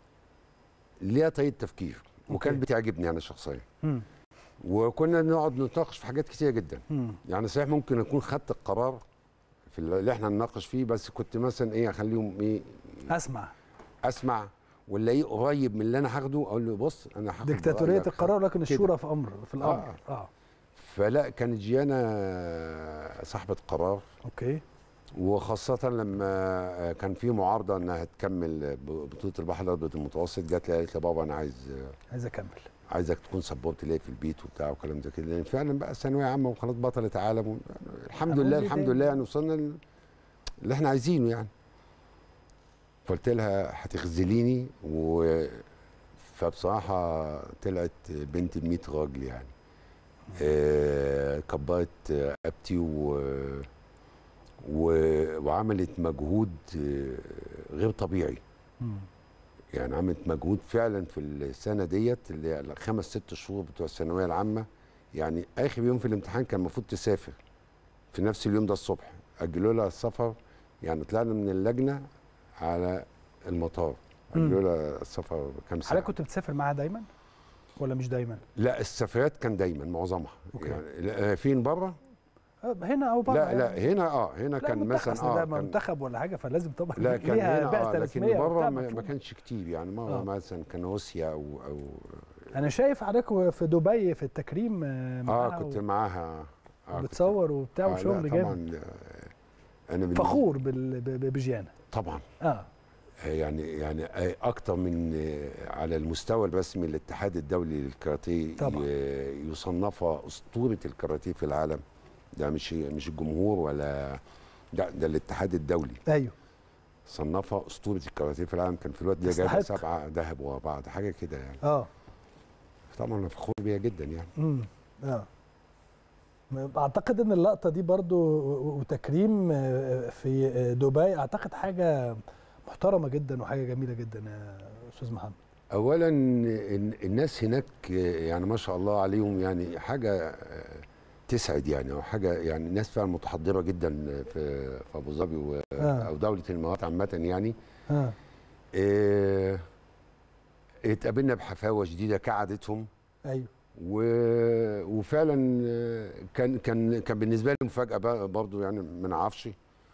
ليها طريقه تفكير وكانت بتعجبني انا شخصيا مم. وكنا نقعد نتناقش في حاجات كتيره جدا مم. يعني صحيح ممكن اكون خدت القرار في اللي احنا نناقش فيه بس كنت مثلا ايه اخليهم ايه اسمع اسمع ونلاقيه قريب من اللي انا هاخده اقول له بص انا هاخد ديكتاتوريه برأيك. القرار لكن كده. الشورى في امر في الامر آه. اه, آه. فلا كانت جيانا صاحبه قرار اوكي وخاصة لما كان في معارضة انها تكمل بطولة البحر الابيض المتوسط جات لي قالت لي بابا انا عايز عايز اكمل عايزك تكون سبورت ليا في البيت وبتاع وكلام زي كده لان فعلا بقى ثانوية عامة وخلاص بطلة عالم و... الحمد هنقول لله إيه الحمد تاني؟ لله يعني وصلنا ل- اللي احنا عايزينه يعني فقلت لها هتخذليني و فبصراحة طلعت بنت ب 100 راجل يعني آه، كبرت آه، ابتي و... و... وعملت مجهود آه، غير طبيعي مم. يعني عملت مجهود فعلا في السنه ديت اللي هي الخمس ست شهور بتوع الثانويه العامه يعني اخر يوم في الامتحان كان المفروض تسافر في نفس اليوم ده الصبح اجلوا لها السفر يعني طلعنا من اللجنه على المطار اجلوا لها السفر كام ساعه حضرتك كنت بتسافر معاها دايما ولا مش دايما لا السفرات كان دايما معظمها أوكي. يعني لا، فين بره آه، هنا او بره لا لا يعني. هنا اه هنا لا كان منتخب، مثلا أصل اه ده كان منتخب ولا حاجه فلازم طبعا لا كان ليها هنا بعثة اه لكن رسمية بره وبتاع ما, ما مفهوم. كانش كتير يعني مره آه. مثلا كان روسيا او او انا شايف حضرتك في دبي في التكريم آه، اه معاها كنت و- معاها آه كنت- بتصور وبتاع آه، لا، وشغل طبعا جامد آه، انا بالنسبة- فخور بال- ب- ب- بجيانا طبعا اه آه، يعني يعني آه، اكتر من آه، على المستوى الرسمي الاتحاد الدولي للكاراتيه طبعا. ي- يصنفها اسطوره الكاراتيه في العالم ده مش مش الجمهور ولا ده ده الاتحاد الدولي ايوه صنفها اسطوره الكاراتيه في العالم كان في الوقت ده جايبه تستحق. سبعه ذهب ورا بعض حاجه كده يعني اه طبعا انا فخور بيها جدا يعني امم اه اعتقد ان اللقطه دي برضو و- وتكريم آه، في آه، دبي اعتقد حاجه محترمه جدا وحاجه جميله جدا يا استاذ محمد اولا ال- الناس هناك يعني ما شاء الله عليهم يعني حاجه تسعد يعني او حاجه يعني الناس فعلا متحضره جدا في في ابو ظبي و- آه. او دوله الامارات عامه يعني اه آه، اتقابلنا بحفاوه شديده كعادتهم ايوه و... وفعلا آه، كان كان كان بالنسبه لي مفاجاه بقى برضو يعني ما نعرفش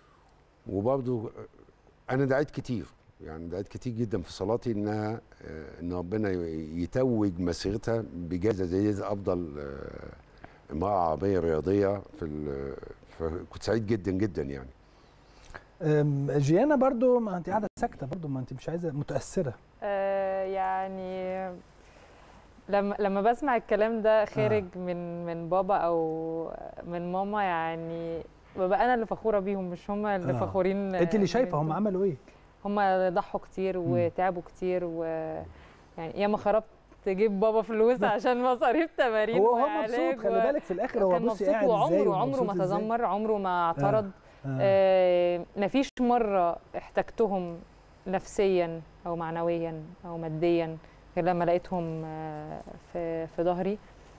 وبرضو انا دعيت كتير يعني دعيت كتير جدا في صلاتي انها آه، ان ربنا ي- يتوج مسيرتها بجائزه زي دي افضل آه، امراه عربيه رياضيه في ال- فكنت سعيد جدا جدا يعني أم، جيانا برضو ما انت قاعده ساكته برضو ما انت مش عايزه متاثره آه، يعني لما لما بسمع الكلام ده خارج من من بابا او من ماما يعني ببقى انا اللي فخوره بيهم مش هم اللي آه. فخورين انت اللي شايفه هم بيهم. عملوا ايه هم ضحوا كتير وتعبوا كتير و يعني ياما خربت تجيب بابا فلوس عشان مصاريف تمارين هو هو وعلاج مبسوط خلي و- بالك في الاخر هو كان بصي مبسوط قاعد ازاي وعمره عمره ما ومبسوط إزاي. تذمر عمره ما اعترض آه. آه مفيش مره احتجتهم نفسيا او معنويا او ماديا غير لما لقيتهم آه، في في ظهري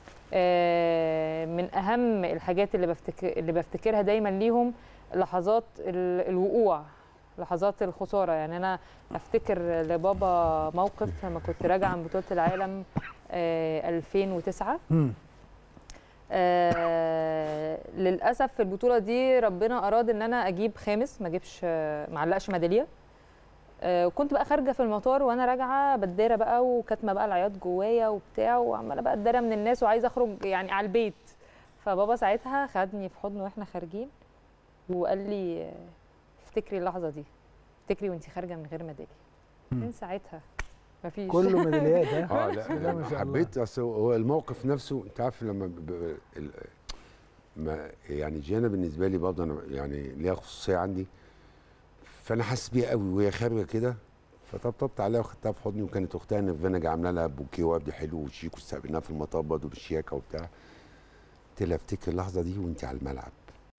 آه، من اهم الحاجات اللي بفتكر اللي بفتكرها دايما ليهم لحظات ال- الوقوع لحظات الخساره يعني انا افتكر لبابا موقف لما كنت راجعه من بطوله العالم آه، 2009 مم. آه للاسف في البطوله دي ربنا اراد ان انا اجيب خامس ما اجيبش آه، ما علقش ميداليه آه، وكنت بقى خارجه في المطار وانا راجعه بتدارى بقى وكاتمه بقى العياط جوايا وبتاع وعماله بقى اتدارى من الناس وعايزه اخرج يعني على البيت فبابا ساعتها خدني في حضنه واحنا خارجين وقال لي آه، افتكري اللحظه دي افتكري وانت خارجه من غير ميداليه من ساعتها مفيش كله ميداليات ها اه لا بسم الله ما أنا شاء الله. حبيت اصل هو الموقف نفسه انت عارف لما ب... ب... ال... ما يعني جيانا بالنسبه لي برضه انا يعني ليها خصوصيه عندي فانا حاسس بيها قوي وهي خارجه كده فطبطبت عليها وخدتها في حضني وكانت اختها نيرفانا عامله لها بوكيه ورد حلو وشيك واستقبلناها في المطار برضه بالشياكه وبتاع قلت لها افتكر اللحظه دي وانت على الملعب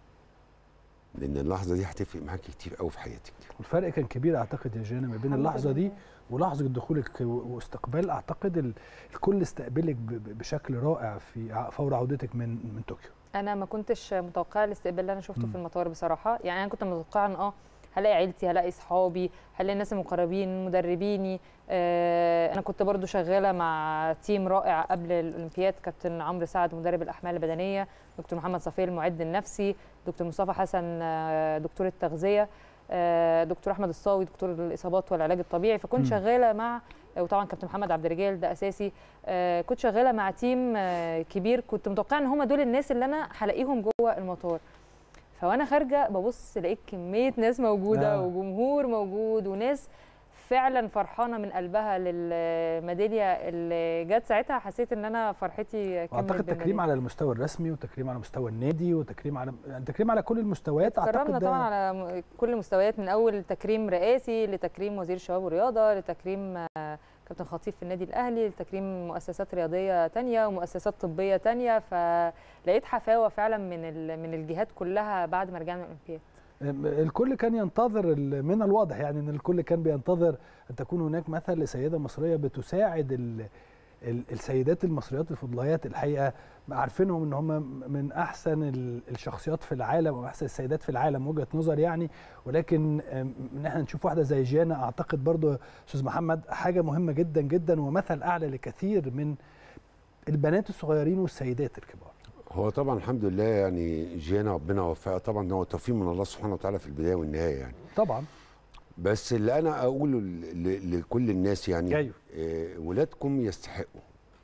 لان اللحظه دي هتفرق معاكي كتير قوي في حياتك الفرق كان كبير اعتقد يا جانا ما بين الحمد اللحظه دي لله. ولحظه دخولك و- واستقبال اعتقد ال- الكل استقبلك ب- ب- بشكل رائع في ع- فور عودتك من من طوكيو انا ما كنتش متوقعه الاستقبال اللي انا شفته مم. في المطار بصراحه يعني انا كنت متوقعه ان اه هلاقي عيلتي هلاقي صحابي هلاقي الناس المقربين مدربيني آه انا كنت برضو شغاله مع تيم رائع قبل الاولمبياد كابتن عمرو سعد مدرب الاحمال البدنيه دكتور محمد صفيه المعد النفسي دكتور مصطفى حسن آه، دكتور التغذيه آه، دكتور احمد الصاوي دكتور الاصابات والعلاج الطبيعي فكنت مم. شغاله مع وطبعا كابتن محمد عبد الرجال ده اساسي آه، كنت شغاله مع تيم آه، كبير كنت متوقعه ان هم دول الناس اللي انا هلاقيهم جوه المطار فوانا خارجه ببص لقيت كميه ناس موجوده آه. آه. وجمهور موجود وناس فعلا فرحانه من قلبها للميداليه اللي جت ساعتها حسيت ان انا فرحتي كملت واعتقد تكريم بالميدالية. على المستوى الرسمي وتكريم على مستوى النادي وتكريم على يعني تكريم على كل المستويات كرمنا اعتقد طبعا ده على م- كل المستويات من اول تكريم رئاسي لتكريم وزير الشباب والرياضه لتكريم آه، كابتن خطيب في النادي الاهلي لتكريم مؤسسات رياضيه تانية ومؤسسات طبيه تانية فلقيت حفاوه فعلا من ال- من الجهات كلها بعد ما رجعنا من الاولمبياد الكل كان ينتظر ال- من الواضح يعني ان الكل كان بينتظر ان تكون هناك مثل لسيده مصريه بتساعد ال ال- السيدات المصريات الفضليات الحقيقه عارفينهم ان هم من احسن ال- الشخصيات في العالم واحسن السيدات في العالم وجهه نظر يعني ولكن آم، ان احنا نشوف واحده زي جيانا اعتقد برضو استاذ محمد حاجه مهمه جدا جدا ومثل اعلى لكثير من البنات الصغيرين والسيدات الكبار هو طبعا الحمد لله يعني جينا ربنا وفقها طبعا هو توفيق من الله سبحانه وتعالى في البدايه والنهايه يعني طبعا بس اللي انا اقوله ل- ل- لكل الناس يعني أيوه. آه ولادكم يستحقوا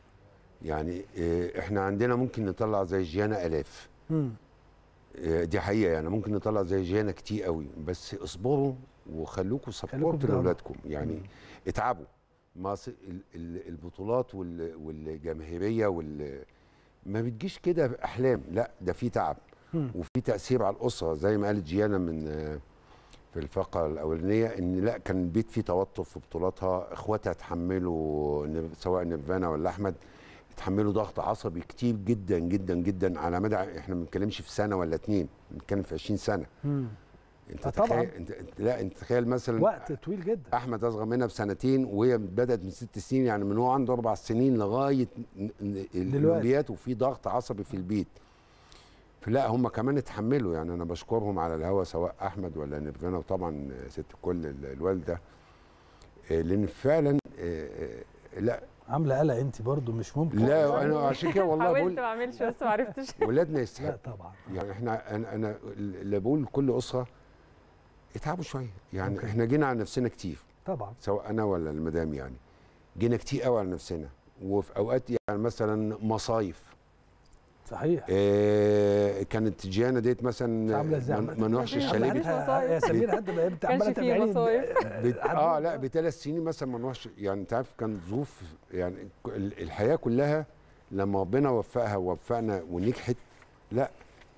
يعني آه احنا عندنا ممكن نطلع زي جيانا الاف مم. آه دي حقيقه يعني ممكن نطلع زي جيانا كتير قوي بس اصبروا وخلوكم سبورت في ظهرهم. لاولادكم يعني اتعبوا ما س- ال- ال- البطولات وال- والجماهيريه وال ما بتجيش كده باحلام لا ده في تعب مم. وفي تاثير على الاسره زي ما قالت جيانا من آه، في الفقره الاولانيه ان لا كان البيت فيه توتر في بطولاتها اخواتها اتحملوا نير- سواء نيرفانا ولا احمد اتحملوا ضغط عصبي كتير جدا جدا جدا على مدى احنا ما بنتكلمش في سنه ولا اتنين بنتكلم في 20 سنه مم. انت آه طبعاً. تخيل انت انت- لا انت تخيل مثلا وقت طويل جدا احمد اصغر منها بسنتين وهي بدات من ست سنين يعني من هو عنده اربع سنين لغايه ن- ن- الاولمبيات وفي ضغط عصبي في البيت فلا هم كمان اتحملوا يعني انا بشكرهم على الهوا سواء احمد ولا نيرفانا وطبعا ست الكل ال- الوالده آه، لان فعلا آه، آه، لا عامله قلق انت برضو مش ممكن لا انا عشان كده والله حاولت بقول ما اعملش بس ما عرفتش ولادنا لا يستحقوا طبعا يعني احنا انا انا اللي بقول لكل اسره اتعبوا شويه يعني أوكي. احنا جينا على نفسنا كتير طبعا سواء انا ولا المدام يعني جينا كتير قوي على نفسنا وفي اوقات يعني مثلا مصايف صحيح إيه كانت جيانا ديت مثلا عامله ازاي ما- ما نروحش مفيش الشاليه مفيش بت- مصايف. يا سمير حد بقى انت كانش عماله فيه تابعيني مصايف. بت... اه لا بثلاث سنين مثلا ما نروحش يعني انت عارف كان ظروف يعني ك- ال- الحياه كلها لما ربنا وفقها ووفقنا ونجحت لا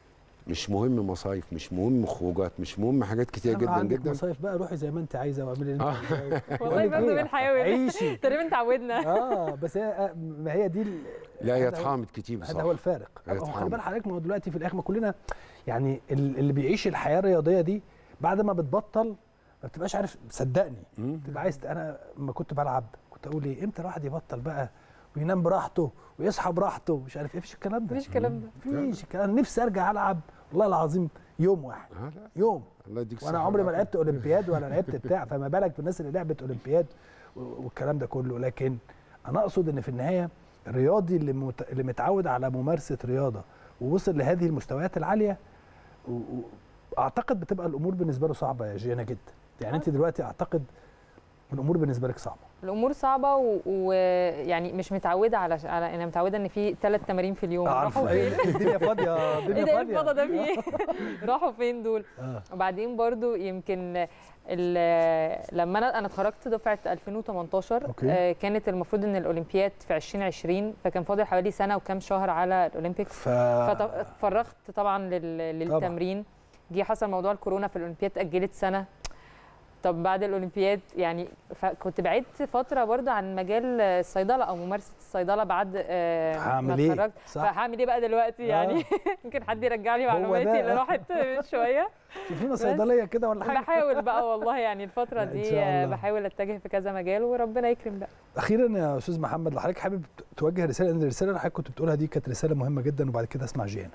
مش مهم مصايف مش مهم خروجات مش مهم حاجات كتير أنا جدا عندك جدا مصايف بقى روحي زي ما انت عايزه واعملي اللي انت آه. عايزاه والله بقول لك برضه إيه؟ بنحاول عيشي تقريبا اتعودنا اه بس هي ما هي دي ال- لا هي هذا هو- اتحرمت كتير هذا بصراحه هو الفارق هي هو خلي اتحرمت. بال حضرتك ما هو دلوقتي في الاخر ما كلنا يعني ال- اللي بيعيش الحياه الرياضيه دي بعد ما بتبطل ما بتبقاش عارف صدقني مم. تبقى عايز انا لما كنت بلعب كنت اقول ايه امتى الواحد يبطل بقى وينام براحته ويصحى براحته مش عارف ايه مفيش الكلام ده مفيش الكلام ده مفيش الكلام انا نفسي ارجع العب والله العظيم يوم واحد آه لا يوم الله يديك وانا الصحة عمري ما والعافية. لعبت اولمبياد ولا لعبت بتاع فما بالك بالناس اللي لعبت اولمبياد و- والكلام ده كله لكن انا اقصد ان في النهايه الرياضي اللي مت... اللي متعود على ممارسه رياضه ووصل لهذه المستويات العاليه و... و... اعتقد بتبقى الامور بالنسبه له صعبه يا جينا جدا يعني انت دلوقتي اعتقد الامور بالنسبه لك صعبه الامور صعبه ويعني مش متعوده على على انا متعوده ان في ثلاث تمارين في اليوم راحوا فين الدنيا فاضيه الدنيا ايه ده فاضيه الفضا ده فيه راحوا فين دول آه. وبعدين برضو يمكن ال- لما انا انا اتخرجت دفعه 2018 أوكي. آه، كانت المفروض ان الاولمبياد في 2020 فكان فاضل حوالي سنه وكام شهر على الاولمبيكس ف فاتفرغت طبعا لل- للتمرين جه حصل موضوع الكورونا في الاولمبياد اتاجلت سنه طب بعد الاولمبياد يعني كنت بعدت فتره برضه عن مجال الصيدله او ممارسه الصيدله بعد آه، ما هعمل إيه؟ اتخرجت صح. فهعمل ايه بقى دلوقتي يعني يمكن حد يرجع لي معلوماتي اللي آه. راحت من شويه شوفينا صيدليه كده ولا حاجه بحاول بقى والله يعني الفتره لا، إن دي شاء الله. آه، بحاول اتجه في كذا مجال وربنا يكرم بقى اخيرا يا استاذ محمد لو حضرتك حابب توجه رساله لان الرساله اللي حضرتك كنت بتقولها دي كانت رساله مهمه جدا وبعد كده اسمع جيانا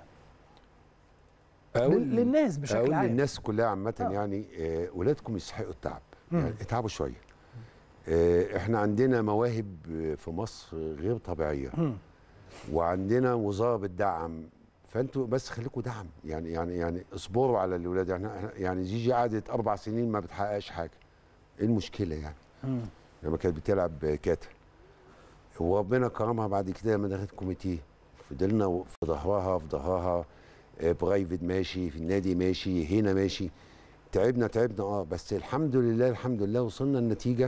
لل- للناس بشكل اقول عام. للناس كلها عامه آه. يعني آه، ولادكم يستحقوا التعب مم. يعني اتعبوا شويه آه، احنا عندنا مواهب آه، في مصر غير طبيعيه مم. وعندنا وزاره بتدعم فانتوا بس خليكم دعم يعني يعني يعني اصبروا على الاولاد يعني إحنا- يعني جيجي قعدت اربع سنين ما بتحققش حاجه ايه المشكله يعني مم. لما كانت بتلعب كاتا وربنا كرمها بعد كده لما دخلت كوميتيه فضلنا في ظهرها في ظهرها آه، برايفت ماشي في النادي ماشي هنا ماشي تعبنا تعبنا اه بس الحمد لله الحمد لله وصلنا النتيجه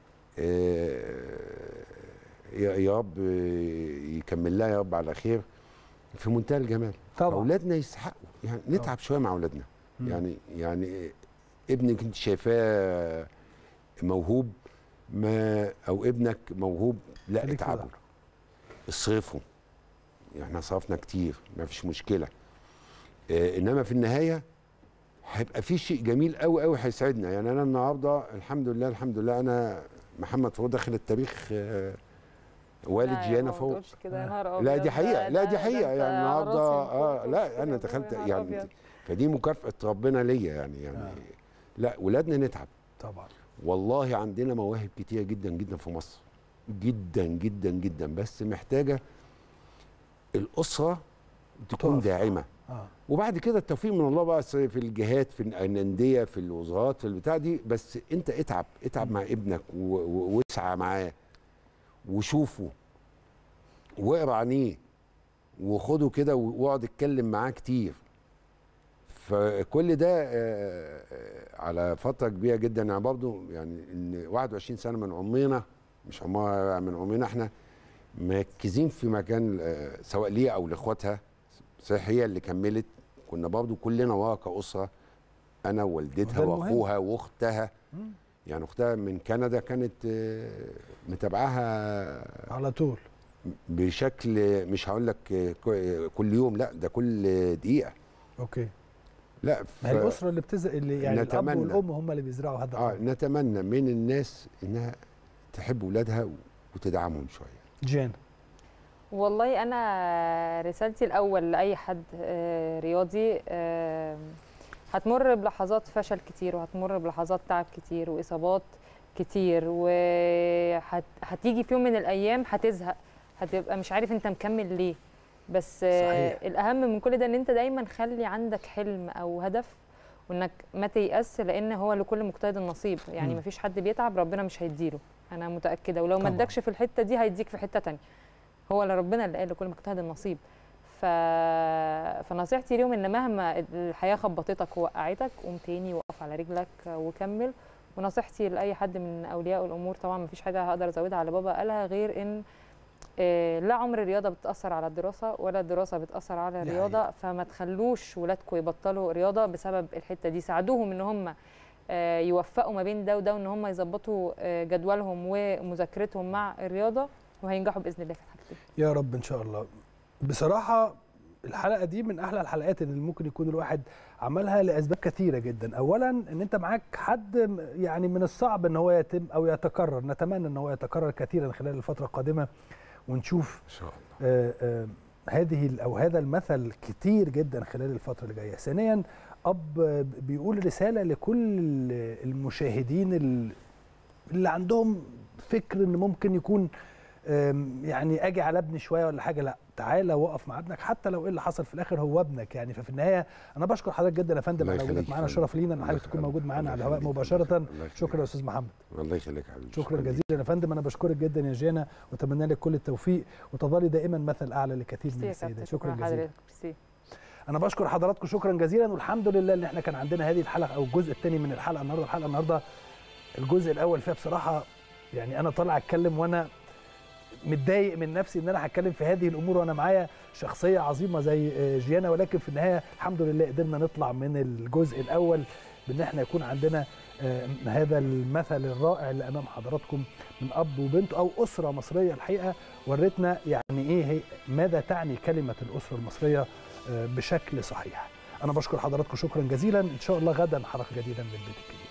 آه، يا يا رب آه، يكمل لها يا رب على خير في منتهى الجمال طبعا اولادنا يستحقوا يعني نتعب شويه مع اولادنا مم. يعني يعني ابنك انت شايفاه موهوب ما او ابنك موهوب لا خليك اتعبوا كده. اصرفوا احنا صرفنا كتير ما فيش مشكله اه انما في النهايه هيبقى في شيء جميل قوي قوي هيسعدنا يعني انا النهارده الحمد لله الحمد لله انا محمد فاروق داخل التاريخ اه والد لا يا جيانا ماما، ما فاروق تقولش كده، يا نهار لا أبيض، دي ده- حقيقه لا ده- دي ده حقيقه أنت يعني على النهارده راسي من اه فوق لا كده، انا يا دخلت نهار يعني أبيض. فدي مكافاه ربنا ليا يعني يعني آه. لا ولادنا نتعب طبعا والله عندنا مواهب كتيره جدا جدا في مصر جدا جدا جدا بس محتاجه الاسره تكون تقف. داعمه اه وبعد كده التوفيق من الله بقى في الجهات في الانديه في الوزارات في البتاع دي بس انت اتعب اتعب مع ابنك و- و- واسعى معاه وشوفه واقرا عينيه وخده كده واقعد اتكلم معاه كتير فكل ده آه، آه، على فتره كبيره جدا يعني برضو يعني ان 21 سنه من عمرنا مش عمرها من عمرنا احنا مركزين في مكان آه، سواء ليها او لاخواتها صحيح هي اللي كملت كنا برضو كلنا ورا كاسره انا ووالدتها وده المهم. واخوها واختها مم. يعني اختها من كندا كانت آه، متابعاها على طول بشكل مش هقول لك آه، ك- كل يوم لا ده كل دقيقه اوكي لا ما هي الاسره اللي بتزرع اللي يعني الاب نتمنى. والام هم اللي بيزرعوا هذا اه الأمر. نتمنى من الناس انها تحب ولادها وتدعمهم شويه جيانا والله انا رسالتي الاول لاي حد آه، رياضي آه، هتمر بلحظات فشل كتير وهتمر بلحظات تعب كتير واصابات كتير وهتيجي في يوم من الايام هتزهق هتبقى مش عارف انت مكمل ليه بس آه، صحيح. الاهم من كل ده ان انت دايما خلي عندك حلم او هدف وانك ما تيأس لان هو لكل مجتهد نصيب يعني مم. مفيش حد بيتعب ربنا مش هيديله انا متاكده ولو ما طبعاً. ادكش في الحته دي هيديك في حته تانية هو اللي ربنا اللي قال لكل مجتهد النصيب ف... فنصيحتي ليهم ان مهما الحياه خبطتك ووقعتك قوم تاني وقف على رجلك وكمل ونصيحتي لاي حد من اولياء الامور طبعا مفيش حاجه هقدر ازودها على بابا قالها غير ان آه، لا عمر الرياضه بتاثر على الدراسه ولا الدراسه بتاثر على دي الرياضه فما تخلوش ولادكم يبطلوا رياضه بسبب الحته دي ساعدوهم ان هم آه، يوفقوا ما بين ده وده وان هم يظبطوا آه، جدولهم ومذاكرتهم مع الرياضه وهينجحوا باذن الله في الحاجتين يا رب ان شاء الله بصراحه الحلقه دي من احلى الحلقات اللي ممكن يكون الواحد عملها لاسباب كثيره جدا اولا ان انت معاك حد م- يعني من الصعب ان هو يتم او يتكرر نتمنى ان هو يتكرر كثيرا خلال الفتره القادمه ونشوف ان شاء الله آه، آه، هذه ال- او هذا المثل كتير جدا خلال الفتره اللي جايه ثانيا اب آه، بيقول رساله لكل المشاهدين ال- اللي عندهم فكر ان ممكن يكون أم، يعني اجي على ابني شويه ولا حاجه لا تعالى وقف مع ابنك حتى لو ايه اللي حصل في الاخر هو ابنك يعني ففي النهايه انا بشكر حضرتك جدا يا فندم الله على وجودك يخليك معانا يا فندم. شرف لينا ان الله حضرتك تكون يخليك. موجود معانا الله على الهواء يخليك. مباشره الله يخليك. شكرا يا استاذ محمد الله يخليك يا حبيبي شكرا جزيلا يا فندم انا بشكرك جدا يا جانا واتمنى لك كل التوفيق وتظلي دائما مثل اعلى لكثير من ميرسي يا كابتن السيدات شكرا شكرا جزيلا حضرتك ميرسي انا بشكر حضراتكم شكرا جزيلا والحمد لله ان احنا كان عندنا هذه الحلقه او الجزء الثاني من الحلقه النهارده الحلقه النهارده الجزء الاول فيها بصراحه يعني انا طالع اتكلم وانا متضايق من نفسي ان انا هتكلم في هذه الامور وانا معايا شخصيه عظيمه زي آه، جيانا ولكن في النهايه الحمد لله قدرنا نطلع من الجزء الاول بان احنا يكون عندنا آه، هذا المثل الرائع اللي امام حضراتكم من اب وبنت او اسره مصريه الحقيقه ورتنا يعني ايه هي ماذا تعني كلمه الاسره المصريه آه، بشكل صحيح انا بشكر حضراتكم شكرا جزيلا ان شاء الله غدا حلقه جديده من البيت الكبير